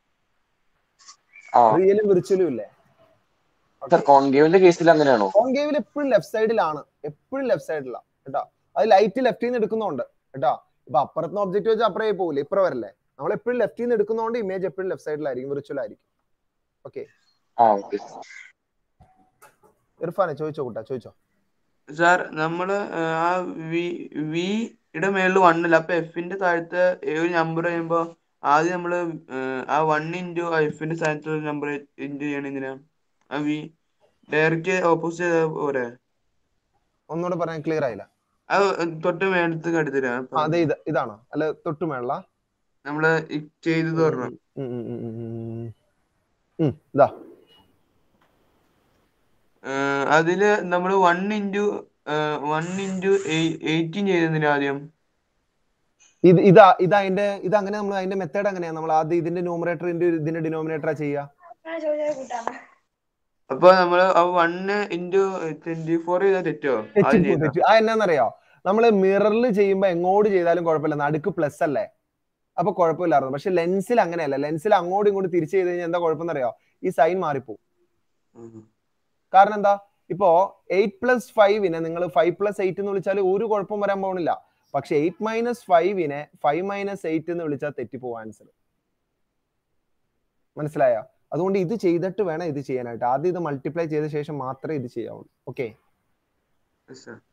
[SPEAKER 4] ആ
[SPEAKER 1] റിയലും വിർച്വലും ഇല്ലേ
[SPEAKER 4] സാർ കോൺഗേവിന്റെ കേസിൽ അങ്ങനെയാണോ
[SPEAKER 1] കോൺകേവിൽ എപ്പോഴും ലെഫ്റ്റ് സൈഡിലാണ് എപ്പോഴും ലെഫ്റ്റ് സൈഡിലാണ് കേട്ടോ അത് ലൈറ്റ് ലെഫ്റ്റിൽ നിന്ന് എടുക്കുന്നുണ്ട് കേട്ടോ ഇപ്പൊ അപ്പുറത്തുനിന്ന് ഒബ്ജക്റ്റ് വെച്ച് അപ്പുറേ പോകില്ല ഇപ്പുറം വരല്ലേ നമ്മൾ എപ്പോഴും ലെഫ്റ്റിൽ നിന്ന് എടുക്കുന്നതുകൊണ്ട് ഇമേജ് എപ്പോഴും ലെഫ്റ്റ് സൈഡിലായിരിക്കും വിർച്വൽ ആയിരിക്കും ഓക്കെ
[SPEAKER 4] ആ ഓക്കെ
[SPEAKER 1] ഇർഫാനെ ചോദിച്ചോ കൂട്ടാ ചോദിച്ചോ
[SPEAKER 16] സാർ നമ്മള് ഏഹ്, ആ വി വിയുടെ മേളിൽ വണ്ണില്ല അപ്പൊ എഫിന്റെ താഴത്തെ ഒരു നമ്പർ ചെയ്യുമ്പോ ആദ്യം നമ്മള് ഏഹ്, ആ വൺ ഇൻറ്റു എഫിന്റെ സ്ഥാനത്തുള്ള നമ്പർ ഇൻറ്റു ചെയ്യണ എന്തിനാ ആ വി ഡയറക്റ്റ് ഓപ്പോസിറ്റ് ചെയ്താ പോരെ
[SPEAKER 1] ഒന്നുകൂടെ പറയാൻ ക്ലിയർ ആയില്ല
[SPEAKER 16] അത് തൊട്ട് മേലത്ത് കടുത്തരാ
[SPEAKER 1] ആ, അതെ ഇത് ഇതാണോ അല്ല തൊട്ടു മേള
[SPEAKER 16] നമ്മള് ഈ ചെയ്തത് പറഞ്ഞു
[SPEAKER 1] ഇതാ
[SPEAKER 16] ഏഹ്, അതില് നമ്മള് one into one into eighteen ചെയ്തതിന് ആദ്യം
[SPEAKER 1] ഇത് ഇതാ ഇത് അതിന്റെ ഇത് അങ്ങനെ നമ്മൾ അതിന്റെ മെത്തേഡ് അങ്ങനെയാ നമ്മൾ ആദ്യം ഇതിന്റെ ന്യൂമറേറ്റർ ഇതിന്റെ ഡിനോമിനേറ്ററാ ചെയ്യുക
[SPEAKER 16] അപ്പൊ നമ്മള് ആ വണ്ണ് ഇൻറ്റു ട്വന്റി ഫോർ ചെയ്താൽ തെറ്റോ ആദ്യം
[SPEAKER 1] തെറ്റിപ്പോ
[SPEAKER 16] ചെയ്താ
[SPEAKER 1] തെറ്റി ആ എന്നാന്നറിയോ നമ്മള് മിററിൽ ചെയ്യുമ്പോ എങ്ങോട്ട് ചെയ്താലും കുഴപ്പമില്ല നടുക്ക് പ്ലസ് അല്ലേ അപ്പൊ കുഴപ്പമില്ലായിരുന്നു പക്ഷെ ലെൻസിൽ അങ്ങനെയല്ല ലെൻസിൽ അങ്ങോട്ടും ഇങ്ങോട്ടും തിരിച്ചു ചെയ്ത് കഴിഞ്ഞാൽ എന്താ കുഴപ്പമെന്നറിയോ ഈ സൈൻ മാറിപ്പോവും കാരണം എന്താ ഇപ്പോ എയ്റ്റ് പ്ലസ് ഫൈവിനെ നിങ്ങൾ ഫൈവ് പ്ലസ് എയ്റ്റ് എന്ന് വിളിച്ചാൽ ഒരു കുഴപ്പം വരാൻ പോകുന്നില്ല പക്ഷെ എയ്റ്റ് മൈനസ് ഫൈവിനെ ഫൈവ് മൈനസ് എയ്റ്റ് എന്ന് വിളിച്ചാൽ തെറ്റിപ്പോവും ആൻസർ മനസ്സിലായോ അതുകൊണ്ട് ഇത് ചെയ്തിട്ട് വേണം ഇത് ചെയ്യാനായിട്ട് ആദ്യം ഇത് മൾട്ടിപ്ലൈ ചെയ്ത ശേഷം മാത്രമേ ഇത് ചെയ്യാവുള്ളൂ ഓക്കെ
[SPEAKER 16] Yes, sir.